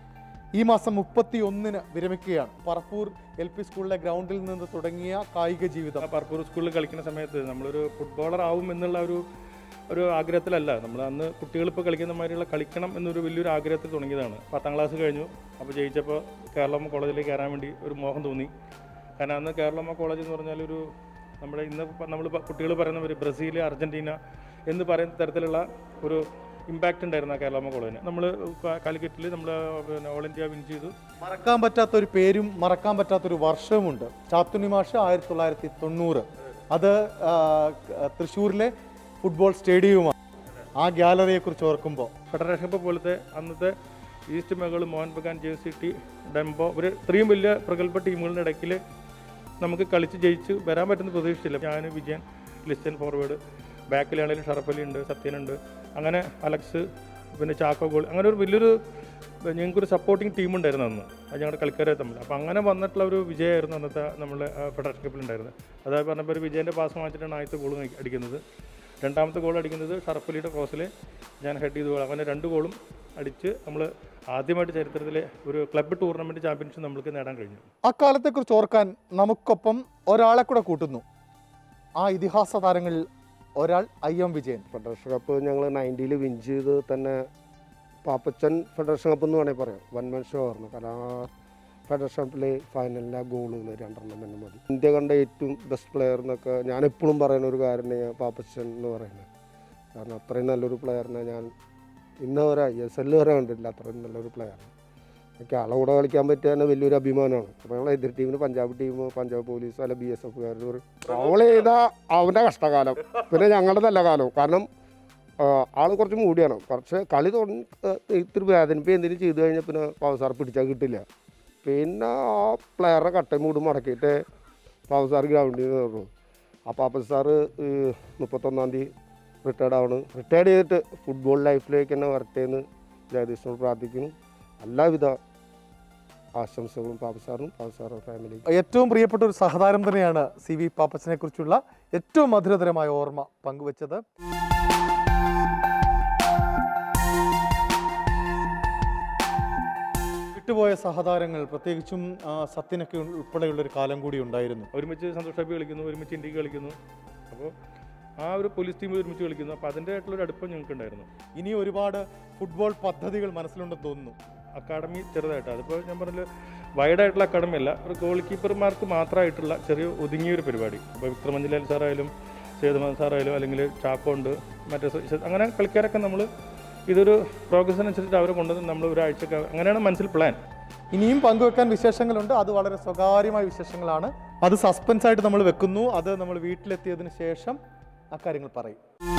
ഈ മാസം മുപ്പത്തി ഒന്നിന് വിരമിക്കുകയാണ് പറപ്പൂർ എൽ പി സ്കൂളിലെ ഗ്രൗണ്ടിൽ നിന്ന് തുടങ്ങിയ കായിക ജീവിതം പറപ്പൂർ സ്കൂളിൽ കളിക്കുന്ന സമയത്ത് നമ്മളൊരു ഫുട്ബോളർ ആവും എന്നുള്ള ഒരു ഒരു ആഗ്രഹത്തിലല്ല നമ്മൾ അന്ന് കുട്ടികൾ ഇപ്പോൾ കളിക്കുന്ന മാതിരിയുള്ള കളിക്കണം എന്നൊരു വലിയൊരു ആഗ്രഹത്തിൽ തുടങ്ങിയതാണ് പത്താം ക്ലാസ് കഴിഞ്ഞു അപ്പോൾ ജയിച്ചപ്പോൾ കേരളമ്മ കോളേജിലേക്ക് കയറാൻ വേണ്ടി ഒരു മോഹം തോന്നി കാരണം അന്ന് കേരളമ്മ കോളേജ് എന്ന് പറഞ്ഞാൽ ഒരു നമ്മുടെ ഇന്ന് നമ്മൾ കുട്ടികൾ പറയുന്ന ഒരു ബ്രസീൽ അർജന്റീന എന്ന് പറയുന്ന തരത്തിലുള്ള ഒരു ഇമ്പാക്റ്റ് ഉണ്ടായിരുന്നു ആ കേരളമ്മ കോളേജിന് നമ്മൾ കാലിക്കറ്റിൽ നമ്മൾ പിന്നെ ഓൾ ഇന്ത്യ വിൻ ചെയ്തു മറക്കാൻ പറ്റാത്ത ഒരു പേരും മറക്കാൻ പറ്റാത്ത ഒരു വർഷവുമുണ്ട് ചാത്തുണി മാഷ് ആയിരത്തി തൊള്ളായിരത്തി തൊണ്ണൂറ് അത് ആ, തൃശ്ശൂരിലെ ഫുട്ബോൾ സ്റ്റേഡിയവുമാണ് ആ ഗ്യാലറിയെ കുറിച്ച് ഓർക്കുമ്പോൾ ഫെഡറേഷൻ കപ്പ് പോലത്തെ അന്നത്തെ East Bengal Mohun Bagan J C T Dempo ഒരു ഇത്രയും വലിയ പ്രഗത്ഭ ടീമുകളുടെ ഇടയ്ക്കിൽ നമുക്ക് കളിച്ച് ജയിച്ച് വരാൻ പറ്റുന്ന പ്രതീക്ഷിച്ചില്ല ഞാൻ വിജയൻ ലിസ്റ്റൻ ഫോർവേഡ് ബാക്കിലാണെങ്കിലും ഷറഫലി ഉണ്ട് സത്യനുണ്ട് അങ്ങനെ അലക്സ് പിന്നെ ചാക്കോ ഗോൾ അങ്ങനെ ഒരു വലിയൊരു ഞങ്ങൾക്കൊരു സപ്പോർട്ടിങ് ടീം ഉണ്ടായിരുന്നു അന്ന് അത് ഞങ്ങളുടെ കളിക്കാരെ തമ്മിൽ അപ്പോൾ അങ്ങനെ വന്നിട്ടുള്ള ഒരു വിജയമായിരുന്നു അന്നത്തെ നമ്മുടെ ഫെഡറേഷൻ കപ്പിൽ ഉണ്ടായിരുന്നത് അതായത് പറഞ്ഞപ്പോൾ ഒരു വിജയൻ്റെ പാസ് വാങ്ങിച്ചിട്ടാണ് ആദ്യത്തെ ഗോൾ അടിക്കുന്നത് രണ്ടാമത്തെ ഗോൾ അടിക്കുന്നത് ഷറഫലിയുടെ ക്രോസിൽ ഞാൻ ഹെഡ് ചെയ്ത് ഗോൾ അങ്ങനെ രണ്ട് ഗോളും അടിച്ച് നമ്മൾ ആദ്യമായിട്ട് ചരിത്രത്തിലെ ഒരു ക്ലബ്ബ് ടൂർണമെൻറ്റ് ചാമ്പ്യൻഷിപ്പ് നമ്മൾക്ക് നേടാൻ കഴിഞ്ഞു അക്കാലത്തെക്കുറിച്ച് ഓർക്കാൻ നമുക്കൊപ്പം ഒരാളെ കൂടെ കൂട്ടുന്നു ആ ഇതിഹാസ താരങ്ങളിൽ ഒരാൾ I M Vijayan federation cup ഞങ്ങൾ നയൻറ്റിയിൽ വിൻ ചെയ്ത് തന്നെ പാപ്പച്ചൻ ഫെഡറേഷൻ കപ്പ് എന്ന് വേണമെങ്കിൽ പറയാം വൺ മാൻ ഷോ ആയിരുന്നു കാരണം ആ ഫെഡറേഷൻ കപ്പിൽ ഫൈനലിലെ ഗോളുകൾ രണ്ടെണ്ണം തന്നെ മതി ഇന്ത്യ കണ്ട ഏറ്റവും ബെസ്റ്റ് പ്ലെയർ എന്നൊക്കെ ഞാൻ എപ്പോഴും പറയുന്ന ഒരു കാര്യമാണ് പാപ്പച്ചൻ എന്ന് പറയുന്നത് കാരണം അത്രയും നല്ലൊരു പ്ലെയറിനെ ഞാൻ ഇന്ന് വരെ ഐ എസ് എല്ലിൽ വരെ കണ്ടിട്ടില്ല അത്രയും നല്ലൊരു പ്ലെയർ എനിക്ക് ആളെ കൂടെ കളിക്കാൻ പറ്റിയ തന്നെ വലിയൊരു അഭിമാനമാണ് അപ്പോൾ ഞങ്ങൾ എതിർ ടീമിന് പഞ്ചാബ് ടീം പഞ്ചാബ് പോലീസ് അല്ല ബി എസ് എഫുകാരുടെ ഒരു ട്രോൾ ചെയ്ത അവൻ്റെ കഷ്ടകാലം പിന്നെ ഞങ്ങളുടെ നല്ല കാലം കാരണം ആ, ആള് കുറച്ച് മൂടിയാണ് കുറച്ച് കളി തുടങ്ങി ആ, ഇത്തിരി വേദനിപ്പ് എന്തെങ്കിലും ചെയ്തു കഴിഞ്ഞാൽ പിന്നെ പവസാർ പിടിച്ചാൽ കിട്ടില്ല പിന്നെ ആ പ്ലെയറെ കട്ട മൂട് മടക്കിയിട്ട് പവസാർ ഗ്രൗണ്ടിൽ കയറുന്നു ആ പാപ്പ സാറ് മുപ്പത്തൊന്നാം തീയതി റിട്ടയർഡ് ആണ് റിട്ടയർഡ് ചെയ്തിട്ട് ഫുട്ബോൾ ലൈഫിലേക്ക് തന്നെ വരട്ടെ എന്ന് ജഗദീഷിനോട് പ്രാർത്ഥിക്കുന്നു എല്ലാവിധ ആശംസകളും പാപ്പ സാറിനും പാപ്പ സാറും ഫാമിലി ഏറ്റവും പ്രിയപ്പെട്ട ഒരു സഹതാരം തന്നെയാണ് സി വി പാപ്പച്ചനെ കുറിച്ചുള്ള ഏറ്റവും മധുരതരമായ ഓർമ്മ പങ്കുവച്ചത് വേറിട്ടുപോയ സഹതാരങ്ങൾ പ്രത്യേകിച്ചും ആ, സത്യനൊക്കെ ഉൾപ്പെടെയുള്ള ഒരു കാലം കൂടി ഉണ്ടായിരുന്നു ഒരുമിച്ച് സന്തോഷ് ട്രോഫി കളിക്കുന്നു ഒരുമിച്ച് ഇന്ത്യക്ക് കളിക്കുന്നു അപ്പോൾ ആ ഒരു പോലീസ് ടീം ഒരുമിച്ച് കളിക്കുന്നു അപ്പോൾ അതിൻ്റെ ആയിട്ടുള്ളൊരു അടുപ്പം ഞങ്ങൾക്ക് ഉണ്ടായിരുന്നു ഇനി ഒരുപാട് ഫുട്ബോൾ പദ്ധതികൾ മനസ്സിലുണ്ടെന്ന് തോന്നുന്നു അക്കാഡമി ചെറുതായിട്ട് അതിപ്പോൾ ഞാൻ പറഞ്ഞ വൈഡായിട്ടുള്ള അക്കാഡമി അല്ല ഒരു ഗോൾ കീപ്പർമാർക്ക് മാത്രമായിട്ടുള്ള ചെറിയ ഒതുങ്ങിയൊരു പരിപാടി ഇപ്പോൾ വിക്രമഞ്ജലാൽ സാറായാലും സേതുമാൻ സാറായാലും അല്ലെങ്കിൽ ചാക്കോണ്ട് മറ്റേ സ- അങ്ങനെ കളിക്കാരൊക്കെ നമ്മൾ ഇതൊരു പ്രോഗ്രസിനനുസരിച്ച് അവരെ കൊണ്ടുവന്ന് നമ്മൾ ഒരാഴ്ചക്ക് അങ്ങനെയാണ് മനസ്സിൽ പ്ലാൻ ഇനിയും പങ്കുവെക്കാൻ വിശേഷങ്ങളുണ്ട് അത് വളരെ സ്വകാര്യമായ വിശേഷങ്ങളാണ് അത് സസ്പെൻസ് ആയിട്ട് നമ്മൾ വെക്കുന്നു അത് നമ്മൾ വീട്ടിലെത്തിയതിന് ശേഷം അക്കാര്യങ്ങൾ പറയും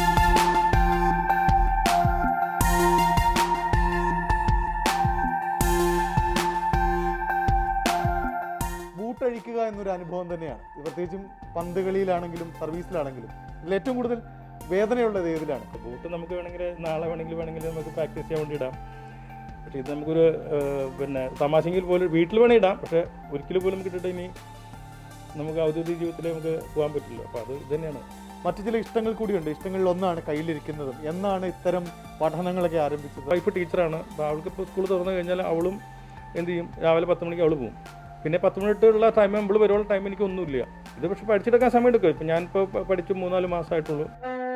ബൂട്ടഴിക്കുക എന്നൊരു അനുഭവം തന്നെയാണ് ഇത് പ്രത്യേകിച്ചും പന്ത് കളിയിലാണെങ്കിലും സർവീസിലാണെങ്കിലും ഇതിൽ ഏറ്റവും കൂടുതൽ വേദനയുള്ളത് ഏതിലാണ് ബൂട്ട് നമുക്ക് വേണമെങ്കിൽ നാളെ വേണമെങ്കിൽ വേണമെങ്കിൽ നമുക്ക് പ്രാക്ടീസ് ചെയ്യാൻ വേണ്ടി ഇടാം പക്ഷേ ഇത് നമുക്കൊരു ഏഹ്, പിന്നെ തമാശെങ്കിൽ പോലും വീട്ടിൽ വേണേൽ ഇടാം പക്ഷേ ഒരിക്കലും പോലും നമുക്ക് ഇട്ടിട്ട് ഇനി നമുക്ക് ഔദ്യോഗിക ജീവിതത്തിൽ നമുക്ക് പോകാൻ പറ്റില്ല അപ്പോൾ അത് ഇത് തന്നെയാണ് മറ്റു ചില ഇഷ്ടങ്ങൾ കൂടിയുണ്ട് ഇഷ്ടങ്ങളിൽ ഒന്നാണ് കയ്യിലിരിക്കുന്നതും എന്നാണ് ഇത്തരം പഠനങ്ങളൊക്കെ ആരംഭിച്ചത് വൈഫ് ടീച്ചറാണ് അപ്പോൾ അവൾക്ക് ഇപ്പോൾ സ്കൂൾ തുറന്നു കഴിഞ്ഞാൽ അവളും എന്ത് ചെയ്യും രാവിലെ പത്ത് മണിക്ക് അവൾ പോകും പിന്നെ പത്ത് മിനിറ്റുള്ള ടൈം നമ്മൾ വരുള്ള ടൈം എനിക്ക് ഒന്നുമില്ല ഇത് പക്ഷെ പഠിച്ചെടുക്കാൻ സമയം എടുക്കും ഇപ്പം ഞാനിപ്പോൾ പ- പഠിച്ച് മൂന്നാല് മാസമായിട്ടുള്ളൂ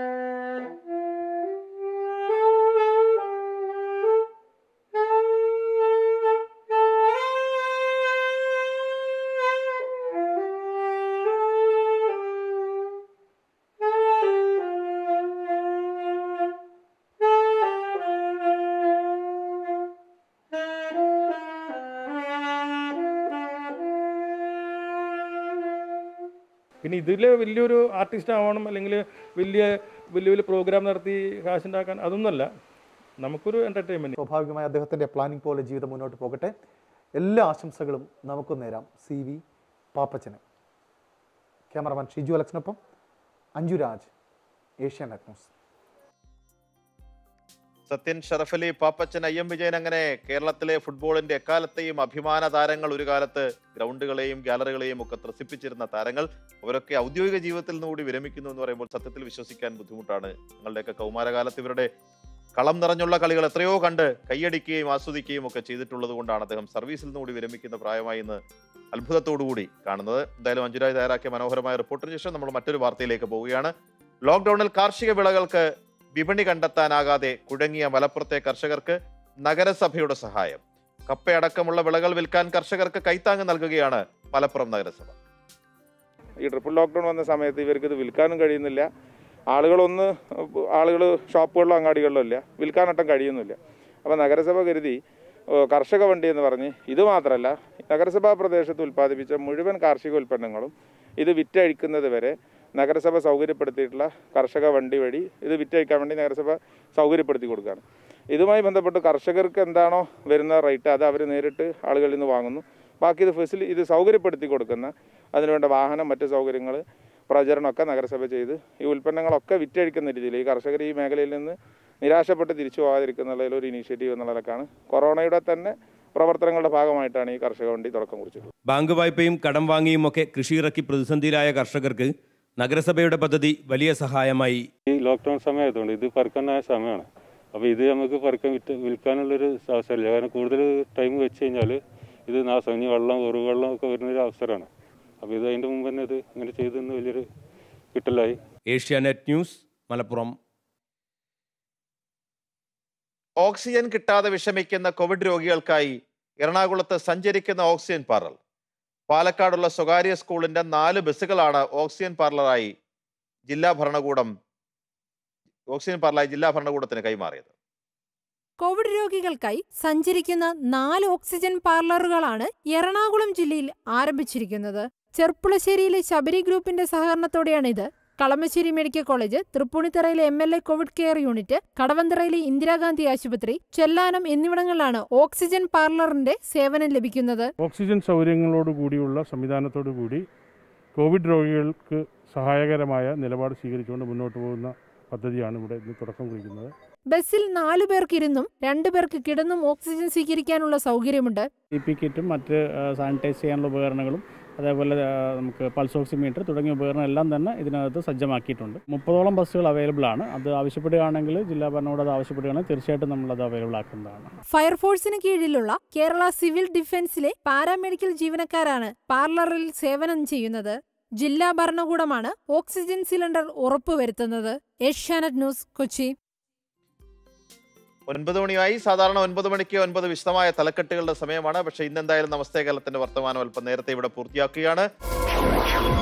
പിന്നെ ഇതിൽ വലിയൊരു ആർട്ടിസ്റ്റ് ആവണം അല്ലെങ്കിൽ വലിയ വലിയ വലിയ പ്രോഗ്രാം നടത്തി കാശുണ്ടാക്കാൻ അതൊന്നുമല്ല നമുക്കൊരു എൻ്റർടൈൻമെൻറ്റ് സ്വാഭാവികമായി അദ്ദേഹത്തിൻ്റെ പ്ലാനിംഗ് പോലെ ജീവിതം മുന്നോട്ട് പോകട്ടെ എല്ലാ ആശംസകളും നമുക്കും നേരാം സി വി പാപ്പച്ചന് ക്യാമറമാൻ ഷിജു അലക്സിനൊപ്പം Anjuraj Asianet news Sathyan Sharafali Pappachan I M Vijayan അങ്ങനെ കേരളത്തിലെ ഫുട്ബോളിന്റെ എക്കാലത്തെയും അഭിമാന താരങ്ങൾ ഒരു കാലത്ത് ഗ്രൗണ്ടുകളെയും ഗാലറികളെയും ഒക്കെ ത്രസിപ്പിച്ചിരുന്ന താരങ്ങൾ അവരൊക്കെ ഔദ്യോഗിക ജീവിതത്തിൽ നിന്നുകൂടി വിരമിക്കുന്നു എന്ന് പറയുമ്പോൾ സത്യത്തിൽ വിശ്വസിക്കാൻ ബുദ്ധിമുട്ടാണ് ഞങ്ങളുടെയൊക്കെ കൗമാരകാലത്ത് ഇവരുടെ കളം നിറഞ്ഞുള്ള കളികൾ എത്രയോ കണ്ട് കൈയടിക്കുകയും ആസ്വദിക്കുകയും ഒക്കെ ചെയ്തിട്ടുള്ളത് കൊണ്ടാണ് അദ്ദേഹം സർവീസിൽ നിന്നുകൂടി വിരമിക്കുന്ന പ്രായമായി എന്ന് അത്ഭുതത്തോടുകൂടി കാണുന്നത് എന്തായാലും അഞ്ജുരാജ് തയ്യാറാക്കിയ മനോഹരമായ റിപ്പോർട്ടിന് ശേഷം നമ്മൾ മറ്റൊരു വാർത്തയിലേക്ക് പോവുകയാണ് ലോക്ക്ഡൌണിൽ കാർഷിക വിളകൾക്ക് വിപണി കണ്ടെത്താനാകാതെ കുഴങ്ങിയ മലപ്പുറത്തെ കർഷകർക്ക് നഗരസഭയുടെ സഹായം കപ്പയടക്കമുള്ള വിളകൾ വിൽക്കാൻ കർഷകർക്ക് കൈത്താങ്ങ് നൽകുകയാണ് മലപ്പുറം നഗരസഭ ഈ ട്രിപ്പിൾ ലോക്ക്ഡൗൺ വന്ന സമയത്ത് ഇവർക്ക് ഇത് വിൽക്കാനും കഴിയുന്നില്ല ആളുകളൊന്ന് ആളുകൾ ഷോപ്പുകളിലോ അങ്ങാടികളിലോ ഇല്ല വിൽക്കാനൊട്ടും കഴിയുന്നില്ല അപ്പോൾ നഗരസഭ കരുതി ഓ, കർഷക വണ്ടി എന്ന് പറഞ്ഞ് ഇത് മാത്രമല്ല നഗരസഭാ പ്രദേശത്ത് ഉൽപ്പാദിപ്പിച്ച മുഴുവൻ കാർഷിക ഉൽപ്പന്നങ്ങളും ഇത് വിറ്റഴിക്കുന്നത് വരെ നഗരസഭ സൗകര്യപ്പെടുത്തിയിട്ടുള്ള കർഷക വണ്ടി വഴി ഇത് വിറ്റഴിക്കാൻ വേണ്ടി നഗരസഭ സൗകര്യപ്പെടുത്തി കൊടുക്കുകയാണ് ഇതുമായി ബന്ധപ്പെട്ട് കർഷകർക്ക് എന്താണോ വരുന്ന റേറ്റ് അത് അവർ നേരിട്ട് ആളുകളിൽ നിന്ന് വാങ്ങുന്നു ബാക്കി ഇത് ഫെസിലി ഇത് സൗകര്യപ്പെടുത്തി കൊടുക്കുന്ന അതിനുവേണ്ട വാഹനം മറ്റ് സൗകര്യങ്ങൾ പ്രചരണമൊക്കെ നഗരസഭ ചെയ്ത് ഈ ഉൽപ്പന്നങ്ങളൊക്കെ വിറ്റഴിക്കുന്ന രീതിയിൽ ഈ കർഷകർ ഈ മേഖലയിൽ നിന്ന് നിരാശപ്പെട്ട് തിരിച്ചു പോകാതിരിക്കുന്നുള്ളതിൽ ഒരു ഇനീഷ്യേറ്റീവ് എന്നുള്ളതൊക്കെയാണ് കൊറോണയുടെ തന്നെ പ്രവർത്തനങ്ങളുടെ ഭാഗമായിട്ടാണ് ഈ കർഷക വണ്ടി തുടക്കം കുറിച്ചത് ബാങ്ക് വായ്പയും കടം വാങ്ങിയും ഒക്കെ കൃഷി ഇറക്കി പ്രതിസന്ധിയിലായ കർഷകർക്ക് നഗരസഭയുടെ പദ്ധതി വലിയ സഹായമായി ഈ ലോക്ക്ഡൗൺ സമയമായതുകൊണ്ട് ഇത് പറിക്കാനായ സമയമാണ് അപ്പോൾ ഇത് നമുക്ക് പറിക്കാൻ വിറ്റ് വിൽക്കാനുള്ളൊരു അവസരമില്ല കാരണം കൂടുതൽ ടൈം വെച്ച് കഴിഞ്ഞാൽ ഇത് നാശം ഇനി വെള്ളം ഉറവ് വെള്ളം ഒക്കെ വരുന്നൊരു അവസരമാണ് അപ്പോൾ ഇത് അതിൻ്റെ മുമ്പ് തന്നെ ഇത് ഇങ്ങനെ ചെയ്തെന്ന് വലിയൊരു കിട്ടലായി ഏഷ്യാനെറ്റ് ന്യൂസ് മലപ്പുറം ഓക്സിജൻ കിട്ടാതെ വിഷമിക്കുന്ന കോവിഡ് രോഗികൾക്കായി എറണാകുളത്ത് സഞ്ചരിക്കുന്ന ഓക്സിജൻ പാർലർ പാലക്കാടുള്ള സ്വകാര്യ സ്കൂളിന്റെ നാല് ബസ്സുകളാണ് ഓക്സിജൻ പാർലറായി ജില്ലാ ഭരണകൂടം ഓക്സിജൻ പാർലറായി ജില്ലാ ഭരണകൂടത്തിന് കൈമാറിയത് കോവിഡ് രോഗികൾക്കായി സഞ്ചരിക്കുന്ന നാല് ഓക്സിജൻ പാർലറുകളാണ് എറണാകുളം ജില്ലയിൽ ആരംഭിച്ചിരിക്കുന്നത് ചെർപ്പുളശ്ശേരിയിലെ ശബരി ഗ്രൂപ്പിന്റെ സഹകരണത്തോടെയാണ് ഇത് കളമശ്ശേരി മെഡിക്കൽ കോളേജ് തൃപ്പൂണിത്തറയിലെ M L A Covid care unit കടവന്തറയിലെ ഇന്ദിരാഗാന്ധി ആശുപത്രി ചെല്ലാനം എന്നിവിടങ്ങളിലാണ് ഓക്സിജൻ പാർലറിന്റെ സേവനം ലഭിക്കുന്നത് ഓക്സിജൻ സൗകര്യങ്ങളോട് കൂടിയുള്ള സംവിധാനത്തോടു കൂടി കോവിഡ് രോഗികൾക്ക് സഹായകരമായ നിലപാട് സ്വീകരിച്ചുകൊണ്ട് മുന്നോട്ട് പോകുന്ന പദ്ധതിയാണ് ഇവിടെ ഇന്ന് തുടക്കം കുറിക്കുന്നത് ബസ്സിൽ നാലു പേർക്കിരുന്നും രണ്ടു പേർക്ക് കിടന്നും ഓക്സിജൻ സ്വീകരിക്കാനുള്ള സൗകര്യമുണ്ട് ഇ പി കിറ്റും മറ്റ് സാനിറ്റൈസ് ചെയ്യാനുള്ള ഉപകരണങ്ങളും അതേപോലെ ആ, നമുക്ക് പൾസ് ഓക്സിമീറ്റർ തുടങ്ങിയ ഉപകരണം എല്ലാം തന്നെ ഇതിനകത്ത് സജ്ജമാക്കിയിട്ടുണ്ട് മുപ്പതോളം ബസ്സുകൾ അവൈലബിൾ ആണ് അത് ആവശ്യപ്പെടുകയാണെങ്കിൽ ജില്ലാ ഭരണകൂടം അത് ആവശ്യപ്പെടുകയാണെങ്കിൽ തീർച്ചയായിട്ടും നമ്മൾ അത് അവൈലബിൾ ആക്കുന്നതാണ് ഫയർഫോഴ്സിന് കീഴിലുള്ള കേരള സിവിൽ ഡിഫൻസിലെ പാരാമെഡിക്കൽ ജീവനക്കാരാണ് പാർലറിൽ സേവനം ചെയ്യുന്നത് ജില്ലാ ഭരണകൂടമാണ് ഓക്സിജൻ സിലിണ്ടർ ഉറപ്പുവരുത്തുന്നത് ഏഷ്യാനെറ്റ് ന്യൂസ് കൊച്ചി ഒൻപത് മണിയായി സാധാരണ ഒൻപത് മണിക്ക് ഒൻപത് വിശദമായ തലക്കെട്ടുകളുടെ സമയമാണ് പക്ഷേ ഇന്നെന്തായാലും നമസ്തേ കേരളത്തിന്റെ വർത്തമാനം അല്പം നേരത്തെ ഇവിടെ പൂർത്തിയാക്കുകയാണ്